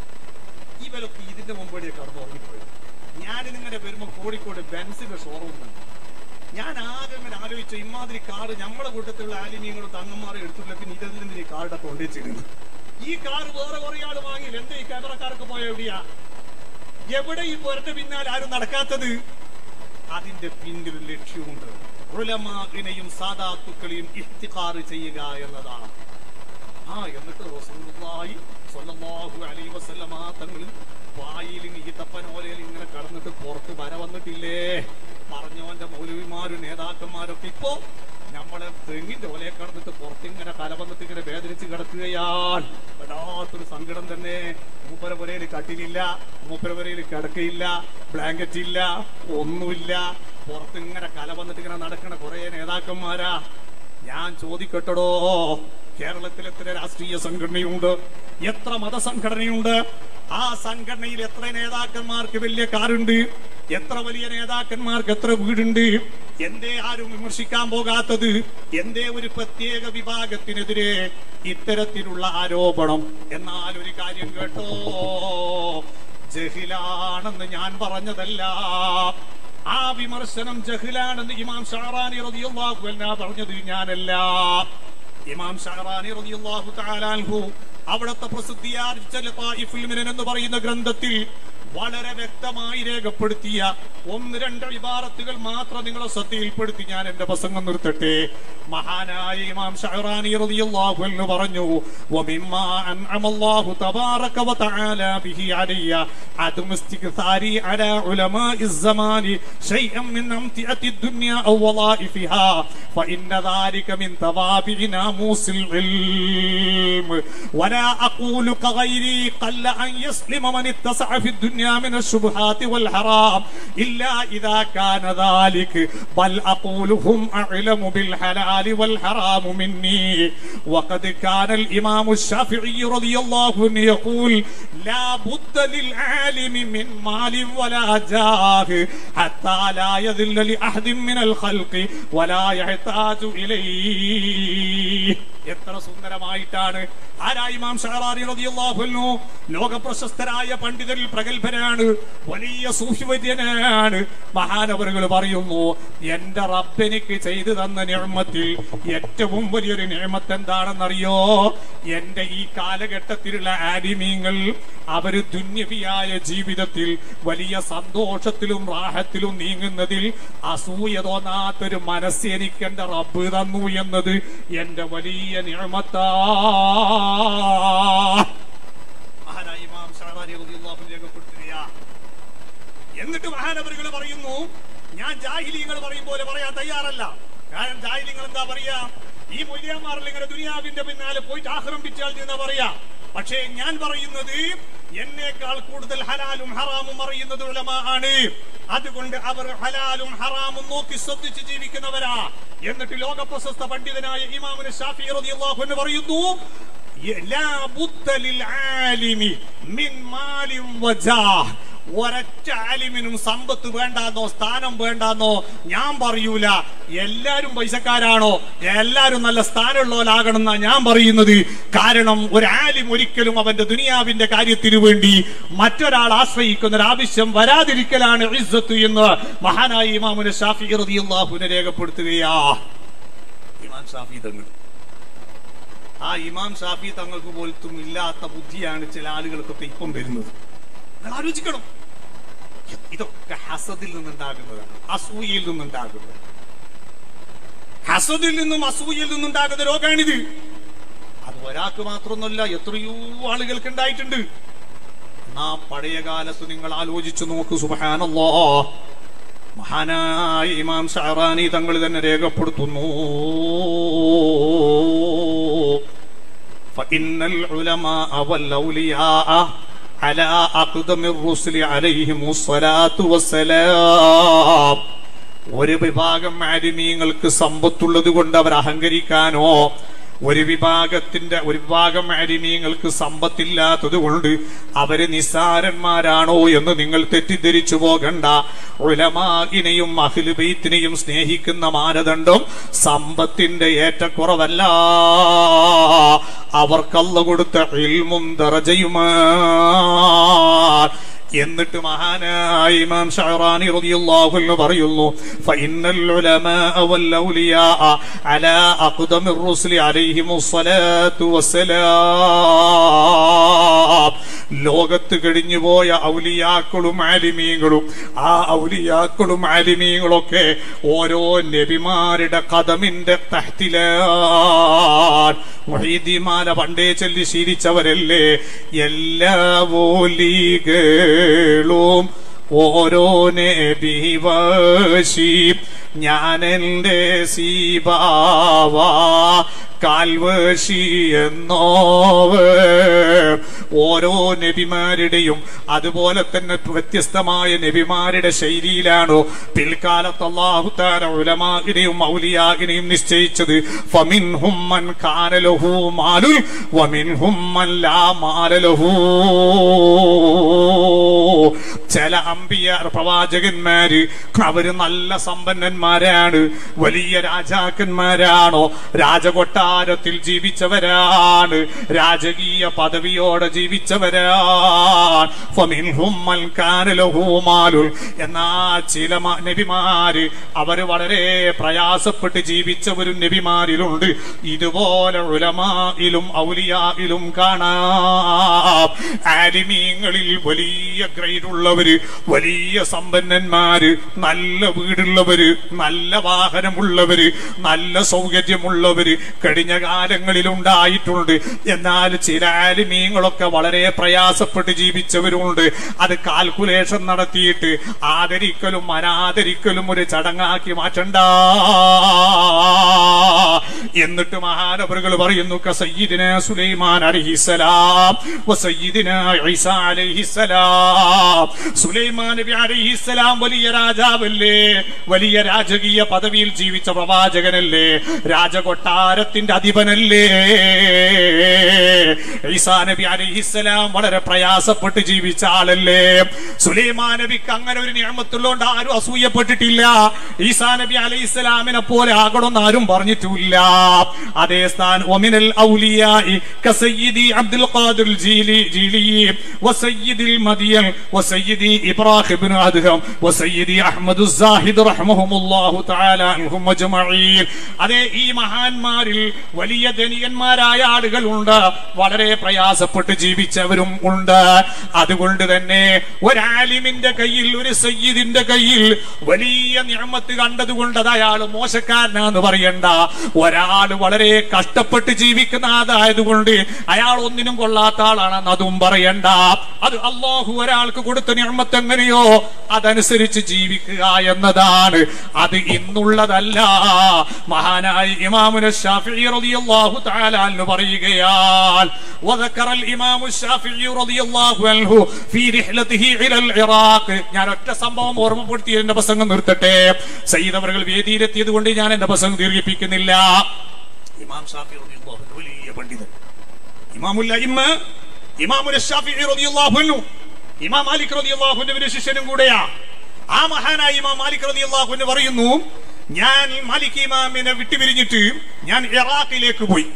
ഇവരൊക്കെ ഇതിന്റെ മുമ്പേ കടന്നു ഉറങ്ങിപ്പോയത് ഞാൻ ഇങ്ങനെ വരുമ്പോ കോഴിക്കോട് ബെൻസിന്റെ ഷോറൂം കണ്ടു ഞാൻ ആകെ ഇങ്ങനെ ആലോചിച്ചു ഇമാതിരി കാറ് നമ്മളെ കൂട്ടത്തിലുള്ള ആലിമീങ്ങളും തങ്ങന്മാരെ എടുത്തില്ല പിന്നെ ഇതെല്ലാം എന്തിനാ ഈ കാറുടെ കൊണ്ടുവച്ചിരുന്നു ഈ കാറ് വേറെ കുറെ ആള് വാങ്ങിയില്ല എന്താ ഈ ക്യാമറക്കാർക്ക് പോയ എവിടെയാ എവിടെ ഈ പുരന്റെ പിന്നാലെ ആരും നടക്കാത്തത് അതിന്റെ പിന്നിൽ ഒരു ലക്ഷ്യമുണ്ട് ഉലമാകിനെയും സാധാത്തുക്കളെയും ഇഫ്തിഖാർ ചെയ്യുക എന്നതാണ് ആ എന്നിട്ട് റസൂലുള്ളാഹി സ്വല്ലല്ലാഹു അലൈഹി വസല്ലമ തങ്ങൾ വായിൽ ഈത്തപ്പനോലയിൽ ഇങ്ങനെ കടന്നിട്ട് പുറത്ത് വര വന്നിട്ടില്ലേ പറഞ്ഞവന്റെ മൗലവിമാരും നേതാക്കന്മാരൊക്കെ ഇപ്പോ നമ്മളെ തെങ്ങിന്റെ ഓലയെ കടന്നിട്ട് പുറത്തിങ്ങനെ കല വന്നിട്ട് ഇങ്ങനെ വേദനിച്ച് കിടക്കുകയാണ് വല്ലാത്തൊരു സങ്കടം തന്നെ മൂപ്പര പുരയിൽ കട്ടിലില്ല മൂപ്പര പുരയിൽ കിടക്കയില്ല ബ്ലാങ്കറ്റ് ഇല്ല ഒന്നുമില്ല പുറത്തിങ്ങനെ കല വന്നിട്ട് ഇങ്ങനെ നടക്കണ കുറെ നേതാക്കന്മാരാ ഞാൻ ചോദിക്കട്ടടോ കേരളത്തിൽ എത്ര രാഷ്ട്രീയ സംഘടനയുണ്ട് എത്ര മതസംഘടനയുണ്ട് ആ സംഘടനയിൽ എത്ര നേതാക്കന്മാർക്ക് വലിയ കാറുണ്ട് എത്ര വലിയ നേതാക്കന്മാർക്ക് എത്ര വീടുണ്ട് എന്തേ ആരും വിമർശിക്കാൻ പോകാത്തത് എന്തേ ഒരു പ്രത്യേക വിഭാഗത്തിനെതിരെ ഇത്തരത്തിലുള്ള ആരോപണം എന്നാൽ ഒരു കാര്യം കേട്ടോ ജഹിലാണെന്ന് ഞാൻ പറഞ്ഞതല്ല ആ വിമർശനം ജഹിലാണെന്ന് ഇമാം ഷാറാനി റളിയല്ലാഹു അൻഹു പറഞ്ഞത് ഞാനല്ല ഇമാം ഷാറാനി റളിയല്ലാഹു തആല അൻഹു അവിടുത്തെ പ്രസിദ്ധിയാർജിച്ച ലതായിഫുൽ മിനൻ എന്ന് പറയുന്ന ഗ്രന്ഥത്തിൽ വളരെ വ്യക്തമായി രേഖപ്പെടുത്തിയ ഒന്ന് രണ്ട് ഇബാറത്തുകൾ മാത്രം നിങ്ങളെ ശ്രദ്ധയിൽപ്പെടുത്തി ഞാൻ എന്റെ പ്രസംഗം നിർത്തട്ടെ മഹാനായ ഇമാം ഷഹറാനി റളിയല്ലാഹു അൻഹു പറഞ്ഞു വമിമ്മാ അൻഅമല്ലാഹു തബാറക വതആല ബിഹി അലയ്യ عدم استكثاري على علماء الزمان شيئا من أمتعة الدنيا أو وظائفها فإن ذلك من توابع ناموس العلم ولا أقول كغيري قل أن يسلم من اتسع في الدنيا من الشبهات والحرام إلا إذا كان ذلك بل أقول هم أعلم بالحلال والحرام مني وقد كان الإمام الشافعي رضي الله عنه يقول لا بد للعالم من مال ولا جاه حتى لا يذل لأحد من الخلق ولا يحتاج إليه എത്ര സുന്ദരമായിട്ടാണ് ആരാ ഇമാം ഷഹറാനി റളിയല്ലാഹു അൻഹു ലോക പ്രശസ്തരായ പണ്ഡിതരിൽ പ്രഗത്ഭനാണ് വലിയ സൂഫിവര്യനാണ് മഹാനവറുകൾ പറയുന്നു എന്റെ റബ്ബെനിക്ക് ചെയ്തു തന്ന നിയമത്തിൽ ഏറ്റവും വലിയൊരു നിയമത്ത് എന്താണെന്നറിയോ എന്റെ ഈ കാലഘട്ടത്തിലുള്ള ആലിമീങ്ങൾ അവര് ദുന്യവിയായ ജീവിതത്തിൽ വലിയ സന്തോഷത്തിലും റാഹത്തിലും നീങ്ങുന്നതിൽ അസൂയ തോന്നാത്തൊരു മനസ്സ് എനിക്ക് എന്റെ റബ്ബ് തന്നു എന്നത് എന്റെ വലിയ നിയമത്താ മഹാനായ ഇമാം ഷഹറാനി റളിയല്ലാഹു അൻഹു രേഖപ്പെടുത്തുകയാ എന്നിട്ട് മഹാനവറുകൾ പറയുന്നു ഞാൻ ജാഹിലിങ്ങൾ പറയും പോലെ പറയാൻ തയ്യാറല്ല കാരണം ജാഹിലിങ്ങൾ എന്താ പറയാ ഈ മൊയ്ലിയാമാരിൽ ഇങ്ങനെ ദുനിയാവിന്റെ പിന്നാലെ പോയിട്ട് ആക്രമിച്ചാൽ എന്നാ പറയാ പക്ഷേ ഞാൻ പറയുന്നത് എന്നേക്കാൾ കൂടുതൽ ഹലാലും ഹറാമും അറിയുന്നത് ഉലമാ ആണ് അതുകൊണ്ട് അവർ ഹലാലും ഹറാമും നോക്കി ശ്രദ്ധിച്ച് ജീവിക്കുന്നവരാ എന്നിട്ട് ലോക പ്രശസ്ത പണ്ഡിതനായ ഇമാമുന് ഷാഫി റളിയല്ലാഹു അൻഹു പറയുന്നു ലാ ബുദ്ദ ലിൽ ആലിമി മിൻ മാലിൻ വജാഹ് ഒരൊറ്റ ആലിമിനും സമ്പത്ത് വേണ്ടാന്നോ സ്ഥാനം വേണ്ടാന്നോ ഞാൻ പറയൂല എല്ലാരും പൈസക്കാരാണോ എല്ലാരും നല്ല സ്ഥാനമുള്ളവരാകണം എന്നാ ഞാൻ പറയുന്നത് കാരണം ഒരു ആലിം ഒരിക്കലും അവന്റെ ദുനിയാവിന്റെ കാര്യത്തിന് വേണ്ടി മറ്റൊരാൾ ആശ്രയിക്കുന്ന ഒരു ആവശ്യം വരാതിരിക്കലാണ് ഇസ്സത്ത് എന്ന് മഹാനായ ഇമാമുന ഷാഫി റളിയല്ലാഹുവിനെ രേഖപ്പെടുത്തുകയാ ഇമാം ഷാഫി തങ്ങൾ ആ ഇമാം ഷാഫി തങ്ങൾക്ക് പോലത്തും ഇല്ലാത്ത ബുദ്ധിയാണ് ചില ആളുകൾക്കൊക്കെ ഇപ്പം വരുന്നത് നിങ്ങൾ ആലോചിക്കണം ഇതൊക്കെ ഹസദിൽ നിന്നുണ്ടാകുന്നതാണ് അസൂയയിൽ നിന്നുണ്ടാകുന്നത് ഹസദിൽ നിന്നും അസൂയയിൽ നിന്നുണ്ടാകുന്ന രോഗാണിത് അത് ഒരാൾക്ക് മാത്രമൊന്നുമല്ല എത്രയോ ആളുകൾക്ക് ഉണ്ടായിട്ടുണ്ട് എന്നാ പഴയ കാലത്ത് നിങ്ങൾ ആലോചിച്ചു നോക്കൂ സുബഹാനല്ലോ മഹാനായ ഇമാം ഷാറാനി തങ്ങൾ തന്നെ രേഖപ്പെടുത്തുന്നു فإن العلماء والأولياء على أقدم الرسل عليهم الصلاة والسلام ഒരു വിഭാഗം ആലിമീങ്ങൾക്ക് സമ്പത്തുള്ളത് കൊണ്ട് അവർ അഹങ്കരിക്കാനോ ഒരു വിഭാഗത്തിന്റെ ഒരു വിഭാഗം ആലിമീങ്ങൾക്ക് സമ്പത്തില്ലാത്തത് കൊണ്ട് അവര് നിസ്സാരന്മാരാണോ എന്ന് നിങ്ങൾ തെറ്റിദ്ധരിച്ചു പോകണ്ട ഉലമാകിനെയും അഖിലുബൈത്തിനെയും സ്നേഹിക്കുന്ന മാനദണ്ഡം സമ്പത്തിന്റെ ഏറ്റക്കുറവല്ല അവർക്കല്ല കൊടുത്ത ഇൽമും ദറജയുമാ എന്നിട്ട് മഹാനായ ഇമാം ഷഹറാനി റളിയല്ലാഹു അൻഹു പറയുന്നു ഫഇന്നൽ ഉലമാഅ വൽ ഔലിയാഅ അലാ അഖ്ദമിർ റുസ്ലി അലൈഹിമുസ് സ്വലാത്തു വസ്സലാം ലോകത്ത് കഴിഞ്ഞുപോയ ഔലിയാക്കളും ആലിമീങ്ങളും ആ ഔലിയാക്കളും ആലിമീങ്ങളൊക്കെ ഓരോ നബിമാരുടെ കഥമിന്റെ തഹ്തിലാണ് മൊഹീദിമാല പണ്ടേ ചൊല്ലി ശീലിച്ചവരല്ലേ എല്ലാ ഓലികളും ഓരോ നബിവശി ഞാൻ എൻ്റെ സീബാവ കാൽവശി എന്നോവർ ഓരോ നബിമാരുടെയും അതുപോലെ തന്നെ വ്യത്യസ്തമായ നബിമാരുടെ ശൈലിയിലാണോ പിൽക്കാലത്ത് അള്ളാഹു താര ഉലമാകിനെയും ഔലിയാകിനെയും നിശ്ചയിച്ചത് ഫമിൻഹും മൻ കാന ലഹു മാലുൽ വമിൻഹും മൻ ലാ മാല ലഹു ചില അമ്പിയ പ്രവാചകന്മാര് അവര് നല്ല സമ്പന്നന്മാരാണ് വലിയ രാജാക്കന്മാരാണോ രാജകൊട്ടാരത്തിൽ ജീവിച്ചവരാണ് രാജകീയ പദവിയോടെ ജീവിച്ചവരാണ് ഫമിൻഹും മൻ കാന ലഹു മാലുൽ. എന്നാ ചില മ- നബിമാര് അവര് വളരെ പ്രയാസപ്പെട്ട് ജീവിച്ചവരും നബിമാരിലുണ്ട് ഇതുപോലെ ഉലമായിലും ഔലിയായിലും കാണാം ആലിമീങ്ങളിൽ വലിയ ഗ്രേഡ് ഉള്ളവര് വലിയ സമ്പന്നന്മാര് നല്ല വീടുള്ളവര് നല്ല വാഹനമുള്ളവര് നല്ല സൗകര്യമുള്ളവര് കഴിഞ്ഞ കാലങ്ങളിൽ ഉണ്ടായിട്ടുണ്ട് എന്നാൽ ചില ആലിമീങ്ങളൊക്കെ വളരെ പ്രയാസപ്പെട്ട് ജീവിച്ചവരുണ്ട് അത് കാൽക്കുലേഷൻ നടത്തിയിട്ട് ആദരിക്കലും അനാദരിക്കലും ഒരു ചടങ്ങാക്കി മാറ്റണ്ട എന്നിട്ട് മഹാനവറുകൾ പറയുന്നു കസയ്യിദിന സുലൈമാൻ അലൈഹിസ്സലാം വസയ്യിദിന ഈസ അലൈഹിസ്സലാം സുലൈമാൻ നബി അലൈഹിസ്സലാം വലിയ രാജാവല്ലേ വലിയ രാജകീയ പദവിയിൽ ജീവിച്ച പ്രവാചകനല്ലേ രാജകൊട്ടാരത്തിന്റെ അധിപനല്ലേ ഈസാ നബി അലൈഹിസ്സലാം വളരെ പ്രയാസപ്പെട്ട് ജീവിച്ച ആളല്ലേ സുലൈമാൻ നബിക്ക് അങ്ങനെ ഒരു നിയമത്തുള്ളതുകൊണ്ട് ആരും അസൂയപ്പെട്ടിട്ടില്ല ഈസാ നബി അലൈഹിസ്സലാമിനെ പോലെ ആകണമെന്ന് ആരും പറഞ്ഞിട്ടില്ല അതേ സ്ഥാൻ ഒമിനൽ ഔലിയായി കസയ്യിദി അബ്ദുൽ ഖാദിർ ജീലി ജീലി വസയ്യിദിൽ മദിയൽ വസയ്യിദി ഇബ്രാഹിം ഇബ്നു അദ്ഹം വസയ്യിദി അഹ്മദു സാഹിദ് റഹ്മഹുമുല്ലാഹു തആല അൻഹും അജ്മഈൻ അതേ ഈ മഹാന്മാരിൽ വലിയ ധനികന്മാരായ ആളുകളുണ്ട് വളരെ പ്രയാസപ്പെട്ട് ജീവിച്ചവരും ഉണ്ട് അതുകൊണ്ട് തന്നെ ഒരാലിമിന്റെ കയ്യിൽ ഒരു സയ്യിദിന്റെ കയ്യിൽ വലിയ നിയമത്ത് കണ്ടതുകൊണ്ട് അത് അയാൾ മോശക്കാരനാന്ന് പറയണ്ട ഒരാൾ വളരെ കഷ്ടപ്പെട്ട് ജീവിക്കുന്ന ആളായതുകൊണ്ട് അയാൾ ഒന്നിനും കൊള്ളാത്ത ആളാണെന്ന് അതും പറയണ്ട അത് അള്ളാഹു ഒരാൾക്ക് കൊടുത്ത നിയമത്ത് എങ്ങനെയോ അതനുസരിച്ച് ജീവിക്കുക എന്നതാണ് അത് ഇന്നുള്ളതല്ല മഹാനായ ഇമാമുന ഷാഫിഈ റളിയല്ലാഹു തആല അൻഹു പറയുകയാൽ وذكر الإمام الشافعي رضي الله عنه في رحلته إلى العراق ഞാൻ ഒറ്റ സംഭവം ഓർമ്മപ്പെടുത്തി എന്റെ പ്രസംഗം നിർത്തട്ടെ സയ്യിദ് അവർകൾ വേദിയിലെത്തിയത് കൊണ്ട് ഞാൻ എന്റെ പ്രസംഗം ദീർഘിപ്പിക്കുന്നില്ല ഇമാം ഷാഫി റളിയല്ലാഹു അൻഹു വലിയ പണ്ഡിതൻ ഇമാമുൽ അഇമ്മ ഇമാമുൽ ഷാഫിഈ റളിയല്ലാഹു അൻഹു ഇമാം മാലിക് റളിയല്ലാഹു അൻഹുവിന്റെ ശിഷ്യനും കൂടെയാ ആ മഹാനായ ഇമാം മാലിക് റളിയല്ലാഹു അൻഹു പറയുന്നു ഞാൻ മാലിക് ഇമാമിനെ വിട്ടുപിരിഞ്ഞിട്ട് ഞാൻ ഇറാഖിലേക്ക് പോയി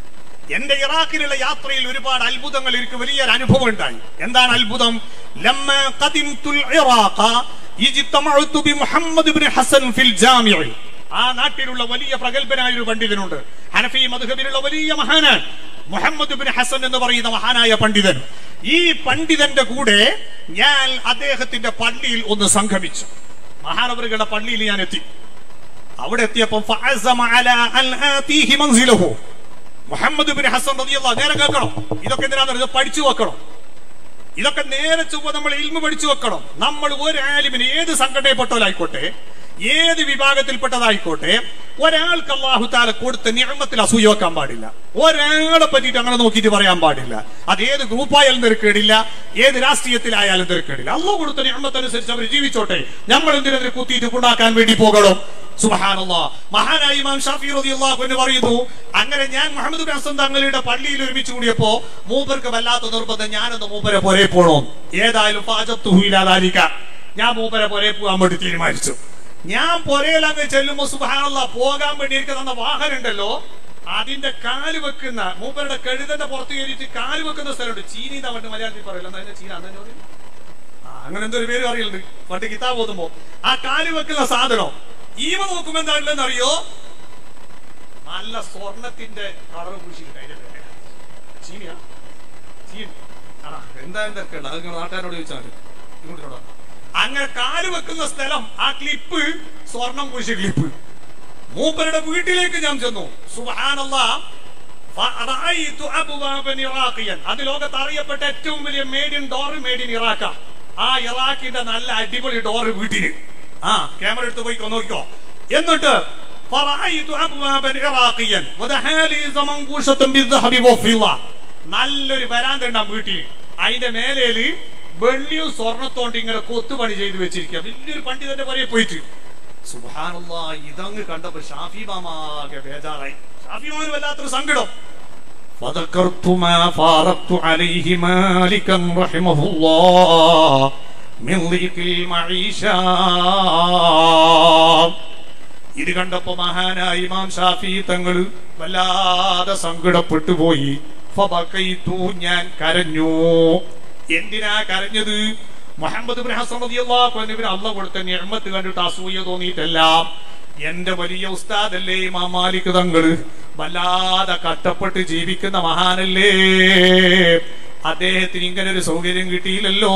എന്റെ ഇറാഖിലുള്ള യാത്രയിൽ ഒരുപാട് അത്ഭുതങ്ങൾ എനിക്ക് വലിയൊരു അനുഭവം ഉണ്ടായി എന്താണ് അത്ഭുതം ലമ്മ ഖദിംതുൽ ഇറാഖ ഇജ്തമഅതു ബി മുഹമ്മദ് ഇബ്നു ഹസൻ ഫിൽ ജാമിഅ ആ നാട്ടിലുള്ള വലിയ പ്രഗത്ഭനായ ഒരു പണ്ഡിതനുണ്ട് ഹനഫി മദ്ഹബിലുള്ള വലിയ മഹാനാണ് മുഹമ്മദ് ബിൻ ഹസൻ എന്ന് പറയുന്ന മഹാനായ പണ്ഡിതൻ ഈ പണ്ഡിതന്റെ കൂടെ ഞാൻ അദ്ദേഹത്തിന്റെ പള്ളിയിൽ ഒന്ന് സംഗമിച്ചു മഹാനവറുകളുടെ പള്ളിയിൽ ഞാൻ എത്തി അവിടെ എത്തിയപ്പോൾ ഫഅസമ അലാ അൻ ആതീഹി മൻസിലഹു മുഹമ്മദ് ബിൻ ഹസൻ റളിയല്ലാഹു നേരെ കേൾക്കണം ഇതൊക്കെ എന്തിനാണ് ഇത് പഠിച്ചു വെക്കണം ഇതൊക്കെ നേരെ ചൊവ്വ നമ്മൾ ഇൽമ പഠിച്ചു വെക്കണം നമ്മൾ ഒരു ആലിമിന് ഏത് സംഘടനയിൽപ്പെട്ടവരായിക്കോട്ടെ ഏത് വിഭാഗത്തിൽപ്പെട്ടതായിക്കോട്ടെ ഒരാൾക്ക് അള്ളാഹു താല കൊടുത്ത നിയമത്തിൽ അസൂയ വെക്കാൻ പാടില്ല ഒരാളെ പറ്റിയിട്ട് അങ്ങനെ നോക്കിയിട്ട് പറയാൻ പാടില്ല അത് ഏത് ഗ്രൂപ്പായാലും തിരക്കേടില്ല ഏത് രാഷ്ട്രീയത്തിലായാലും തിരക്കേടില്ല അള്ളാഹ് കൊടുത്ത നിയമത്തനുസരിച്ച് അവർ ജീവിച്ചോട്ടെ നമ്മൾ എന്തിനെ കുത്തിയിട്ട് ഉണ്ടാക്കാൻ വേണ്ടി പോകണം സുബ്ഹാനല്ലാ മഹാനായ ഇമാം ഷാഫി റളിയല്ലാഹു അൻഹു പറയുന്നു അങ്ങനെ ഞാൻ മുഹമ്മദ് ബിൻ ഹസൻ തങ്ങളുടെ പള്ളിയിൽ ഒരുമിച്ച് കൂടിയപ്പോ മൂപ്പർക്ക് വല്ലാത്ത നിർബന്ധം ഞാനൊന്ന് മൂപ്പരെ പോരെ പോണോ ഏതായാലും ഫാജത്തുഹു ഇലാ ദാലിക ഞാൻ മൂപ്പരെ പോരെ പോകാൻ വേണ്ടി തീരുമാനിച്ചു ഞാൻ പൊരയിലങ്ങ് ചെല്ലുമ്പോ സുബാനുള്ള പോകാൻ വേണ്ടി എനിക്ക് തന്ന വാഹനം ഉണ്ടല്ലോ അതിന്റെ കാല് വെക്കുന്ന മൂപ്പരുടെ കഴുതന്റെ പുറത്ത് കയറിയിട്ട് കാല് വെക്കുന്ന സ്ഥലമുണ്ട് ചീനി എന്നാ പണ്ട് മലയാളത്തിൽ പറയില്ല എന്താ അതിന്റെ ചീന എന്താ അതിന്റെ പറയും? ആ, അങ്ങനെ എന്തോ ഒരു പേര് അറിയുന്നുണ്ട് പണ്ട് കിതാബ് ഓതുമ്പോ ആ കാല് വെക്കുന്ന സാധനം ഈവ നോക്കുമ്പോ എന്താ ഉള്ളതെന്ന് അറിയോ നല്ല സ്വർണത്തിന്റെ കളർ പൂശിയിട്ട് അതിന്റെ പേര്. ചീനിയാ ചീനി ആ എന്താ എന്തൊക്കെ ഉള്ളത് അത് നിങ്ങൾ നാട്ടുകാരോട് ചോദിച്ചാൽ മതി ഇങ്ങോട്ട് വാ. അങ്ങനെ കാല് വെക്കുന്ന സ്ഥലം ആ ക്ലിപ്പ് സ്വർണം പൂശിയ ക്ലിപ്പ് മൂപ്പരുടെ വീട്ടിലേക്ക് ഞാൻ ചെന്നു സുബ്ഹാനല്ലാ ഫറഅയ്തു അബ്വാബൻ ഇറാഖിയൻ. അത് ലോകത്ത് അറിയപ്പെട്ട ഏറ്റവും വലിയ മേഡ് ഇൻ ഡോർ മേഡ് ഇൻ ഇറാഖ ആ ഇറാഖിന്റെ നല്ല അടിപൊളി ഡോർ വീട്ടില് ആ ക്യാമറ എടുത്ത് പോയി നോക്കിക്കോ എന്നിട്ട് ഫറഅയ്തു അബ്വാബൻ ഇറാഖിയൻ വദഹാലിസ മൻകൂശത്തൻ ബിദ്ദഹബി വഫിള നല്ലൊരു വരാന്ത ഉണ്ടാവും വീട്ടിൽ അതിന്റെ മേലേല് വെള്ളിയും സ്വർണത്തോണ്ട് ഇങ്ങനെ കൊത്തുപണി ചെയ്ത് വെച്ചിരിക്കുക വലിയൊരു പണ്ഡിതന്റെ പുറകെ പോയിട്ട് സുബാനുള്ള ഇതങ്ങ് കണ്ടപ്പോ ഷാഫി മാമാകെ ബേജാറായി ഷാഫി മാമന് വല്ലാത്തൊരു സങ്കടം فذكرت ما فارقت عليه مالكا رحمه الله من ضيق المعيشة ഇത് കണ്ടപ്പോ മഹാനായ ഇമാം ഷാഫി തങ്ങൾ വല്ലാതെ സങ്കടപ്പെട്ടു പോയി ഫബക്കൈതു ഞാൻ കരഞ്ഞു എന്തിനാ കരഞ്ഞത് മുഹമ്മദ് ഇബ്നു ഹസൻ റളിയല്ലാഹു അൻഹുവിന് അള്ളാഹ് കൊടുത്ത നിഅമത്ത് കണ്ടിട്ട് അസൂയ തോന്നിയിട്ടല്ല എന്റെ വലിയ ഉസ്താദല്ലേ ഇമാം മാലിക് തങ്ങള് വല്ലാതെ കഷ്ടപ്പെട്ട് ജീവിക്കുന്ന മഹാനല്ലേ അദ്ദേഹത്തിന് ഇങ്ങനെ ഒരു സൗകര്യം കിട്ടിയില്ലല്ലോ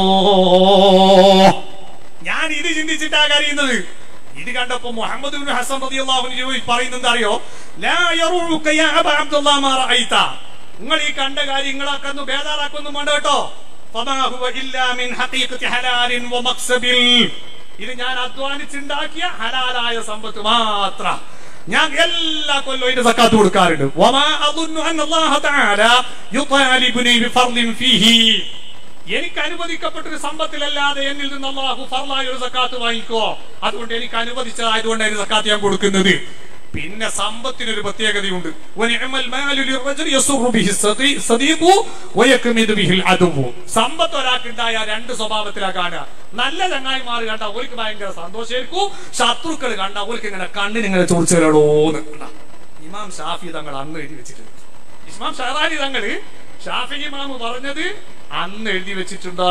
ഞാൻ ഇത് ചിന്തിച്ചിട്ടാ കരയുന്നത് ഇത് കണ്ടപ്പോ മുഹമ്മദ് ബിൻ ഹസൻ റളിയല്ലാഹു അൻഹു പറയുന്നത് അറിയോ ലാ യറൂക യാ അബ അബ്ദുല്ലാഹ് മാ റഅയ്ത നിങ്ങൾ ഈ കണ്ട കാര്യങ്ങളൊക്കെ ഒന്ന് ബേജാറാക്കൊന്നും വേണ്ട കേട്ടോ ഫമാ ഹുവ ഇല്ലാ മിൻ ഹഖീഖത്തി ഹലാലിൻ വ മക്സബിൽ ഇത് ഞാൻ അധ്വാനിച്ചുണ്ടാക്കിയ ഹലാലായ സമ്പത്ത് മാത്രം ഞാൻ എല്ലാ കൊല്ലവും ഇതിന്റെ സക്കാത്ത് കൊടുക്കാറുണ്ട് വമാ അദുന്നു അന്ന അല്ലാഹ തആല യുതാലിബുനി ബിഫർളിൻ ഫീഹി എനിക്ക് അനുവദിക്കപ്പെട്ട ഒരു സമ്പത്തിലല്ലാതെ എന്നിൽ നിന്ന് അള്ളാഹു ഫർലായ ഒരു സക്കാത്ത് വാങ്ങിക്കോ അതുകൊണ്ട് എനിക്ക് അനുവദിച്ചതായതുകൊണ്ട് അതിന് സക്കാത്ത് ഞാൻ കൊടുക്കുന്നത് പിന്നെ സമ്പത്തിനൊരു പ്രത്യേകതയുണ്ട് വനിഅമൽ മാലു ലിർറജുലി യസുറു ബിഹി സദീ- സദീഖു വയക്മിദു ബിഹിൽ അദുവു. സമ്പത്ത് ഒരാൾക്കുണ്ടായ രണ്ട് സ്വഭാവത്തിലാ കാണുക നല്ല ചങ്ങായിമാർ കണ്ട ഓർക്ക് ഭയങ്കര സന്തോഷമായിരിക്കും ശത്രുക്കൾ കണ്ട ഓർക്ക് ഇങ്ങനെ കണ്ണിന് ഇങ്ങനെ ചോദിച്ചാലോന്ന് ഇമാം ഷാഫി തങ്ങൾ അന്ന് എഴുതി വെച്ചിട്ടുണ്ട് ഇസ്മാം ഷഹറാനി തങ്ങള് ഷാഫി ഇമാം പറഞ്ഞത് അന്ന് എഴുതി വെച്ചിട്ടുണ്ട്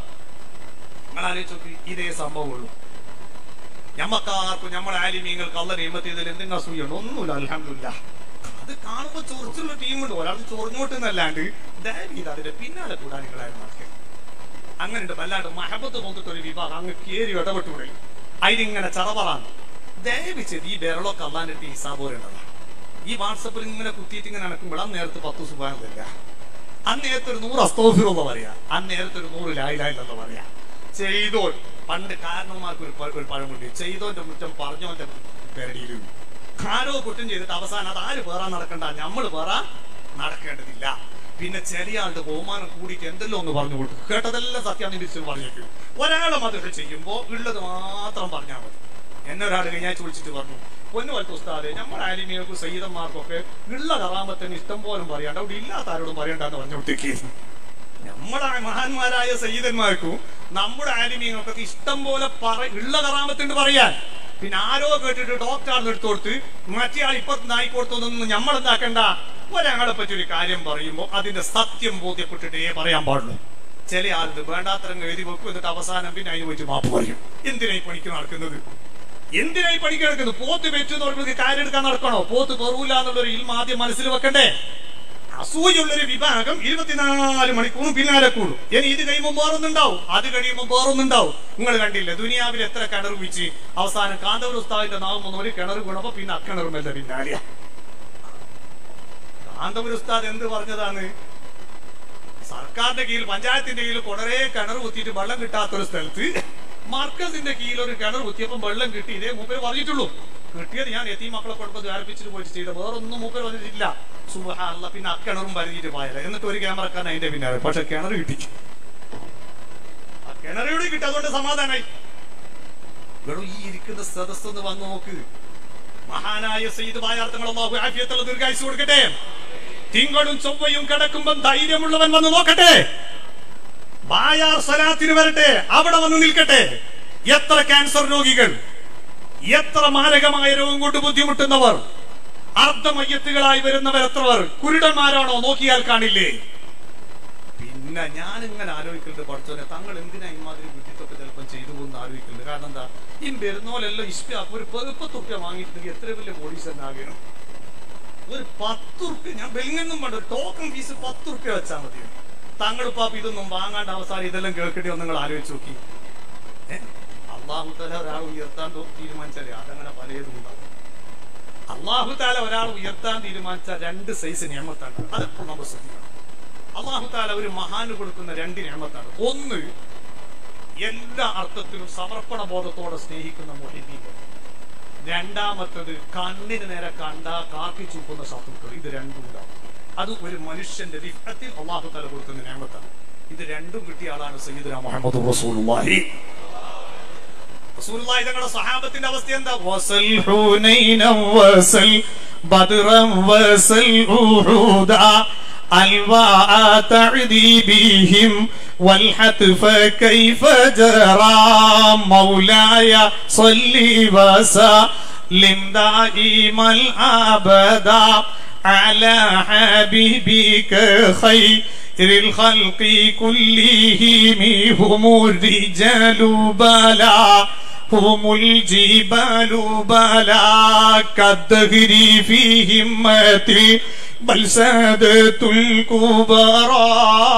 നിങ്ങൾ ആലോചിച്ച് നോക്ക് ഇതേ സംഭവമുള്ളൂ ഞമ്മക്കാർക്കും നമ്മളെ ആലിമീങ്ങൾക്ക് അല്ല നിയമത്തിൽ ഇതിൽ എന്തെങ്കിലും അസൂയുണ്ട് ഒന്നുമില്ല അലഹമില്ല അത് കാണുമ്പോ ചൊറിച്ചുള്ള ടീമുണ്ട് ഒരാൾ ചൊറിഞ്ഞോട്ടെന്നല്ലാണ്ട് ദയവീത് അതിന്റെ പിന്നാലെ കൂടാൻ നിങ്ങളായിരുന്നു നടക്കുക അങ്ങനെയുണ്ട് വല്ലാണ്ട് മഹബത്ത് പോന്നിട്ട് ഒരു വിഭാഗം അങ്ങ് കേറി ഇടപെട്ട് പറയും അതിലിങ്ങനെ ചറവറാണ് ദയവിച്ചത് ഈ ബെറളൊക്കെ അള്ളാന്റെ ഹിസാബ് പറയേണ്ടതാണ് ഈ വാട്സപ്പിൽ ഇങ്ങനെ കുത്തിയിട്ട് ഇങ്ങനെ നടക്കുമ്പോൾ അന്ന് നേരത്തെ പത്ത് സുഖാനില്ല അന്ന് നേരത്തെ ഒരു നൂറ് അസ്തോഫിറുള്ള പറയാ അന്ന് നേരത്തെ ഒരു നൂറ് ലായിലായില്ലെന്ന് പറയാ ചെയ്തോൻ പണ്ട് കാരണന്മാർക്ക് ഒരു പ- ഒരു പഴമുണ്ട് ചെയ്തോന്റെ കുറ്റം പറഞ്ഞോന്റെ പെരടിയിലും ആരോ കുറ്റം ചെയ്തിട്ട് അവസാനം അത് ആര് പേറാൻ നടക്കണ്ട നമ്മൾ പേറാൻ നടക്കേണ്ടതില്ല പിന്നെ ചെറിയ ആളുടെ ബഹുമാനം കൂടിയിട്ട് എന്തെല്ലോ ഒന്ന് പറഞ്ഞു കൊടുക്കും കേട്ടതെല്ലാം സത്യാനിരിച്ചു പറഞ്ഞേക്കും ഒരാളെ മതൊക്കെ ചെയ്യുമ്പോ ഉള്ളത് മാത്രം പറഞ്ഞാൽ മതി എന്നെ ഒരാൾ കഴിഞ്ഞാഴ്ച വിളിച്ചിട്ട് പറഞ്ഞു പൊന്നു വലത്ത് ഉസ്താദെ നമ്മുടെ ആലിമികൾക്കും സയ്യിദന്മാർക്കൊക്കെ ഉള്ള കറാമത്തിന് ഇഷ്ടം പോലും പറയാണ്ട് അവിടെ ഇല്ലാത്ത ആരോടും പറയണ്ടെന്ന് പറഞ്ഞോട്ടേക്ക് നമ്മുടെ മഹാന്മാരായ സയ്യിദന്മാർക്കും നമ്മുടെ ആലിമീങ്ങൾക്കൊക്കെ ഇഷ്ടം പോലെ പറ ഉള്ള കറാമത്തുണ്ട് പറയാൻ പിന്നെ ആരോ കേട്ടിട്ട് ഡോക്ടറാണ് എടുത്തു കൊടുത്ത് മറ്റേ ആൾ ഇപ്പത്ത് നായി കൊടുത്തൊന്നും നമ്മൾ എന്താക്കണ്ട ഒരാളെ പറ്റി ഒരു കാര്യം പറയുമ്പോൾ അതിന്റെ സത്യം ബോധ്യപ്പെട്ടിട്ടേ പറയാൻ പാടുള്ളൂ ചില ആളുകൾ വേണ്ടാത്തരം എഴുതി വെക്കും എന്നിട്ട് അവസാനം പിന്നെ അതിന് വെച്ച് മാപ്പ് പറയും എന്തിനായി പണിക്ക് നടക്കുന്നത് എന്തിനായി പണിക്ക് നടക്കുന്നത് പോത്ത് വെച്ചു എന്ന് പറയുമ്പോൾ കാര്യം എടുക്കാൻ നടക്കണോ പോത്ത് പെറൂല എന്നുള്ളൊരു ഇൽമ ആദ്യം മനസ്സിൽ വെക്കണ്ടേ അസൂയുള്ളൊരു വിഭാഗം ഇരുപത്തിനാല് മണിക്കൂറും പിന്നാലെ കൂടും ഇനി ഇത് കഴിയുമ്പോൾ വേറൊന്നുണ്ടാവും അത് കഴിയുമ്പോൾ വേറൊന്നുണ്ടാവും നിങ്ങൾ കണ്ടില്ലേ ദുനിയാവിൽ എത്ര കിണർ വീച്ച് അവസാനം കാന്തവർ ഉസ്താവിന്റെ നാമം വന്ന് ഒരു കിണർ വീണപ്പോ പിന്നെ അക്കിണറുമല്ല പിന്നാലെ കാന്തവർ ഉസ്താദ് എന്ത് പറഞ്ഞതാണ് സർക്കാരിന്റെ കീഴിൽ പഞ്ചായത്തിന്റെ കീഴിൽ കുറേ കിണർ കുത്തിയിട്ട് വെള്ളം കിട്ടാത്തൊരു സ്ഥലത്ത് മർക്കസിന്റെ കീഴിൽ ഒരു കിണർ കുത്തിയപ്പം വെള്ളം കിട്ടി ഇതേ മൂപ്പര് പറഞ്ഞിട്ടുള്ളൂ കിട്ടിയത് ഞാൻ എത്തി മക്കളെ കൊടുപ്പത് ആരംഭിച്ചിട്ട് പോയിട്ട് ചെയ്ത വേറൊന്നും മൂപ്പര് പറഞ്ഞിട്ടില്ല സുബഹാനല്ല പിന്നെ അക്കിണറും പരതിയിട്ട് പോയത് എന്നിട്ട് ഒരു ക്യാമറക്കാരൻ അതിന്റെ പിന്നാലെ പക്ഷെ കിണർ കിട്ടി ആ കിണറോട് കിട്ടി അതുകൊണ്ട് സമാധാനായി വെറും ഈ ഇരിക്കുന്ന സദസ് ഒന്ന് വന്ന് നോക്ക് മഹാനായ സയ്യിദ് ബായാർത്ഥങ്ങൾ അള്ളാഹു ആഫിയത്തുള്ള ദീർഘായുസ് കൊടുക്കട്ടെ തിങ്കളും ചൊവ്വയും കിടക്കുമ്പം ധൈര്യമുള്ളവൻ വന്ന് നോക്കട്ടെ ബായാർ സ്വലാത്തിന് വരട്ടെ അവിടെ വന്ന് നിൽക്കട്ടെ എത്ര ക്യാൻസർ രോഗികൾ എത്ര മാരകമായ രോഗം കൊണ്ട് ബുദ്ധിമുട്ടുന്നവർ അർദ്ധമയ്യത്തുകളായി വരുന്നവർ എത്രവർ കുരുടന്മാരാണോ നോക്കിയാൽ കാണില്ലേ പിന്നെ ഞാൻ ഇങ്ങനെ ആലോചിക്കുന്നുണ്ട് പഠിച്ചോനെ തങ്ങൾ എന്തിനാ ഇമാതിരി ബുദ്ധിത്തൊക്കെ ചിലപ്പം ചെയ്തു പോകുന്ന ആലോചിക്കുന്നുണ്ട് കാരണം എന്താ ഈ വരുന്നോലെല്ലാം ഇഷ്ട ഒരു പെറുപ്പത്ത് റുപ്യ വാങ്ങിയിട്ടുണ്ടെങ്കിൽ എത്ര വലിയ കോടീശ്വരനാകണം ഒരു പത്ത് റുപ്യ ഞാൻ വെളിങ്ങൊന്നും വേണ്ട ഒരു ടോക്കൺ ഫീസ് പത്ത് റുപ്യ വെച്ചാൽ മതി തങ്ങൾ പാപ്പ ഇതൊന്നും വാങ്ങാണ്ട് അവസാനം ഇതെല്ലാം കേൾക്കേണ്ടി വന്ന് നിങ്ങൾ ആലോചിച്ച് നോക്കി അള്ളാഹു തല ഒരാൾ ഉയർത്താൻ തോ- തീരുമാനിച്ചാലേ അതങ്ങനെ പലതും ഉണ്ടാവും അള്ളാഹു താല ഒരാൾ ഉയർത്താൻ തീരുമാനിച്ച രണ്ട് സൈസ് നിയമത്താണ് അതെപ്പോൾ നമ്മൾ ശ്രദ്ധിക്കണം അള്ളാഹു താല ഒരു മഹാന് കൊടുക്കുന്ന രണ്ട് നിയമത്താണ് ഒന്ന് എല്ലാ അർത്ഥത്തിലും സമർപ്പണ ബോധത്തോടെ സ്നേഹിക്കുന്ന മൊഹിബീകൾ രണ്ടാമത്തത് കണ്ണിന് നേരെ കണ്ട കാക്കി ചൂക്കുന്ന ശത്രുക്കൾ ഇത് രണ്ടും ഉണ്ടാവും അത് ഒരു മനുഷ്യന്റെ റിഫത്തിൽ അള്ളാഹു തല കൊടുക്കുന്ന നിയമത്താണ് ഇത് രണ്ടും കിട്ടിയ ആളാണ് സയ്യിദുന മുഹമ്മദ് റസൂലുള്ളാഹി റസൂലുള്ളാഹി തങ്ങളുടെ സഹാബത്തിന്റെ അവസ്ഥ എന്താ വസൽ ഹുനൈന വസൽ ബദ്റ വസൽ ഉഹുദ الواء تعدي بهم والحتف كيف جرى مولاي صلي وسلم دائما ابدا على حبيبك خير الخلق كلهم هم الرجال بلا هم الجبال بلا كالدهر في همتي بل سادة الكبرى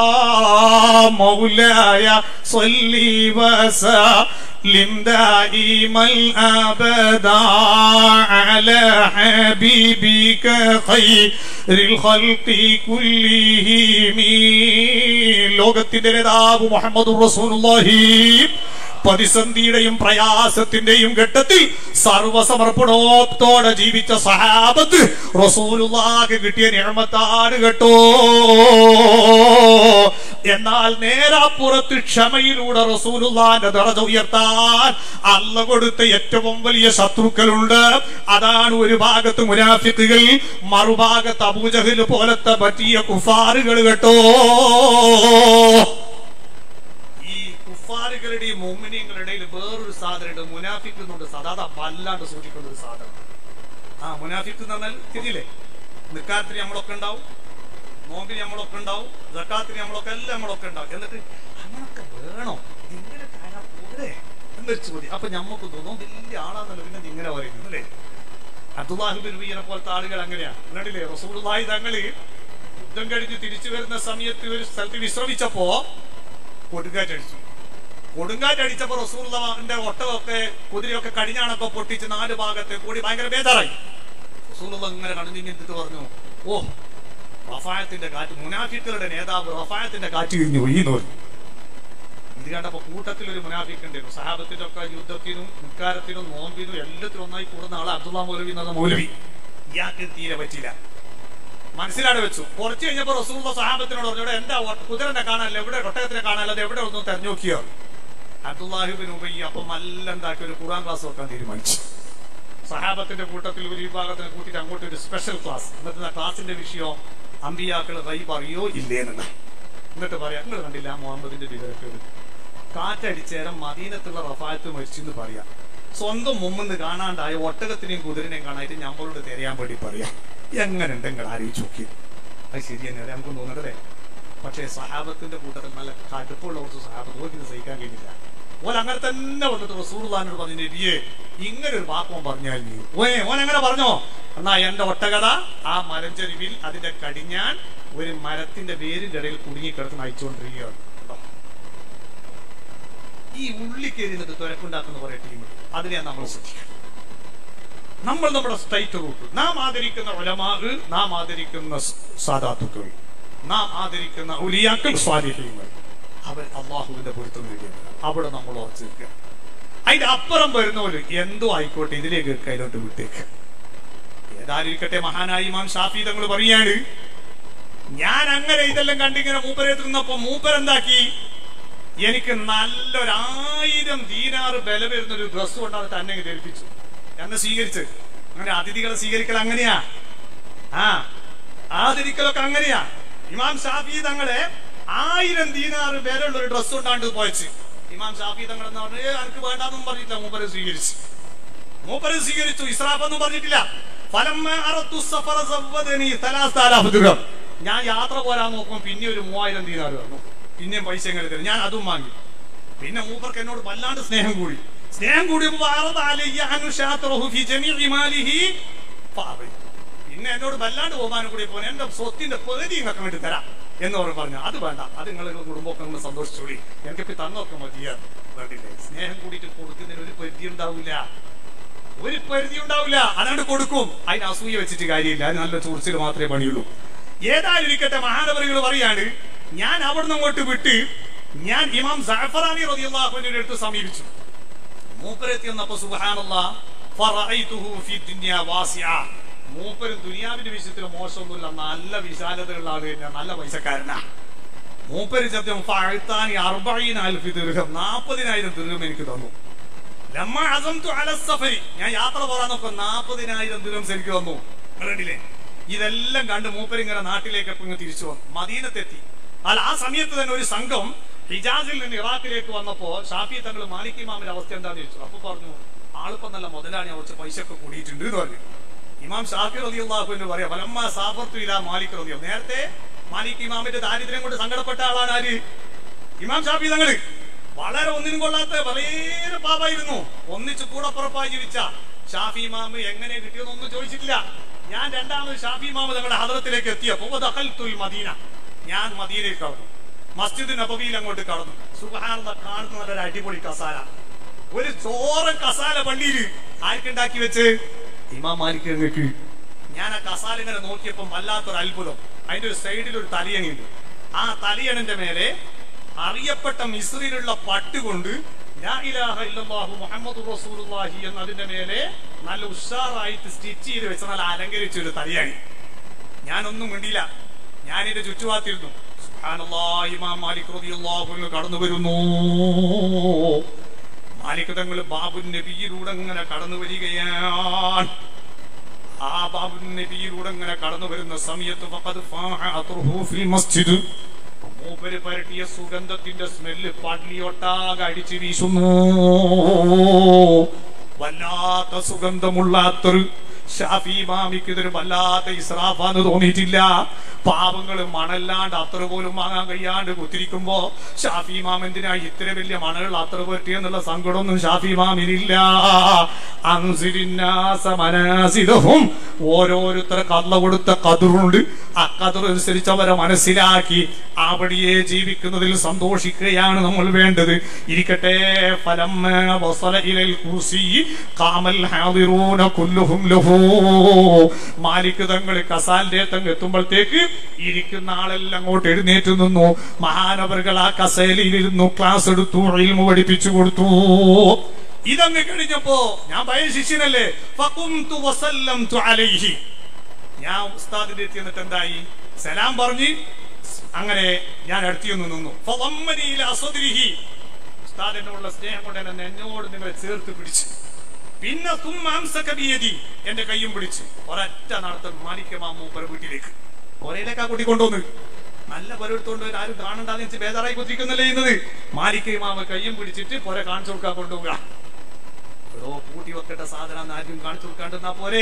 مولاي صلي وسلم دائما أبدا على حبيبك خير الخلق كلهم ലോകത്തിന്റെ നേതാവ് മുഹമ്മദ് റസൂലുള്ളാഹി പ്രതിസന്ധിയുടെയും പ്രയാസത്തിന്റെയും ഘട്ടത്തിൽ സർവസമർപ്പണത്തോടെ ജീവിച്ച സഹാബത്ത് റസൂലുള്ളാഹ് കിട്ടിയ നിഴമത്താണ് കേട്ടോ എന്നാൽ നേരാപ്പുറത്ത് ക്ഷമയിലൂടെ റസൂലുള്ളാന്റെ ദറജ ഉയർത്താൻ അല്ല കൊടുത്ത ഏറ്റവും വലിയ ശത്രുക്കളുണ്ട് അതാണ് ഒരു ഭാഗത്ത് മുനാഫിക്കുകൾ മറുഭാഗത്ത് അബൂജഹൽ പോലത്തെ പറ്റിയ കുഫാറുകൾ കേട്ടോ ഈ കുഫാറുകളുടെയും മോമിനിയങ്ങളുടെ ഇടയിൽ വേറൊരു സാധനമുണ്ട് മുനാഫിക്ക് എന്നുണ്ട് സദാ വല്ലാണ്ട് സൂക്ഷിക്കുന്ന ഒരു സാധനം ആ മുനാഫിക്ക് എന്ന് പറഞ്ഞാൽ തിരിയില്ലേ നിക്കാത്തിന് നമ്മളൊക്കെ ഉണ്ടാവും നോമ്പിന് നമ്മളൊക്കെ ഉണ്ടാവും ജക്കാത്തിന് നമ്മളൊക്കെ എല്ലാം നമ്മളൊക്കെ ഉണ്ടാവും എന്നിട്ട് അങ്ങനൊക്കെ വേണോ ഇങ്ങനെ കാണാൻ പോരെ എന്നൊരു ചോദ്യം അപ്പൊ ഞമ്മക്ക് തോന്നും വലിയ ആളാന്നല്ലോ പിന്നെ ഇത് ഇങ്ങനെ പറയുന്നു അല്ലേ അബ്ദുല്ലാഹിബിൻ ഉബയ്യനെ പോലത്തെ ആളുകൾ അങ്ങനെയാ കണ്ടില്ലേ റസൂലുള്ളാഹി തങ്ങള് യുദ്ധം കഴിഞ്ഞ് തിരിച്ചു വരുന്ന സമയത്ത് ഒരു സ്ഥലത്ത് വിശ്രമിച്ചപ്പോ കൊടുങ്കാറ്റടിച്ചു കൊടുങ്കാറ്റടിച്ചപ്പോ റസൂലിന്റെ ഒട്ടകമൊക്കെ കുതിരയൊക്കെ കടിഞ്ഞാണൊക്കെ പൊട്ടിച്ച് നാല് ഭാഗത്തെ കൂടി ഭയങ്കര ബേജാറായി റസൂലുള്ള ഇങ്ങനെ കണിഞ്ഞിട്ട് പറഞ്ഞു ഓ റഫായത്തിന്റെ കാറ്റ് മുനാഫിക്കുകളുടെ നേതാവ് റഫായത്തിന്റെ കാറ്റ് കഴിഞ്ഞു പോയി എന്ന് പറഞ്ഞു ഇത് കണ്ടപ്പോ കൂട്ടത്തിൽ ഒരു മുനാഫിക്കുണ്ടായിരുന്നു സഹാബത്തിന്റെ ഒക്കെ യുദ്ധത്തിനും നിക്കാരത്തിനും നോമ്പിനും എല്ലാത്തിനും ഒന്നായി കൂടുന്ന ആള് അബ്ദുള്ള മൗലവി എന്ന മൗലവി ഇയാൾക്ക് തീരെ പറ്റിയില്ല മനസ്സിലാണ് വെച്ചു കുറച്ച് കഴിഞ്ഞപ്പോ റസൂള്ള സഹാബത്തിനോട് പറഞ്ഞു "ഇവിടെ എന്താ ഒ- കുതിരനെ കാണാനല്ല എവിടെ ഒട്ടകത്തിനെ കാണാനല്ല അത് എവിടെ ഒന്ന് തെരഞ്ഞു നോക്കിയോ അബ്ദുല്ലാഹിബിൻ ഉബൈ അപ്പം നല്ല എന്താക്കി ഒരു ഖുറാൻ ക്ലാസ് വെക്കാൻ തീരുമാനിച്ചു സഹാബത്തിന്റെ കൂട്ടത്തിൽ ഒരു വിഭാഗത്തിനെ കൂട്ടിയിട്ട് അങ്ങോട്ട് ഒരു സ്പെഷ്യൽ ക്ലാസ് എന്നിട്ട് ആ ക്ലാസിന്റെ വിഷയം അമ്പിയാക്കൾ റൈബ് അറിയോ ഇല്ലേ എന്നുള്ള എന്നിട്ട് പറയാം നിങ്ങൾ കണ്ടില്ല മുഹമ്മദിന്റെ വിവരക്കേട് കാറ്റടിച്ചേരം മദീനത്തുള്ള റഫായത്ത് മരിച്ചെന്ന് പറയാം സ്വന്തം മുമ്പിന്ന് കാണാണ്ടായ ഒട്ടകത്തിനെയും കുതിരനെയും കാണായിട്ട് ഞമ്മളോട് തിരയാൻ വേണ്ടി പറയാം എങ്ങനെ ഉണ്ട് നിങ്ങൾ ആലോചിച്ച് നോക്കി അത് ശരി തന്നെയല്ലേ നമുക്ക് തോന്നുന്നതല്ലേ പക്ഷേ സഹാബത്തിന്റെ കൂട്ടത്തിൽ നല്ല കടുപ്പുള്ള കുറച്ച് സഹാബത്ത് ഓർക്ക് ഇത് സഹിക്കാൻ കഴിഞ്ഞില്ല ഓൻ അങ്ങനെ തന്നെ വന്നിട്ട് റസൂർലാനോട് പറഞ്ഞു നബിയെ ഇങ്ങനെ ഒരു വാക്കോൻ പറഞ്ഞാൽ നീ ഓനെ ഓൻ അങ്ങനെ പറഞ്ഞോ എന്നാ എന്റെ ഒട്ടകഥ ആ മലഞ്ചെരുവിൽ അതിന്റെ കടിഞ്ഞാൻ ഒരു മരത്തിന്റെ വേരിന്റെ ഇടയിൽ കുടുങ്ങി കിടന്ന് അയച്ചുകൊണ്ടിരിക്കുകയാണ് കേട്ടോ. ഈ ഉള്ളി കയറി നിന്നിട്ട് തുരക്കുണ്ടാക്കുന്ന കുറെ ടീം അതിനെ നമ്മൾ ശ്രദ്ധിക്കണം നമ്മൾ നമ്മുടെ സ്റ്റേറ്റ് റൂട്ട് നാം ആദരിക്കുന്ന ഒലമാവ് നാം ആദരിക്കുന്ന സ് സാദാത്തുക്കൾ നാം ആദരിക്കുന്ന ഉലിയാക്കൾ സ്വാധീനങ്ങൾ അവർ അള്ളാഹുവിന്റെ പൊരുത്തം നേടിയത് അവിടെ നമ്മൾ ഉറച്ചു നിൽക്കുക അതിന്റെ അപ്പുറം വരുന്നവര് എന്തോ ആയിക്കോട്ടെ ഇതിലേക്ക് കയ്യിലോട്ട് വിട്ടേക്ക് ഏതായാലും ഇരിക്കട്ടെ മഹാനായി ഇമാം ഷാഫി തങ്ങൾ പറയാണ് ഞാൻ അങ്ങനെ ഇതെല്ലാം കണ്ടിങ്ങനെ മൂപ്പരെത്തുന്നപ്പോ മൂപ്പരെന്താക്കി എനിക്ക് നല്ലൊരായിരം ദീനാറ് ബല വരുന്ന ഒരു ഡ്രസ് കൊണ്ടാണ് തന്നെ അങ്ങ് ധരിപ്പിച്ചു എന്നെ സ്വീകരിച്ച് അങ്ങനെ അതിഥികളെ സ്വീകരിക്കൽ അങ്ങനെയാ ആ ആദരിക്കലൊക്കെ അങ്ങനെയാ ഇമാം ഷാഫി തങ്ങളെ ആയിരം ദീനാറ് പേരുള്ള ഒരു ഡ്രസ് കൊണ്ടാണ്ട് പോയച്ച് ഇമാം ഷാഫി തങ്ങൾ എന്ന് പറഞ്ഞു "ഏ, എനിക്ക് വേണ്ടാന്നും പറഞ്ഞിട്ടില്ല മൂപ്പരെ സ്വീകരിച്ചു മൂപ്പരെ സ്വീകരിച്ചു ഇസ്രാഫ് ഒന്നും പറഞ്ഞിട്ടില്ല ഫലമ്മ അറത്തു സഫറ സവ്വദനി തലാസ്താലാഫ് ദിർഹം. ഞാൻ യാത്ര പോരാൻ നോക്കുമ്പോൾ പിന്നെ ഒരു മൂവായിരം ദീനാറ് തന്നു പിന്നെയും പൈസ എങ്ങനെ തരും ഞാൻ അതും വാങ്ങി പിന്നെ മൂപ്പർക്ക് എന്നോട് വല്ലാണ്ട് സ്നേഹം കൂടി സ്നേഹം കൂടിയപ്പോ വഅറദ അലയ്യ അൻ ഉശാത്തറഹു ഫി ജമീഇ മാലിഹി ഫഅബൈ. പിന്നെ എന്നോട് വല്ലാണ്ട് ബഹുമാനം കൂടി പോലെ എന്റെ സ്വത്തിന്റെ പകുതി നിങ്ങൾക്ക് വേണ്ടി തരാം എന്ന് അവർ പറഞ്ഞു അത് വേണ്ട അത് നിങ്ങൾ കുടുംബമൊക്കെ നിങ്ങൾ സന്തോഷിച്ചോളി എനിക്കിപ്പോ തന്നൊക്കെ മതിയാണ് വേണ്ടില്ലേ സ്നേഹം കൂടിയിട്ട് കൊടുക്കുന്നതിന് ഒരു പരിധി ഉണ്ടാവില്ല ഒരു പരിധി ഉണ്ടാവില്ല അതാണ്ട് കൊടുക്കും അതിന് അസൂയ വെച്ചിട്ട് കാര്യമില്ല അത് നല്ല ചൂർച്ചിൽ മാത്രമേ പണിയുള്ളൂ ഏതായാലും ഇരിക്കട്ടെ മഹാനവറികൾ പറയാണ് ഞാൻ അവിടുന്ന് അങ്ങോട്ട് വിട്ട് ഞാൻ ഇമാം സഅഫറാനി റളിയല്ലാഹുവിന്റെ അടുത്ത് സമീപിച്ചു മൂപ്പരെത്തി വന്നപ്പോ സുബ്ഹാനല്ലാഹ് ഫറഅയ്തുഹു ഫി ദുനിയ വാസിഅ മൂപ്പരും ദുനിയാവിന്റെ വിഷയത്തിൽ മോശമൊന്നുമില്ല നല്ല വിശാലതയുള്ള ആള് തന്നെ നല്ല പൈസക്കാരനാ മൂപ്പര് സത്യം ഫഅഴ്ത്താനി അർബഈന അൽഫി ദിർഹം നാൽപ്പതിനായിരം ദിർഹം എനിക്ക് തന്നു ലമ്മ അസംതു അല സഫരി ഞാൻ യാത്ര പോകാൻ നോക്കാം നാൽപ്പതിനായിരം ദിർഹം എനിക്ക് തന്നു കണ്ടില്ലേ ഇതെല്ലാം കണ്ട് മൂപ്പര് ഇങ്ങനെ നാട്ടിലേക്ക് ഇങ്ങ് തിരിച്ചു വന്നു മദീനത്തെത്തി അല്ല ആ സമയത്ത് തന്നെ ഒരു സംഘം ഹിജാസിൽ നിന്ന് ഇറാഖിലേക്ക് വന്നപ്പോ ഷാഫി തങ്ങൾ മാലിക് ഇമാമിന്റെ അവസ്ഥ എന്താന്ന് ചോദിച്ചു അപ്പൊ പറഞ്ഞു ആളിപ്പം നല്ല മുതലാണ് കുറച്ച് പൈസ ഒക്കെ കൂടിയിട്ടുണ്ട് എന്ന് പറഞ്ഞു ഇമാം ഷാഫി റതി അള്ളാഹു എന്ന് പറയാം ഫലമ്മ സാഫർത്തു ഇല മാലിക് റതിയോ നേരത്തെ മാലിക് ഇമാമിന്റെ ദാരിദ്ര്യം കൊണ്ട് സങ്കടപ്പെട്ട ആളാണ് ആര് ഇമാം ഷാഫി തങ്ങള് വളരെ ഒന്നിനും കൊള്ളാത്ത വളരെ പാപായിരുന്നു ഒന്നിച്ച് കൂടപ്പുറപ്പായി ജീവിച്ച ഷാഫി ഇമാമ് എങ്ങനെ കിട്ടിയെന്നൊന്നും ചോദിച്ചിട്ടില്ല ഞാൻ രണ്ടാമത് ഷാഫി ഇമാമ് തങ്ങളുടെ ഹദറത്തിലേക്ക് എത്തിയപ്പോ ദഖൽതുൽ മദീന ഞാൻ മദീനയിൽ കടന്നു മസ്ജിദ് നബവിയിൽ അങ്ങോട്ട് കടന്നു സുബ്ഹാനല്ലാഹ് കാണുന്ന നല്ലൊരു അടിപൊളി കസാല ഒരു ചോറൻ കസാല പള്ളിയിൽ ആർക്കുണ്ടാക്കി വെച്ച് ഇമാം മാലിക് ഞങ്ങൾക്ക് ഞാൻ ആ കസാല ഇങ്ങനെ നോക്കിയപ്പോൾ വല്ലാത്തൊരു അത്ഭുതം അതിന്റെ ഒരു സൈഡിൽ ഒരു തലിയണിയുണ്ട് ആ തലിയണിന്റെ മേലെ അറിയപ്പെട്ട മിസ്രിലുള്ള പട്ടുകൊണ്ട് ലാ ഇലാഹ ഇല്ലല്ലാഹു മുഹമ്മദുർ റസൂലുള്ളാഹി എന്ന് അതിന്റെ മേലെ നല്ല ഉഷാറായിട്ട് സ്റ്റിച്ച് ചെയ്ത് വെച്ച നല്ല അലങ്കരിച്ച ഒരു തലിയാണി ഞാനൊന്നും മിണ്ടിയില്ല ഞാനിന്റെ ചുറ്റുപാത്തിരുന്നു സുബ്ഹാനല്ലാഹ് ഇമാം മാലിക് റളിയല്ലാഹു അൻഹു കടന്നു വരുന്നു മാലിക് തങ്ങൾ ബാബു നബിയിലൂടെ ഇങ്ങനെ കടന്നു വരികയാണ് ആ ബാബു നബിയിലൂടെ ഇങ്ങനെ കടന്നു വരുന്ന സമയത്ത് ഫഖദ് ഫാഹ അത്റുഹു ഫിൽ മസ്ജിദ് മൂപ്പര് പരട്ടിയ സുഗന്ധത്തിന്റെ സ്മെല്ല് പള്ളിയൊട്ടാകെ അടിച്ചു വീശുന്നു വല്ലാത്ത സുഗന്ധമുള്ള അത്തറ് ഷാഫി മാമിക്ക് ഇതൊരു വല്ലാത്ത ഇസ്രാഫാന്ന് തോന്നിയിട്ടില്ല പാവങ്ങൾ മണല്ലാണ്ട് അത്ര പോലും വാങ്ങാൻ കഴിയാണ്ട് കുത്തിരിക്കുമ്പോ ഷാഫി മാം എന്തിനാ ഇത്ര വലിയ മണകൾ അത്ര പറ്റിയെന്നുള്ള സങ്കടമൊന്നും ഷാഫി മാമിനില്ല അൻസിരിന്നാസ മനാസിലഹും ഓരോരുത്തർ കള്ള കൊടുത്ത കതിറുണ്ട് ആ കതിർ അനുസരിച്ച് അവരെ മനസ്സിലാക്കി അവിടെയെ ജീവിക്കുന്നതിൽ സന്തോഷിക്കുകയാണ് നമ്മൾ വേണ്ടത് ഇരിക്കട്ടെ ഫലം വസല ഇലൽ കുർസി കാമൽ ഹാദിറൂന കുല്ലുഹും ലഹു മാലിക് തങ്ങൾ കസാലിന്റെ തങ്ങ് എത്തുമ്പോഴത്തേക്ക് ഇരിക്കുന്ന ആളെല്ലാം അങ്ങോട്ട് എഴുന്നേറ്റ് നിന്നു മഹാനവറുകൾ ആ കസേലയിൽ ഇരുന്നു ക്ലാസ് എടുത്തു ഇൽമു പഠിപ്പിച്ചു കൊടുത്തു ഇതങ്ങ് കഴിഞ്ഞപ്പോ ഞാൻ ഭയ ശിഷ്യനല്ലേ ഫഖുംതു വസല്ലംതു അലൈഹി ഞാൻ ഉസ്താദിന്റെ എത്തി എന്നിട്ട് എന്തായി സലാം പറഞ്ഞ് അങ്ങനെ ഞാൻ അടുത്തിയൊന്ന് നിന്നു ഫളമ്മനി ഇലാ സദ്രിഹി ഉസ്താദിനോടുള്ള സ്നേഹം കൊണ്ട് എന്നെ എന്നോട് നിങ്ങളെ ചേർത്ത് പിടിച്ചു പിന്നെ തുമ്മാംസക ബിയദി എന്റെ കയ്യും പിടിച്ച് ഒരൊറ്റ നടത്തം മാണിക്യമാ മൂപ്പര വീട്ടിലേക്ക് ഒരേലേക്കാ കൂട്ടിക്കൊണ്ടുവന്ന് നല്ല പരെടുത്തോണ്ട് വരാൻ ആരും കാണണ്ടാന്ന് വെച്ച് ബേജാറായി കുത്തിരിക്കുന്നല്ലേ ചെയ്യുന്നത് മാലിക്കമാമ കയ്യും പിടിച്ചിട്ട് പൊര കാണിച്ചു കൊടുക്കാൻ കൊണ്ടുപോവുക എടോ പൂട്ടി വെക്കട്ട സാധനം ആരും കാണിച്ചു കൊടുക്കാണ്ടെന്നാ പോരെ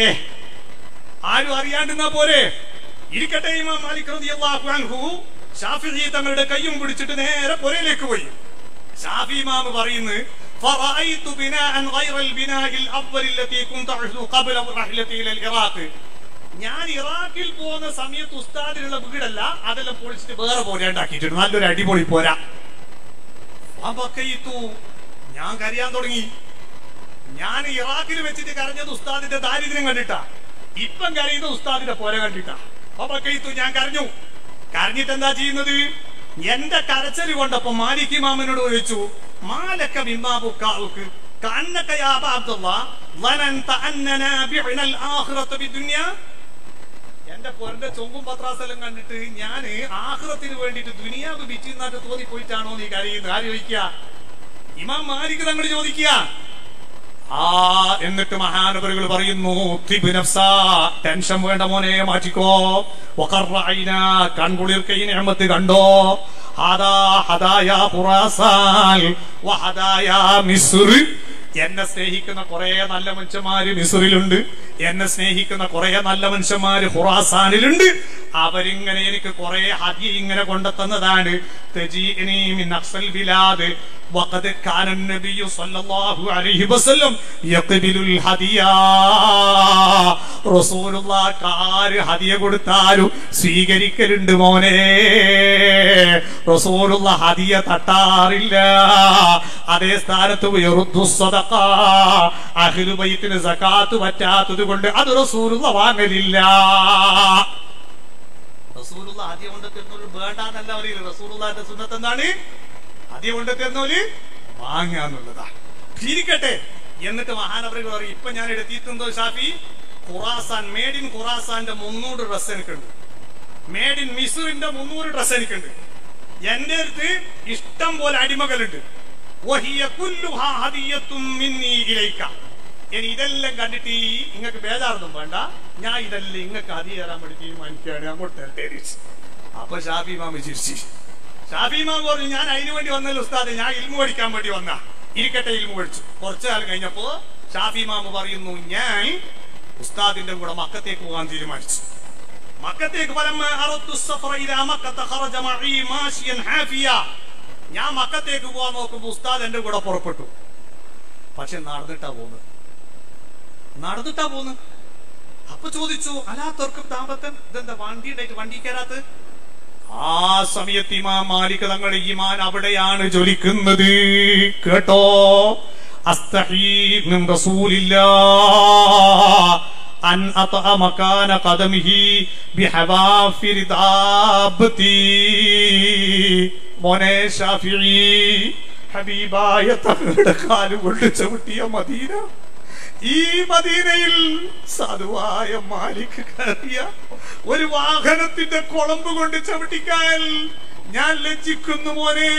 ആരും അറിയാണ്ടെന്നാ പോരെ ഇരിക്കട്ടെ ഇമാം മാലിക് റളിയല്ലാഹു അൻഹു ഷാഫിഈ തങ്ങളുടെ കയ്യും പിടിച്ചിട്ട് നേരെ പുരയിലേക്ക് പോയി ഷാഫി ഇമാം പറയുന്നു فرأيت بناء غير البناء الأول التي كنت أعرف قبل رحلتي إلى العراق ഞാൻ ഇറാഖിൽ പോകുന്ന സമയത്ത് ഉസ്താദിനുള്ള വീടല്ല അതെല്ലാം പൊളിച്ചിട്ട് വേറെ പോലെ ഉണ്ടാക്കിയിട്ടുണ്ട് നല്ലൊരു അടിപൊളി പോരാ ഫബക്കയിത്തു. ഞാൻ കരയാൻ തുടങ്ങി ഞാൻ ഇറാഖിൽ വെച്ചിട്ട് കരഞ്ഞത് ഉസ്താദിന്റെ ദാരിദ്ര്യം കണ്ടിട്ടാ ഇപ്പം കരയുന്നത് ഉസ്താദിന്റെ പോര കണ്ടിട്ടാ ഫബക്കയിത്തു. ഞാൻ കരഞ്ഞു കരഞ്ഞിട്ട് എന്താ ചെയ്യുന്നത് എന്റെ കരച്ചല് കൊണ്ടപ്പോ മാലിക് മാമനോട് ചോദിച്ചു മാലക്ക ബിംബാബുക്കാവുക്ക് കണ്ണക്ക യാ അബാ അബ്ദുല്ലാ ظننت أننا بعنا الآخرة بالدنيا എന്റെ പൊരന്റെ ചൊങ്കും പത്രാസെല്ലാം കണ്ടിട്ട് ഞാൻ ആഹ്റത്തിന് വേണ്ടിട്ട് ദുനിയാവ് വിറ്റിന്നാട്ട് തോന്നിപ്പോയിട്ടാണോ നീ കരയുന്നത് ആര് ചോദിക്കുക ഇമാം മാലിക് തങ്ങൾ ചോദിക്കുക ആ എന്നിട്ട് മഹാനവറുകൾ പറയുന്നു "തിബ് നഫ്സാ, ടെൻഷൻ വേണ്ട മോനെ മാറ്റിക്കോ വഖർറഅയ്ന, കൺകുളിർക്കൈ നിഅമത്ത് കണ്ടോ ഹദാ ഹദായ ഖുറാസാൻ വഹദായ മിസ്ർ എന്നെ സ്നേഹിക്കുന്ന കുറെ നല്ല മനുഷ്യന്മാര് മിസുറിലുണ്ട് എന്നെ സ്നേഹിക്കുന്ന കുറെ നല്ല മനുഷ്യന്മാര് ഹുറാസാനിലുണ്ട് അവരിങ്ങനെ എനിക്ക് കുറെ ഹദി ഇങ്ങനെ കൊണ്ടെത്തുന്നതാണ് തജീഇനി മിൻ അഖ്സൽ ബിലാദ് വഖദ് കാന നബിയു സല്ലല്ലാഹു അലൈഹി വസല്ലം യഖ്ബിലുൽ ഹദിയാ റസൂലുള്ളാഹ് ആര് ഹദിയ കൊടുത്താലും സ്വീകരിക്കലുണ്ട് മോനെ റസൂലുള്ള ഹദിയ തട്ടാറില്ല അതേ സ്ഥാനത്ത് യറുദ്ദു സദഖ അഹ്ലു ബൈത്തിന് സകാത്ത് പറ്റാത്തത് കൊണ്ട് അത് റസൂലുള്ള വാങ്ങലില്ല റസൂലുള്ള ഹദിയ കൊണ്ട് തരുന്നവര് വേണ്ടാന്നല്ല പറയുന്നത് റസൂലുള്ളാന്റെ സുന്നത്ത് എന്താണ് ഹദിയ കൊണ്ട് തരുന്നവര് വാങ്ങാന്നുള്ളതാ ഇരിക്കട്ടെ എന്നിട്ട് മഹാനവറുകൾ പറയും ഇപ്പൊ ഞാൻ എടുത്തിട്ടുണ്ടോ ഷാഫി ഖുറാസാൻ മേഡ് ഇൻ ഖുറാസാന്റെ മുന്നൂറ് ഡ്രസ് എനിക്കുണ്ട് മേഡ് ഇൻ മിസുറിന്റെ മുന്നൂറ് ഡ്രസ് എനിക്കുണ്ട് എന്റെ അടുത്ത് ഇഷ്ടം പോലെ അടിമകളുണ്ട് വഹിയ കുല്ലുഹാ ഹദിയ്യത്തും മിന്നീ ഇലൈക. ഇനി ഇതെല്ലാം കണ്ടിട്ട് ഈ ഇങ്ങക്ക് ബേജാറൊന്നും വേണ്ട ഞാൻ ഇതെല്ലാം ഇങ്ങക്ക് അതി തരാൻ വേണ്ടി തീരുമാനിക്കുകയാണ് അങ്ങോട്ട് തരട്ടെ എന്ന് ചോദിച്ചു. അപ്പൊ ഷാഫി മാമ ചിരിച്ചു ഷാഫി മാമ പറഞ്ഞു ഞാൻ അതിനു വേണ്ടി വന്നല്ലോ ഉസ്താദ് ഞാൻ ഇൽമു പഠിക്കാൻ വേണ്ടി വന്ന ഇരിക്കട്ടെ ഇൽമു പഠിച്ചു കുറച്ചു കാലം കഴിഞ്ഞപ്പോ ഷാഫി മാമ പറയുന്നു ഞാൻ ഉസ്താദിന്റെ കൂടെ മക്കത്തേക്ക് പോകാൻ തീരുമാനിച്ചു മക്കത്തേക്ക് فلما أردت السفر إلى مكة خرج معي ماشيا حافيا ഞാൻ മക്കത്തേക്ക് പോകാൻ നോക്കുമ്പോ ഉസ്താദ് എന്റെ കൂടെ പുറപ്പെട്ടു പക്ഷെ നടന്നിട്ടാ പോന്ന് നടന്നിട്ടാ പോന്ന് അപ്പൊ ചോദിച്ചു അലാത്തവർക്കും താമ്പത്തൻ ഇതെന്താ വണ്ടി ഉണ്ടായിട്ട് വണ്ടി കയറാത്ത ആ സമയത്ത് ഇമാം മാലിക് തങ്ങളുടെ ഈമാൻ അവിടെയാണ് ജ്വലിക്കുന്നത് കേട്ടോ അസ്തഹീ മിൻ റസൂലില്ലാ അൻ അത്അ മകാന ഖദമിഹി ബിഹവാഫിർ ദാബതി മോനെ ഷാഫിഈ ഹബീബായ തങ്ങളുടെ കാലുകൊണ്ട് ചവിട്ടിയ മദീന ഈ മദീനയിൽ സാധുവായ മാലിക് കയറിയ ഒരു വാഹനത്തിന്റെ കുളമ്പ് കൊണ്ട് ചവിട്ടിക്കാൻ ഞാൻ ലജ്ജിക്കുന്നു മോനെ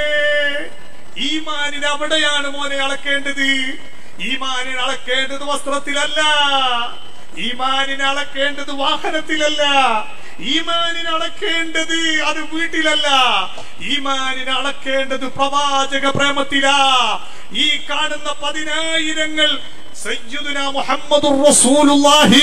ഈ മാനിന് അവിടെയാണ് മോനെ അളക്കേണ്ടത് ഈ മാനിന് അളക്കേണ്ടത് വസ്ത്രത്തിലല്ല ഈ മാനിന് അളക്കേണ്ടത് വാഹനത്തിലല്ല ഈ മാനിന് അളക്കേണ്ടത് അത് വീട്ടിലല്ല ഈ മാനിന് അളക്കേണ്ടത് പ്രവാചക പ്രേമത്തിലാ ഈ കാണുന്ന പതിനായിരങ്ങൾ സയ്യിദുന മുഹമ്മദുർ റസൂലുള്ളാഹി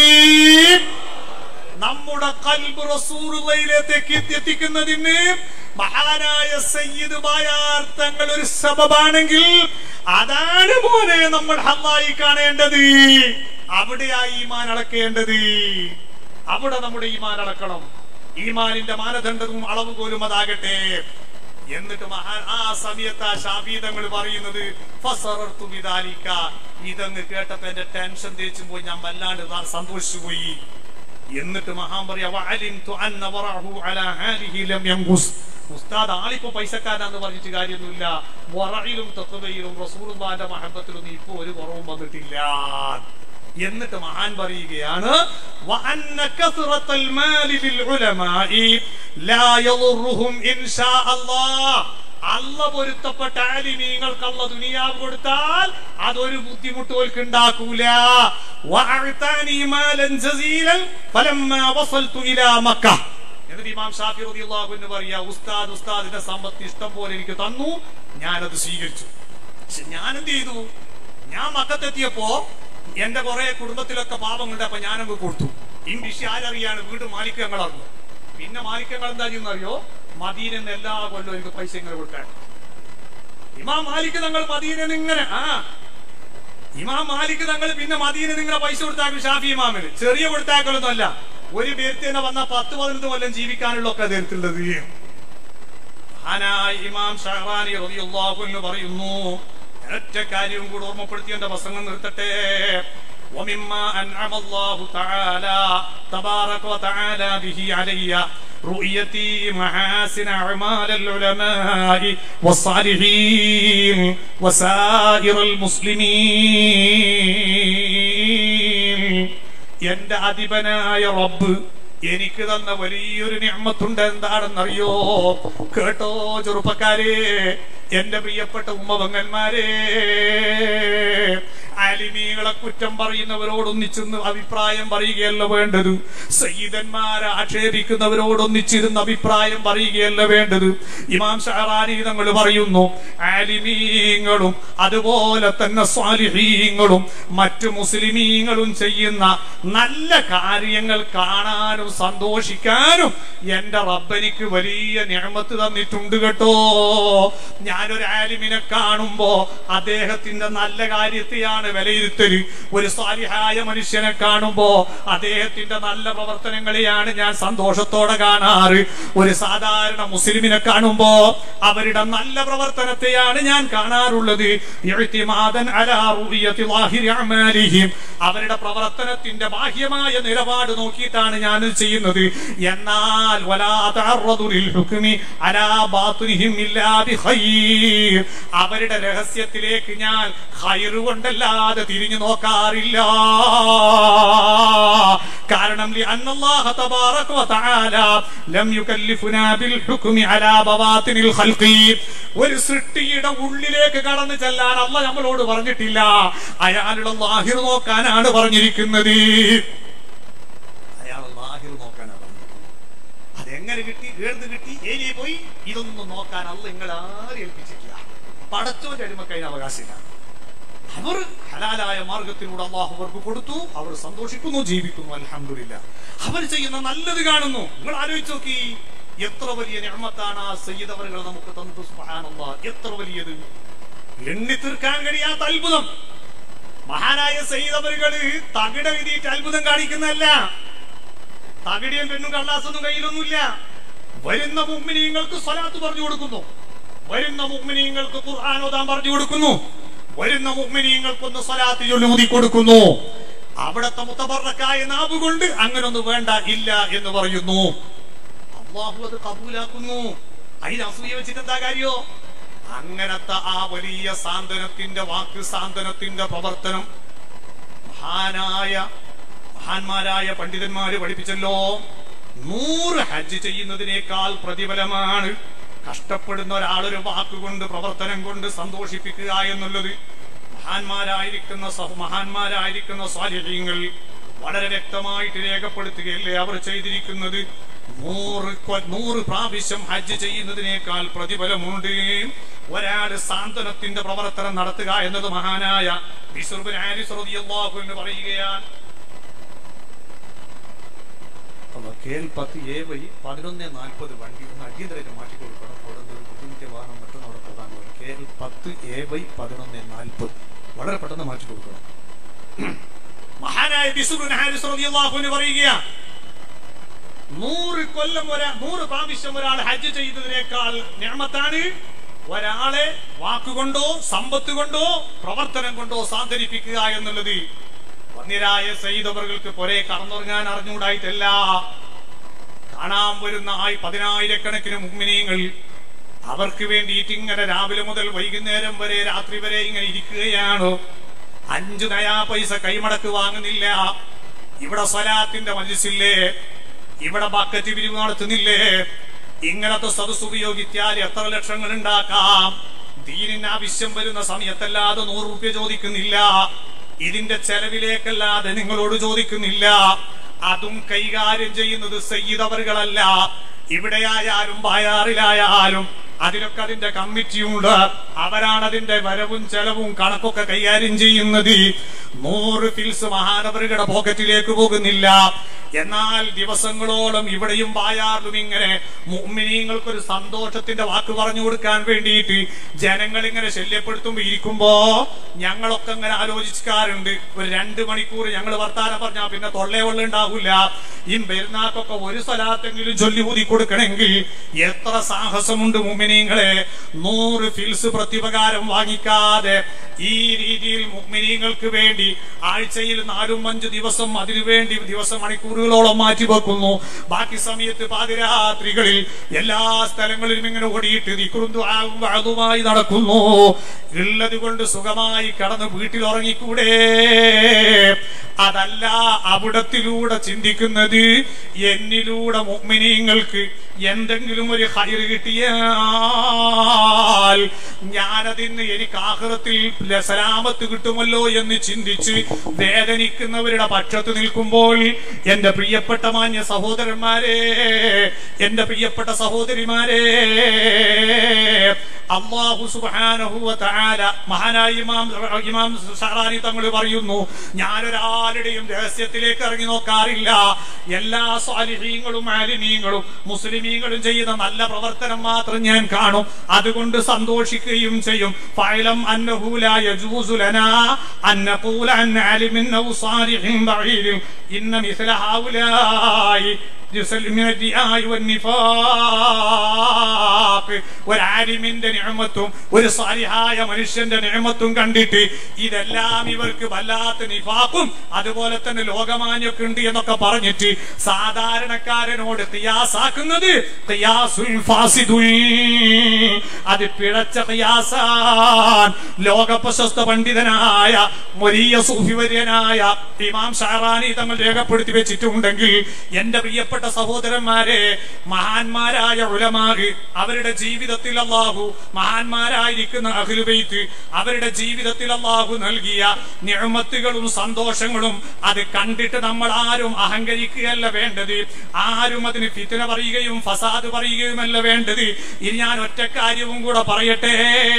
നമ്മുടെ കൽബ് റസൂലുള്ളയിലേക്ക് എത്തിക്കുന്നതിന് മഹാനായ സയ്യിദ് ബായാർത്ഥങ്ങൾ ഒരു സബബാണെങ്കിൽ അതാണ് മോനെ നമ്മൾ ഹല്ലായി കാണേണ്ടത് അവിടെയായി ഈമാൻ അളക്കേണ്ടത് അവിടെ നമ്മുടെ ഈമാൻ അളക്കണം ഈമാനിന്റെ മാനദണ്ഡവും അളവുകോലും അതാകട്ടെ എന്നിട്ട് മഹാൻ ആ സമയത്ത് ആ ഷാബീതങ്ങൾ പറയുന്നത് ഫസറർത്തു ബിദാലിക. ഇതങ്ങ് കേട്ടപ്പോ എന്റെ ടെൻഷൻ തേച്ചും പോയി ഞാൻ വല്ലാണ്ട് ദാ സന്തോഷിച്ചു പോയി എന്നിട്ട് മഹാൻ പറയാ "വഅലിംതു അന്ന വറഅഹു അലാ ഹാലിഹി ലം യൻഖുസ്." ഉസ്താദ് ആളിപ്പോ പൈസക്കാരാന്ന് പറഞ്ഞിട്ട് കാര്യമൊന്നുമില്ല വറയിലും തത്വയിലും റസൂലുള്ളാന്റെ മഹബത്തിലൊന്നും ഇപ്പൊ ഒരു കുറവും വന്നിട്ടില്ല എന്നിട്ട് മഹാൻ പറയുകയാണ് "വഅന്ന കസ്റത്തൽ മാലി ലിൽ ഉലമാഇ ലാ യദുറുഹും ഇൻഷാ അല്ലാഹ്." അല്ല പൊരുത്തപ്പെട്ട ആലിമീങ്ങൾക്ക് അല്ല ദുനിയാവ് കൊടുത്താൽ അതൊരു ബുദ്ധിമുട്ട് ഓൽക്ക് ഉണ്ടാക്കൂല വഅഅതാനി മാലൻ ജസീലൻ ഫലമ്മാ വസൽതു ഇലാ മക്ക എന്നിട്ട് ഇമാം ഷാഫി റളിയല്ലാഹു അൻഹു പറയാ ഉസ്താദ് ഉസ്താദിന്റെ സമ്പത്ത് ഇഷ്ടം പോലെ എനിക്ക് തന്നു ഞാനത് സ്വീകരിച്ചു പക്ഷെ ഞാൻ എന്ത് ചെയ്തു ഞാൻ മക്കത്തെത്തിയപ്പോ എന്റെ കുറെ കുടുംബത്തിലൊക്കെ പാപങ്ങളുണ്ട് അപ്പൊ ഞാനങ്ങ് കൊടുത്തു ഈ വിഷയം ആരറിയാണ് വീട് മാലിക്യങ്ങൾ അറിഞ്ഞു പിന്നെ മാലിക്യങ്ങൾ എന്താ ചെയ്യുന്നറിയോ മദീനെന്ന് എല്ലാ കൊല്ലവും എനിക്ക് പൈസ ഇങ്ങനെ കൊടുക്കാൻ ഇമാം മാലിക് തങ്ങൾ മദീനെന്ന് ഇങ്ങനെ ആ ഇമാം മാലിക് തങ്ങൾ പിന്നെ മദീനെന്ന് ഇങ്ങനെ പൈസ കൊടുത്താക്കും ഷാഫി ഇമാമിന് ചെറിയ കൊടുത്താക്കലൊന്നുമല്ല ഒരു പേര് തന്നെ വന്ന പത്ത് പതിനൊന്ന് കൊല്ലം ജീവിക്കാനുള്ള ഒക്കെ അദ്ദേഹത്തിലുള്ളത് മഹാനായ ഇമാം ഷഹറാനി റളിയല്ലാഹു അൻഹു പറയുന്നു ഒറ്റ കാര്യവും കൂടെ ഓർമ്മപ്പെടുത്തി എന്റെ പ്രസംഗം നിർത്തട്ടെ ومما أنعم الله تعالى تبارك وتعالى به علي رؤيتي محاسن أعمال العلماء والصالحين وسائر المسلمين എന്റെ അധിപനായ റബ്ബ് എനിക്ക് തന്ന വലിയൊരു നിയമത്തുണ്ട് എന്താണെന്നറിയോ കേട്ടോ ചെറുപ്പക്കാരെ എന്റെ പ്രിയപ്പെട്ട ഉമ്മപങ്ങന്മാരെ അലിമീകളെ കുറ്റം പറയുന്നവരോടൊന്നിച്ചെന്ന് അഭിപ്രായം പറയുകയല്ല വേണ്ടത് സയ്യിദന്മാരെ ആക്ഷേപിക്കുന്നവരോടൊന്നിച്ചിരുന്ന് അഭിപ്രായം പറയുകയല്ല വേണ്ടത് ഇമാം ഷഹറാനി തങ്ങൾ പറയുന്നു ആലിമീങ്ങളും അതുപോലെ തന്നെ സ്വാലിഹീങ്ങളും മറ്റു മുസ്ലിമീങ്ങളും ചെയ്യുന്ന നല്ല കാര്യങ്ങൾ കാണാനും സന്തോഷിക്കാനും എന്റെ റബ്ബനിക്ക് വലിയ നിയമത്ത് തന്നിട്ടുണ്ട് കേട്ടോ ഞാനൊരു ആലിമിനെ കാണുമ്പോ അദ്ദേഹത്തിന്റെ നല്ല കാര്യത്തെയാണ് വിലയിരുത്തല് ഒരു സാലിഹായ മനുഷ്യനെ കാണുമ്പോ അദ്ദേഹത്തിന്റെ നല്ല പ്രവർത്തനങ്ങളെയാണ് ഞാൻ സന്തോഷത്തോടെ കാണാറ് ഒരു സാധാരണ മുസ്ലിമിനെ കാണുമ്പോ അവരുടെ നല്ല പ്രവർത്തനത്തെയാണ് ഞാൻ കാണാറുള്ളത് ഇഅ്തിമാദൻ അലാ റുഇയത്തി ളാഹിരി അഅ്മാലിഹിം. അവരുടെ പ്രവർത്തനത്തിന്റെ ബാഹ്യമായ നിലപാട് നോക്കിയിട്ടാണ് ഞാൻ ഇത് ചെയ്യുന്നത് എന്നാൽ വലാ തഅറദു ലിൽ ഹുക്മി അലാ ബാത്തിനിഹിം ഇല്ലാ ബിഖൈർ അവരുടെ രഹസ്യത്തിലേക്ക് ഞാൻ ഖൈർ കൊണ്ടല്ലാതെ തിരിഞ്ഞു നോക്കാറില്ല കാരണം لأن الله تبارك وتعالى لم يكلفنا بالحكم على بواطن الخلق ഒരു സൃഷ്ടിയുടെ ഉള്ളിലേക്ക് കടന്നു ചെല്ലാൻ അല്ല നമ്മളോട് പറഞ്ഞിട്ടില്ല അയാളുടെ ലാഹിർ നോക്കാനാണ് പറഞ്ഞിരിക്കുന്നത് അയാൾ ലാഹിർ നോക്കാനാണ് പറഞ്ഞിരിക്കുന്നത് അതെങ്ങനെ കിട്ടി ഏഴ്ന്ന് കിട്ടി ഏരിയ പോയി ഇതൊന്നും നോക്കാൻ അല്ല നിങ്ങൾ ആരും ഏൽപ്പിച്ചിട്ടില്ല പടച്ചോന്റെ അടിമക്കതിന് അവകാശമില്ല അവർ ഹലാലായ മാർഗത്തിലൂടെ അള്ളാഹു അവർക്ക് കൊടുത്തു അവർ സന്തോഷിക്കുന്നു ജീവിക്കുന്നു അൽഹംദുലില്ല അവർ ചെയ്യുന്ന നല്ലത് കാണുന്നു നിങ്ങൾ ആലോചിച്ച് നോക്കി എത്ര വലിയ നിഅമത്താണ് ആ സയ്യിദവറുകൾ നമുക്ക് തന്നത് സുബ്ഹാനല്ലാഹ് എത്ര വലിയത് എണ്ണി തീർക്കാൻ കഴിയാത്ത അത്ഭുതം മഹാനായ സയ്യിദവറുകൾ തകിട വിധിയിട്ട് അത്ഭുതം കാണിക്കുന്നതല്ല തകിടിയും പെണ്ണും കള്ളാസൊന്നും കയ്യിലൊന്നുമില്ല വരുന്ന മുമ്മിനീങ്ങൾക്ക് സ്വലാത്ത് പറഞ്ഞു കൊടുക്കുന്നു വരുന്ന മുമ്മിനീങ്ങൾക്ക് ഖുർആൻ ഓതാൻ പറഞ്ഞു കൊടുക്കുന്നു വരുന്ന മുമ്മിനീങ്ങൾക്കൊന്ന് സ്വലാത്ത് ചൊല്ലി ഊതി കൊടുക്കുന്നു അവിടത്തെ മുത്തബറക്കായ നാവ് കൊണ്ട് അങ്ങനൊന്നും വേണ്ട ഇല്ല എന്ന് പറയുന്നു അള്ളാഹു അത് കബൂലാക്കുന്നു അതിന് അസൂയ വെച്ചിട്ട് എന്താ കാര്യോ അങ്ങനത്തെ ആ വലിയ സാന്ത്വനത്തിന്റെ വാക്ക് സാന്ത്വനത്തിന്റെ പ്രവർത്തനം മഹാനായ മഹാന്മാരായ പണ്ഡിതന്മാര് പഠിപ്പിച്ചല്ലോ നൂറ് ഹജ്ജ് ചെയ്യുന്നതിനേക്കാൾ പ്രതിഫലമാണ് കഷ്ടപ്പെടുന്ന ഒരാളൊരു വാക്കുകൊണ്ട് പ്രവർത്തനം കൊണ്ട് സന്തോഷിപ്പിക്കുക എന്നുള്ളത് മഹാന്മാരായിരിക്കുന്ന സഹ- മഹാന്മാരായിരിക്കുന്ന സ്വാധീനങ്ങൾ വളരെ വ്യക്തമായിട്ട് രേഖപ്പെടുത്തുകയല്ലേ അവർ ചെയ്തിരിക്കുന്നത് നൂറ് കൊ- നൂറ് പ്രാവശ്യം ഹജ്ജ് ചെയ്യുന്നതിനേക്കാൾ പ്രതിഫലമുണ്ട് ഒരാള് സാന്ത്വനത്തിന്റെ പ്രവർത്തനം നടത്തുക എന്നത് മഹാനായ ബിസുർബിൻ ഹാരിസ് റളിയല്ലാഹു എന്ന് പറയുകയാണ് അപ്പൊ കേൾപ്പത്ത് ഏ വഴി പതിനൊന്ന് നാൽപ്പത് വണ്ടി ഒന്ന് അടിയന്തരം മാറ്റി കൊടുക്കണം അവിടെ നിന്ന് ഒരു ബുദ്ധിമുട്ടിയ വാഹനം മറ്റൊന്ന് അവിടെ പോകാൻ പോകും കേൾ പത്ത് എ വൈ പതിനൊന്ന് നാൽപ്പത് വളരെ പെട്ടെന്ന് മാറ്റി കൊടുക്കണം മഹാനായ ബിസുബിൻ ഹാരിസ് റളിയല്ലാഹു അൻഹു പറയുകയാ നൂറ് കൊല്ലം ഒരാ നൂറ് പ്രാവശ്യം ഒരാൾ ഹജ്ജ് ചെയ്തതിനേക്കാൾ നിയമത്താണ് ഒരാളെ വാക്കുകൊണ്ടോ സമ്പത്ത് കൊണ്ടോ പ്രവർത്തനം കൊണ്ടോ സാന്ത്വനിപ്പിക്കുക എന്നുള്ളത് വന്യരായ സൈതവർക്ക് പൊരെ കടന്നുറങ്ങാൻ അറിഞ്ഞുകൂടായിട്ടല്ല കാണാൻ വരുന്ന ആയി പതിനായിരക്കണക്കിന് മുഗ്മിനീങ്ങൾ അവർക്ക് വേണ്ടിയിട്ട് ഇങ്ങനെ രാവിലെ മുതൽ വൈകുന്നേരം വരെ രാത്രി വരെ ഇങ്ങനെ ഇരിക്കുകയാണ് അഞ്ചു നയാ പൈസ കൈമടക്ക് വാങ്ങുന്നില്ല ഇവിടെ സ്വലാത്തിന്റെ മജിസില്ലേ ഇവിടെ ബക്കറ്റ് പിരിവ് നടത്തുന്നില്ലേ ഇങ്ങനത്തെ സദസ് ഉപയോഗിച്ചാൽ എത്ര ലക്ഷങ്ങൾ ഉണ്ടാക്കാം ദീനിന് ആവശ്യം വരുന്ന സമയത്തല്ലാതെ നൂറ് റുപ്യ ചോദിക്കുന്നില്ല ഇതിന്റെ ചെലവിലേക്കല്ലാതെ നിങ്ങളോട് ചോദിക്കുന്നില്ല അതും കൈകാര്യം ചെയ്യുന്നത് സയ്യിദവറുകളല്ല ഇവിടെയായാലും ബായാറിലായാലും അതിനൊക്കെ അതിന്റെ കമ്മിറ്റിയുണ്ട് അവരാണ് അതിന്റെ വരവും ചെലവും കണക്കൊക്കെ കൈകാര്യം ചെയ്യുന്നത് നൂറ് ഫിൽസ് മഹാനവറുകളുടെ പോക്കറ്റിലേക്ക് പോകുന്നില്ല എന്നാൽ ദിവസങ്ങളോളം ഇവിടെയും ബായാറിലും ഇങ്ങനെ മുഅ്മിനീങ്ങൾക്കൊരു സന്തോഷത്തിന്റെ വാക്ക് പറഞ്ഞു കൊടുക്കാൻ വേണ്ടിയിട്ട് ജനങ്ങൾ ഇങ്ങനെ ശല്യപ്പെടുത്തുമ്പോ ഇരിക്കുമ്പോ ഞങ്ങളൊക്കെ ഇങ്ങനെ ആലോചിക്കാറുണ്ട് ഒരു രണ്ട് മണിക്കൂർ ഞങ്ങൾ വർത്താനം പറഞ്ഞാൽ പിന്നെ തൊള്ളേ വെള്ളം ഉണ്ടാവില്ല ഈ പെരുന്നാക്കൊക്കെ ഒരു സ്ഥലത്തെങ്കിലും ചൊല്ലി ഊതി കൊടുക്കണമെങ്കിൽ എത്ര സാഹസമുണ്ട് മുഅ്മിനീങ്ങളെ നൂറ് ഫിൽസ് പ്രത്യുപകാരം വാങ്ങിക്കാതെ ഈ രീതിയിൽ മുഅ്മിനീങ്ങൾക്ക് വേണ്ടി ആഴ്ചയിൽ നാലും അഞ്ചു ദിവസം അതിനു വേണ്ടി ദിവസം മണിക്കൂറുകളോളം മാറ്റി വെക്കുന്നു ബാക്കി സമയത്ത് പാതിരാത്രികളിൽ എല്ലാ സ്ഥലങ്ങളിലും ഇങ്ങനെ ഓടിയിട്ട് ദിക്റും ദുആവും വഅദുമായി നടക്കുന്നു ഉള്ളത് കൊണ്ട് സുഖമായി കടന്ന് വീട്ടിൽ ഉറങ്ങിക്കൂടെ അതല്ല അവിടത്തിലൂടെ ചിന്തിക്കുന്നത് എന്നിലൂടെ മുഅ്മിനീങ്ങൾക്ക് എന്തെങ്കിലും ഒരു ഹൈറ് കിട്ടിയാൽ ഞാനതിന് എനിക്ക് ആഹ്റത്തിൽ സലാമത്ത് കിട്ടുമല്ലോ എന്ന് ചിന്തിച്ച് വേദനിക്കുന്നവരുടെ പക്ഷത്ത് നിൽക്കുമ്പോൾ എന്റെ പ്രിയപ്പെട്ട മാന്യ സഹോദരന്മാരെ എന്റെ പ്രിയപ്പെട്ട സഹോദരിമാരെ അള്ളാഹു സുബ്ഹാനഹു വ തആല മഹാനായ ഇമാം ഇമാം ഷഹറാനി തങ്ങൾ പറയുന്നു ഞാനൊരാളുടെയും രഹസ്യത്തിലേക്ക് ഇറങ്ങി നോക്കാറില്ല എല്ലാ സ്വാലിഹീങ്ങളും ആലിമീങ്ങളും മുസ്ലിമീങ്ങളും ചെയ്യുന്ന നല്ല പ്രവർത്തനം മാത്രം ഞാൻ കാണും അതുകൊണ്ട് സന്തോഷിക്കുകയും ചെയ്യും ഫഅലം അന്നഹു ലാ യജൂസു ലനാ അൻ നഖൂല അൻ ആലിമിൻ ഔ സാലിഹിൻ ബഈദിൻ ഇന്ന മിസ്ല ഹൗലായി من الرياء والنفاق ഒരാലിമിന്റെ നിയമത്തും ഒരു സാലിഹായ മനുഷ്യന്റെ നിയമത്തും കണ്ടിട്ട് ഇതെല്ലാം ഇവർക്ക് വല്ലാത്ത നിഫാക്കും അതുപോലെ തന്നെ ലോകമാന്യൊക്കെ ഉണ്ട് എന്നൊക്കെ പറഞ്ഞിട്ട് സാധാരണക്കാരനോട് തിയാസാക്കുന്നത് ഖിയാസുൽ ഫാസിദുൽ. അത് പിഴച്ച ഖിയാസാൻ ലോക പ്രശസ്ത പണ്ഡിതനായ വലിയ സൂഫിവര്യനായ ഇമാം ഷാറാനി തങ്ങൾ രേഖപ്പെടുത്തി വെച്ചിട്ടുണ്ടെങ്കിൽ എന്റെ പ്രിയപ്പെട്ട സഹോദരന്മാരെ മഹാന്മാരായ ഉലമാക് അവരുടെ ജീവിതത്തിൽ അള്ളാഹു മഹാന്മാരായിരിക്കുന്ന അഖിലുബൈത്ത് അവരുടെ ജീവിതത്തിൽ അള്ളാഹു നൽകിയ നിഴമത്തുകളും സന്തോഷങ്ങളും അത് കണ്ടിട്ട് നമ്മൾ ആരും അഹങ്കരിക്കുകയല്ല വേണ്ടത് ആരും അതിന് ഫിത്തിന പറയുകയും ഫസാദ് പറയുകയുമല്ല വേണ്ടത് ഇനി ഞാൻ ഒറ്റ കാര്യവും കൂടെ പറയട്ടെ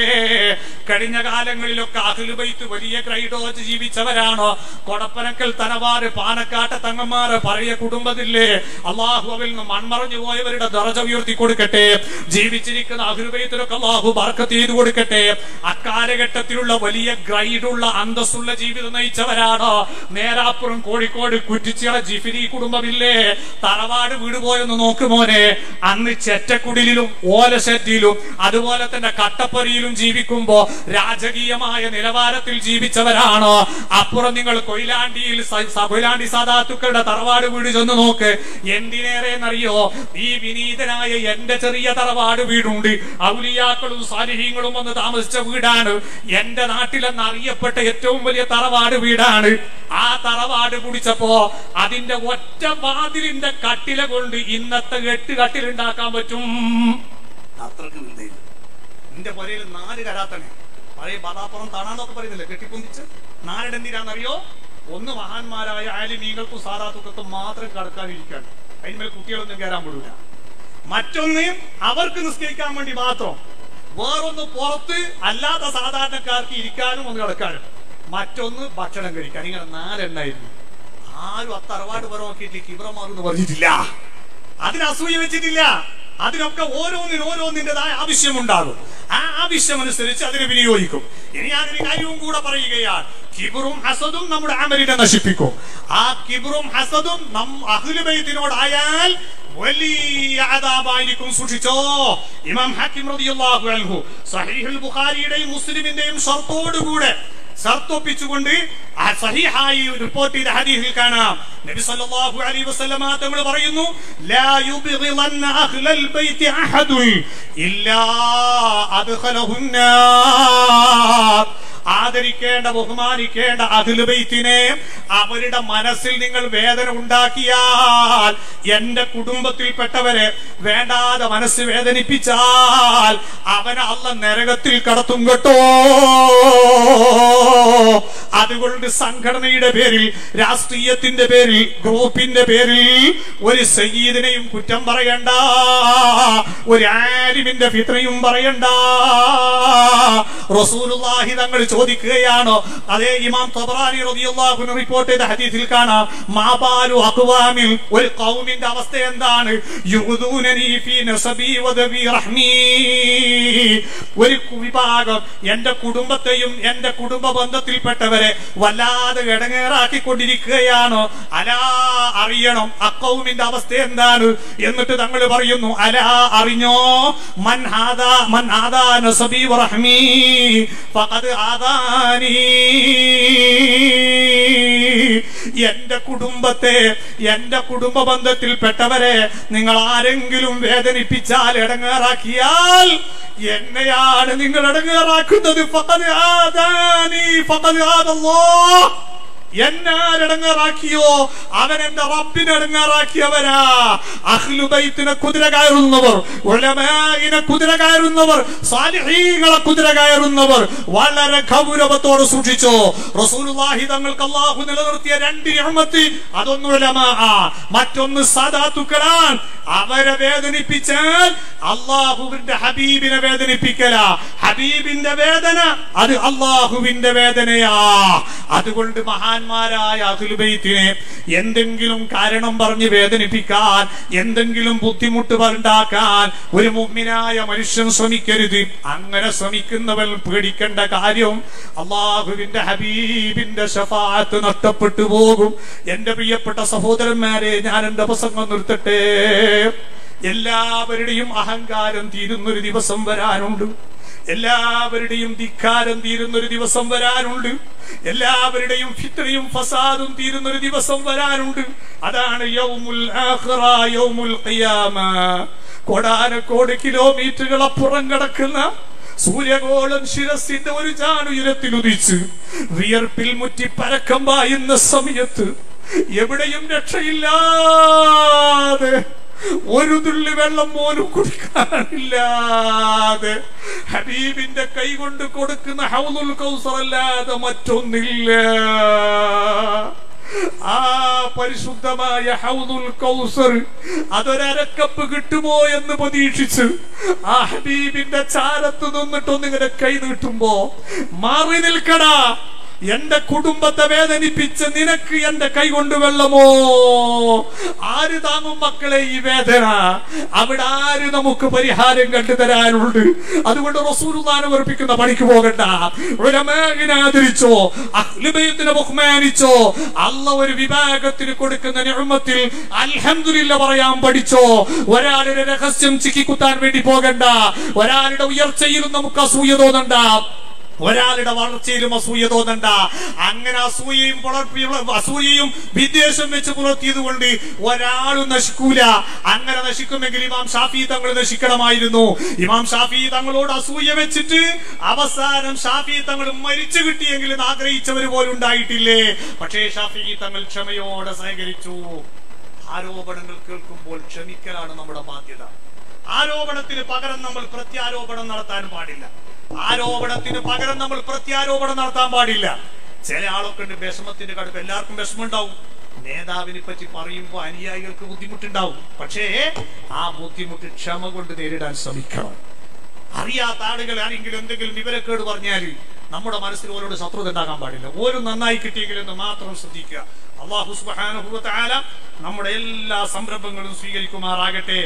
കഴിഞ്ഞ കാലങ്ങളിലൊക്കെ അഖിലുബൈത്ത് വലിയ ക്രൈഡോച്ച് ജീവിച്ചവരാണോ കൊടപ്പനക്കൽ തനവാറ് പാനക്കാട്ട് തങ്ങന്മാര് പഴയ കുടുംബത്തില്ലേ അള്ളാഹു അവരിൽ നിന്ന് മൺമറഞ്ഞു പോയവരുടെ ദറജ ഉയർത്തി കൊടുക്കട്ടെ ജീവിച്ചിരിക്കുന്ന അഹുബൈത്തിലൊക്കെ അള്ളാഹു ബർക്കത്ത് ചെയ്തു കൊടുക്കട്ടെ അക്കാലഘട്ടത്തിലുള്ള വലിയ ഗ്രൈഡുള്ള അന്തസ്സുള്ള ജീവിതം നയിച്ചവരാണോ നേരാപ്പുറം കോഴിക്കോട് കുറ്റിച്ചിറ ജിഫിരി കുടുംബമില്ലേ തറവാട് വീട് പോയെന്ന് നോക്കുമോനെ അന്ന് ചെറ്റക്കുടിലും ഓലശെറ്റിയിലും അതുപോലെ തന്നെ കട്ടപ്പരിയിലും ജീവിക്കുമ്പോ രാജകീയമായ നിലവാരത്തിൽ ജീവിച്ചവരാണോ അപ്പുറം നിങ്ങൾ കൊയിലാണ്ടിയിൽ സ- സ- കൊയിലാണ്ടി സാധാത്തുക്കളുടെ തറവാട് വീട് ചെന്ന് നോക്ക് എന്തിനേറെ എന്നറിയോ ഈ വിനീതനായ എന്റെ ചെറിയ തറവാട് വീടുണ്ട് ഔലിയാക്കളും സാലിഹ്യങ്ങളും വന്ന് താമസിച്ച വീടാണ് എന്റെ നാട്ടിലെന്ന് അറിയപ്പെട്ട ഏറ്റവും വലിയ തറവാട് വീടാണ് ആ തറവാട് കുടിച്ചപ്പോ അതിന്റെ ഒറ്റ വാതിലിന്റെ കട്ടില കൊണ്ട് ഇന്നത്തെ എട്ട് കട്ടിലുണ്ടാക്കാൻ പറ്റും അത്രക്ക് വലുതായിരുന്നു എന്റെ പുരയിൽ നാല് കരാത്തണേ പഴയ ബാധാപ്പുറം താണാന്നൊക്കെ പറയുന്നില്ലേ കെട്ടിപ്പൊന്തിച്ച് നാലെന്തിനാണെന്നറിയോ ഒന്ന് മഹാന്മാരായ ആലിമീങ്ങൾക്കും സാധാത്തുക്കൾക്കും മാത്രം കടക്കാനിരിക്കാൻ അതിന്മേൽ കുട്ടികളൊന്നും കയറാൻ വിടൂല മറ്റൊന്ന് അവർക്ക് നിസ്കരിക്കാൻ വേണ്ടി മാത്രം വേറൊന്ന് പുറത്ത് അല്ലാത്ത സാധാരണക്കാർക്ക് ഇരിക്കാനും ഒന്ന് കിടക്കാനും മറ്റൊന്ന് ഭക്ഷണം കഴിക്കാൻ ഇങ്ങനെ നാലെണ്ണായിരുന്നു ആരും ആ തറവാട് പുറം നോക്കിയിട്ട് കിബ്രമാറെന്ന് പറഞ്ഞിട്ടില്ല അതിന് അസൂയ വെച്ചിട്ടില്ല അതിനൊക്കെ ഓരോന്നിനും ഓരോന്നിൻ്റെതായ ആവശ്യമുണ്ടാകും ആ ആവശ്യം അനുസരിച്ച് അതിനെ വിനിയോഗിക്കും ഇനി ഞാനൊരു കാര്യവും കൂടെ പറയുകയാണ് കിബറും ഹസദും നമ്മുടെ അമലിനെ നശിപ്പിക്കും ആ കിബറും ഹസദും നം അഹ്ലുബൈത്തിനോടായാൽ വലിയ അതാപായിരിക്കും സൂക്ഷിച്ചോ ഇമാം ഹക്കിം റളിയല്ലാഹു അൻഹു സഹീഹുൽ ബുഖാരിയുടെയും മുസ്ലിമിന്റെയും ഷർത്തോടുകൂടെ ഷർത്തൊപ്പിച്ചുകൊണ്ട് ആ സഹിഹായി റിപ്പോർട്ട് ചെയ്ത ഹദീസിൽ കാണാം നബി സല്ലല്ലാഹു അലൈഹി വസല്ലമ തങ്ങൾ പറയുന്നു ലാ യുബ്ഗിളന്ന അഹ്ലൽ ബൈത്തി അഹദുൻ ഇല്ലാ അദ്ഖലഹുന്നാർ ആദരിക്കേണ്ട ബഹുമാനിക്കേണ്ട അഖിലുബൈത്തിനെ അവരുടെ മനസ്സിൽ നിങ്ങൾ വേദന ഉണ്ടാക്കിയാൽ എന്റെ കുടുംബത്തിൽപ്പെട്ടവരെ വേണ്ടാതെ മനസ്സ് വേദനിപ്പിച്ചാൽ അവനെ അല്ല നരകത്തിൽ കടത്തും കേട്ടോ അതുകൊണ്ട് സംഘടനയുടെ പേരിൽ രാഷ്ട്രീയത്തിന്റെ പേരിൽ ഗ്രൂപ്പിന്റെ പേരിൽ ഒരു സയ്യിദിനെയും കുറ്റം പറയണ്ട ഒരു ആലിമിന്റെ ഫിത്രയും പറയണ്ട റസൂലുള്ളാഹി തങ്ങൾ ചോദിക്കുകയാണോ അതേ ഇമാം തബറാനി റളിയല്ലാഹു അൻഹു റിപ്പോർട്ട് ചെയ്ത ഹദീസിൽ കാണാം മാബാലു അഖ്വാമിൽ ഒരു ഖൗമിന്റെ അവസ്ഥ എന്താണ് യുദൂനനി ഫീ നസബി വദബി റഹ്മീ ഒരു വിഭാഗം എന്റെ കുടുംബത്തെയും എന്റെ കുടുംബ ബന്ധത്തിൽപ്പെട്ടവരെ വല്ലാതെ ഇടങ്ങേറാക്കി കൊണ്ടിരിക്കുകയാണോ അലാ അറിയണം അക്കൗമിന്റെ അവസ്ഥ എന്താണ് എന്നിട്ട് തങ്ങൾ പറയുന്നു അലാ അറിഞ്ഞോ മൻ ഹാദാ മൻ ആദാ നസബി വറഹ്മീ ഫഖദ് ആദാനി എന്റെ കുടുംബത്തെ എന്റെ കുടുംബ ബന്ധത്തിൽപ്പെട്ടവരെ നിങ്ങൾ ആരെങ്കിലും വേദനിപ്പിച്ചാൽ ഇടങ്ങേറാക്കിയാൽ എന്നെയാണ് നിങ്ങൾ ഇടങ്ങേറാക്കുന്നത് ഫഖദ് ആദാനി ഫഖദ് ആദല്ലാഹ് എന്നാരടങ്ങാറാക്കിയോ അവൻ എന്റെ റബ്ബിനെ അടങ്ങാറാക്കിയവരാ അഹ്ലുബൈത്തിനെ കുതിര കയറുന്നവർ ഉലമായിനെ കുതിര കയറുന്നവർ സാലിഹീങ്ങളെ കുതിര കയറുന്നവർ വളരെ ഗൗരവത്തോടെ സൂക്ഷിച്ചോ റസൂലുള്ളാഹി തങ്ങൾക്ക് അള്ളാഹു നിലനിർത്തിയ രണ്ട് നിഅമത്ത് അതൊന്ന് ഉലമാ മറ്റൊന്ന് സാദാത്തുക്കളാൻ അവരെ വേദനിപ്പിച്ചാൽ അള്ളാഹുവിന്റെ ഹബീബിനെ വേദനിപ്പിക്കല ഹബീബിന്റെ വേദന അത് അള്ളാഹുവിന്റെ വേദനയാ അതുകൊണ്ട് മഹാന്മാരായ അഖിലുബൈത്തിനെ എന്തെങ്കിലും കാരണം പറഞ്ഞ് വേദനിപ്പിക്കാൻ എന്തെങ്കിലും ബുദ്ധിമുട്ട് ഉണ്ടാക്കാൻ ഒരു മുഗ്മിനായ മനുഷ്യൻ ശ്രമിക്കരുത് അങ്ങനെ ശ്രമിക്കുന്നവൻ പേടിക്കേണ്ട കാര്യം അള്ളാഹുവിന്റെ ഹബീബിന്റെ ഷഫാത്ത് നഷ്ടപ്പെട്ടു പോകും എന്റെ പ്രിയപ്പെട്ട സഹോദരന്മാരെ ഞാൻ എന്റെ പ്രസംഗം നിർത്തട്ടെ എല്ലാവരുടെയും അഹങ്കാരം തീരുന്നൊരു ദിവസം വരാനുണ്ട് എല്ലാവരുടെയും ധിക്കാരം തീരുന്നൊരു ദിവസം വരാനുണ്ട് എല്ലാവരുടെയും ഫിത്രയും ഫസാദും തീരുന്നൊരു ദിവസം വരാനുണ്ട് അതാണ് യൗമുൽ ആഖിറ യൗമുൽ ഖിയാമ കോടാനക്കോട് കിലോമീറ്ററുകൾ അപ്പുറം കിടക്കുന്ന സൂര്യഗോളം ശിരസിന്റെ ഒരു ചാണുയരത്തിൽ ഉദിച്ച് വിയർപ്പിൽ മുറ്റി പരക്കം പായുന്ന സമയത്ത് എവിടെയും രക്ഷയില്ലാതെ ഒരു തുള്ളി വെള്ളം പോലും കുടിക്കാനില്ലാതെ ഹബീബിന്റെ കൈ കൊണ്ട് കൊടുക്കുന്ന ഹൗദുൽ കൗസർ അല്ലാതെ മറ്റൊന്നില്ല ആ പരിശുദ്ധമായ ഹൗദുൽ കൗസർ അതൊരക്കപ്പ് കിട്ടുമോ എന്ന് പ്രതീക്ഷിച്ച് ആ ഹബീബിന്റെ ചാരത്ത് നിന്നിട്ടൊന്നിങ്ങനെ കൈ നീട്ടുമ്പോ മാറി നിൽക്കടാ എന്റെ കുടുംബത്തെ വേദനിപ്പിച്ച് നിനക്ക് എന്റെ കൈ കൊണ്ട് വെള്ളമോ ആര് താങ്ങും മക്കളെ ഈ വേദന അവിടെ ആര് നമുക്ക് പരിഹാരം കണ്ടുതരാനുണ്ട് അതുകൊണ്ട് റസൂലുള്ളാനെ വെറുപ്പിക്കുന്ന പണിക്ക് പോകണ്ട ഉലമാകിനെ ആദരിച്ചോ അഹ്ലുബൈത്തിനെ ബഹുമാനിച്ചോ അല്ല ഒരു വിഭാഗത്തിന് കൊടുക്കുന്ന നിഅമത്തിൽ അൽഹംദുലില്ല പറയാൻ പഠിച്ചോ ഒരാളുടെ രഹസ്യം ചിക്കിക്കുത്താൻ വേണ്ടി പോകണ്ട ഒരാളുടെ ഉയർച്ചയിലും നമുക്ക് അസൂയ തോന്നണ്ട ഒരാളുടെ വളർച്ചയിലും അസൂയ തോന്നണ്ട അങ്ങനെ അസൂയയും പുലർപ്പിയും അസൂയയും വിദ്വേഷം വെച്ച് പുലർത്തിയത് കൊണ്ട് ഒരാളും നശിക്കൂല അങ്ങനെ നശിക്കുമെങ്കിൽ ഇമാം ഷാഫി തങ്ങൾ നശിക്കണമായിരുന്നു ഇമാം ഷാഫി തങ്ങളോട് അസൂയ വെച്ചിട്ട് അവസാനം ഷാഫി തങ്ങൾ മരിച്ചു കിട്ടിയെങ്കിലും ആഗ്രഹിച്ചവർ പോലും ഉണ്ടായിട്ടില്ലേ പക്ഷേ ഷാഫി തങ്ങൾ ക്ഷമയോടെ സഹകരിച്ചു ആരോപണങ്ങൾ കേൾക്കുമ്പോൾ ക്ഷമിക്കലാണ് നമ്മുടെ ബാധ്യത ആരോപണത്തിന് പകരം നമ്മൾ പ്രത്യാരോപണം നടത്താൻ പാടില്ല ആരോപണത്തിന് പകരം നമ്മൾ പ്രത്യാരോപണം നടത്താൻ പാടില്ല ചില ആളൊക്കെ ഉണ്ട് വിഷമത്തിന്റെ കടുപ്പ് എല്ലാവർക്കും വിഷമമുണ്ടാവും നേതാവിനെ പറ്റി പറയുമ്പോൾ അനുയായികൾക്ക് ബുദ്ധിമുട്ടുണ്ടാവും പക്ഷേ ആ ബുദ്ധിമുട്ട് ക്ഷമ കൊണ്ട് നേരിടാൻ ശ്രമിക്കണം അറിയാത്ത ആളുകൾ ആരെങ്കിലും എന്തെങ്കിലും വിവരക്കേട് പറഞ്ഞാൽ നമ്മുടെ മനസ്സിൽ ഓരോട് ശത്രുത ഉണ്ടാകാൻ പാടില്ല ഓരോ നന്നായി കിട്ടിയെങ്കിലെന്ന് മാത്രം ശ്രദ്ധിക്കുക അള്ളാഹു സുബ്ഹാനഹു വ തആല നമ്മുടെ എല്ലാ സംരംഭങ്ങളും സ്വീകരിക്കുമാറാകട്ടെ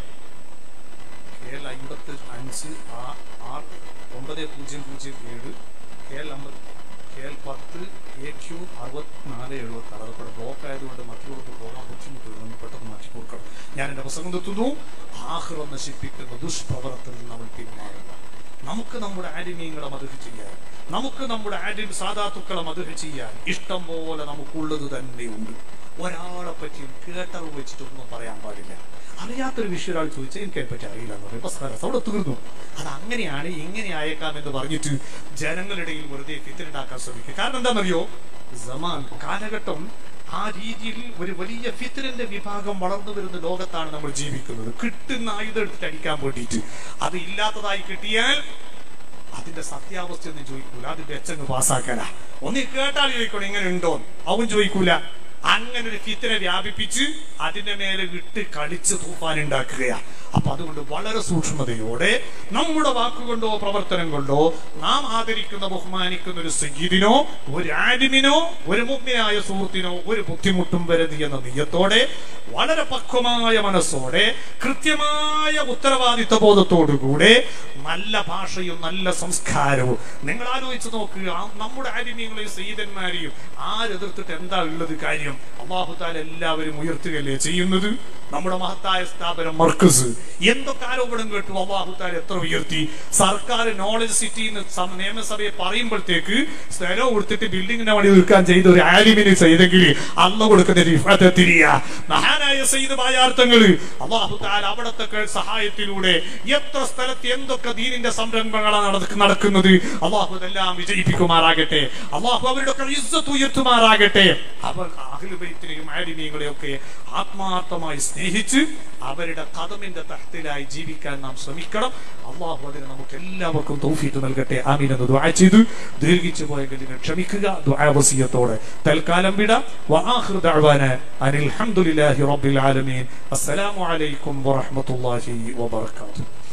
കെ എൽ അമ്പത്തി അഞ്ച് ആ ആറ് ഒമ്പത് പൂജ്യം പൂജ്യം ഏഴ് കെ എൽ അമ്പത് കെ എൽ പത്ത് എ ക്യു അറുപത്തിനാല് എഴുപത്തി ആറ് അതൊക്കെ ബ്ലോക്ക് ആയതുകൊണ്ട് മറ്റുള്ളവർക്ക് പോകാൻ ബുദ്ധിമുട്ടുണ്ട് നമ്മൾ പെട്ടെന്ന് മാറ്റി കൊടുക്കണം ഞാൻ എൻ്റെ പ്രസംഗം നിർത്തുന്നു ആഹ്റം നശിപ്പിക്കുന്ന ദുഷ്പ്രവർത്തനം നമ്മൾ പിന്മാറുക നമുക്ക് നമ്മുടെ ആലിമീങ്ങളെ മധുര ചെയ്യാൻ നമുക്ക് നമ്മുടെ ആലിം സാധാത്തുക്കളെ മധുര ചെയ്യാൻ ഇഷ്ടം പോലെ നമുക്കുള്ളത് തന്നെയുണ്ട് ഒരാളെ പറ്റിയും കേട്ടറിവ് വെച്ചിട്ടൊന്നും പറയാൻ പാടില്ല അറിയാത്തൊരു വിഷയം ഒരാൾ ചോദിച്ചാൽ എനിക്ക് അതിനെപ്പറ്റി അറിയില്ല എന്ന് പറയും ബസ് അവിടെ തീർന്നു അത് അങ്ങനെയാണ് ഇങ്ങനെ ആയേക്കാം എന്ന് പറഞ്ഞിട്ട് ജനങ്ങളുടെ ഇടയിൽ വെറുതെ ഫിത്തിനുണ്ടാക്കാൻ ശ്രമിക്കും കാരണം എന്താണെന്നറിയോ സമാൻ കാലഘട്ടം ആ രീതിയിൽ ഒരു വലിയ ഫിത്തറിന്റെ വിഭാഗം വളർന്നു വരുന്ന ലോകത്താണ് നമ്മൾ ജീവിക്കുന്നത് കിട്ടുന്ന ആയുധം എടുത്തിട്ട് അടിക്കാൻ വേണ്ടിയിട്ട് അത് ഇല്ലാത്തതായി കിട്ടിയാൽ അതിന്റെ സത്യാവസ്ഥ ഒന്നും ചോദിക്കൂല അതിന്റെ എച്ചങ്ങ് പാസ്സാക്കല ഒന്ന് കേട്ടാൽ ചോദിക്കണം ഇങ്ങനെ ഉണ്ടോ അവൻ ചോദിക്കൂല അങ്ങനെ ഒരു ഫിത്തിനെ വ്യാപിപ്പിച്ച് അതിന്റെ മേലെ വിട്ട് കളിച്ച് തൂഫാൻ ഉണ്ടാക്കുകയാ അപ്പൊ അതുകൊണ്ട് വളരെ സൂക്ഷ്മതയോടെ നമ്മുടെ വാക്കുകൊണ്ടോ പ്രവർത്തനം കൊണ്ടോ നാം ആദരിക്കുന്ന ബഹുമാനിക്കുന്ന ഒരു സയ്യിദിനോ ഒരു ആലിമിനോ ഒരു മുഗ്നയായ സുഹൃത്തിനോ ഒരു ബുദ്ധിമുട്ടും വരതി എന്ന നീയത്തോടെ വളരെ പക്വമായ മനസ്സോടെ കൃത്യമായ ഉത്തരവാദിത്വ ബോധത്തോടുകൂടെ നല്ല ഭാഷയും നല്ല സംസ്കാരവും നിങ്ങൾ ആലോചിച്ച് നോക്കുക ആ നമ്മുടെ ആലിമ്യങ്ങളെയും സയ്യിദന്മാരെയും ആരെതിർത്തിട്ട് എന്താ ഉള്ളത് കാര്യം അള്ളാഹുത്താൽ എല്ലാവരും ഉയർത്തുകയല്ലേ ചെയ്യുന്നത് നമ്മുടെ മഹത്തായ സ്ഥാപനം മർക്കസ് എന്തൊക്കെ ആരോപണം കേട്ടു അള്ളാഹുത്താൽ എത്ര ഉയർത്തി സർക്കാർ നോളജ് സിറ്റി നിയമസഭയെ പറയുമ്പോഴത്തേക്ക് സ്ഥലം കൊടുത്തിട്ട് ബിൽഡിങ്ങിന്റെ പണി തീർക്കാൻ ചെയ്ത ഒരു ആലിമിന് ചെയ്തെങ്കിൽ അല്ല കൊടുക്കുന്ന റിഫത്തെ തിരിയ മഹാനായ സയ്യിദ് ബായാർത്ഥങ്ങള് അള്ളാഹുത്താൽ അവിടത്തെ സഹായത്തിലൂടെ എത്ര സ്ഥലത്ത് എന്തൊക്കെ ദീനിന്റെ സംരംഭങ്ങളാണ് നടക്ക- നടക്കുന്നത് അള്ളാഹു ഇതെല്ലാം വിജയിപ്പിക്കുമാറാകട്ടെ അള്ളാഹു അവരുടെ ഒക്കെ ഇസ്സത്ത് ഉയർത്തുമാറാകട്ടെ അവർ അഖിലുബൈത്തിനെയും ആലിമീങ്ങളെയും ഒക്കെ ആത്മാർത്ഥമായി സ്നേഹിച്ച് അവരുടെ കഥമിന്റെ തഹത്തിലായി ജീവിക്കാൻ നാം ശ്രമിക്കണം അള്ളാഹു അതിന് നമുക്ക് എല്ലാവർക്കും തൗഫീറ്റ് നൽകട്ടെ ആമീൻ എന്ന് ദുആ ചെയ്തു ദീർഘിച്ചു പോയെങ്കിൽ നിങ്ങൾ ക്ഷമിക്കുക ദുആ വസിയത്തോടെ തൽക്കാലം വിട വആഖിർ ദഅവാന അനിൽ ഹംദുലില്ലാഹി റബ്ബിൽ ആലമീൻ അസ്സലാമു അലൈക്കും വറഹ്മത്തുള്ളാഹി വബറകാതുഹു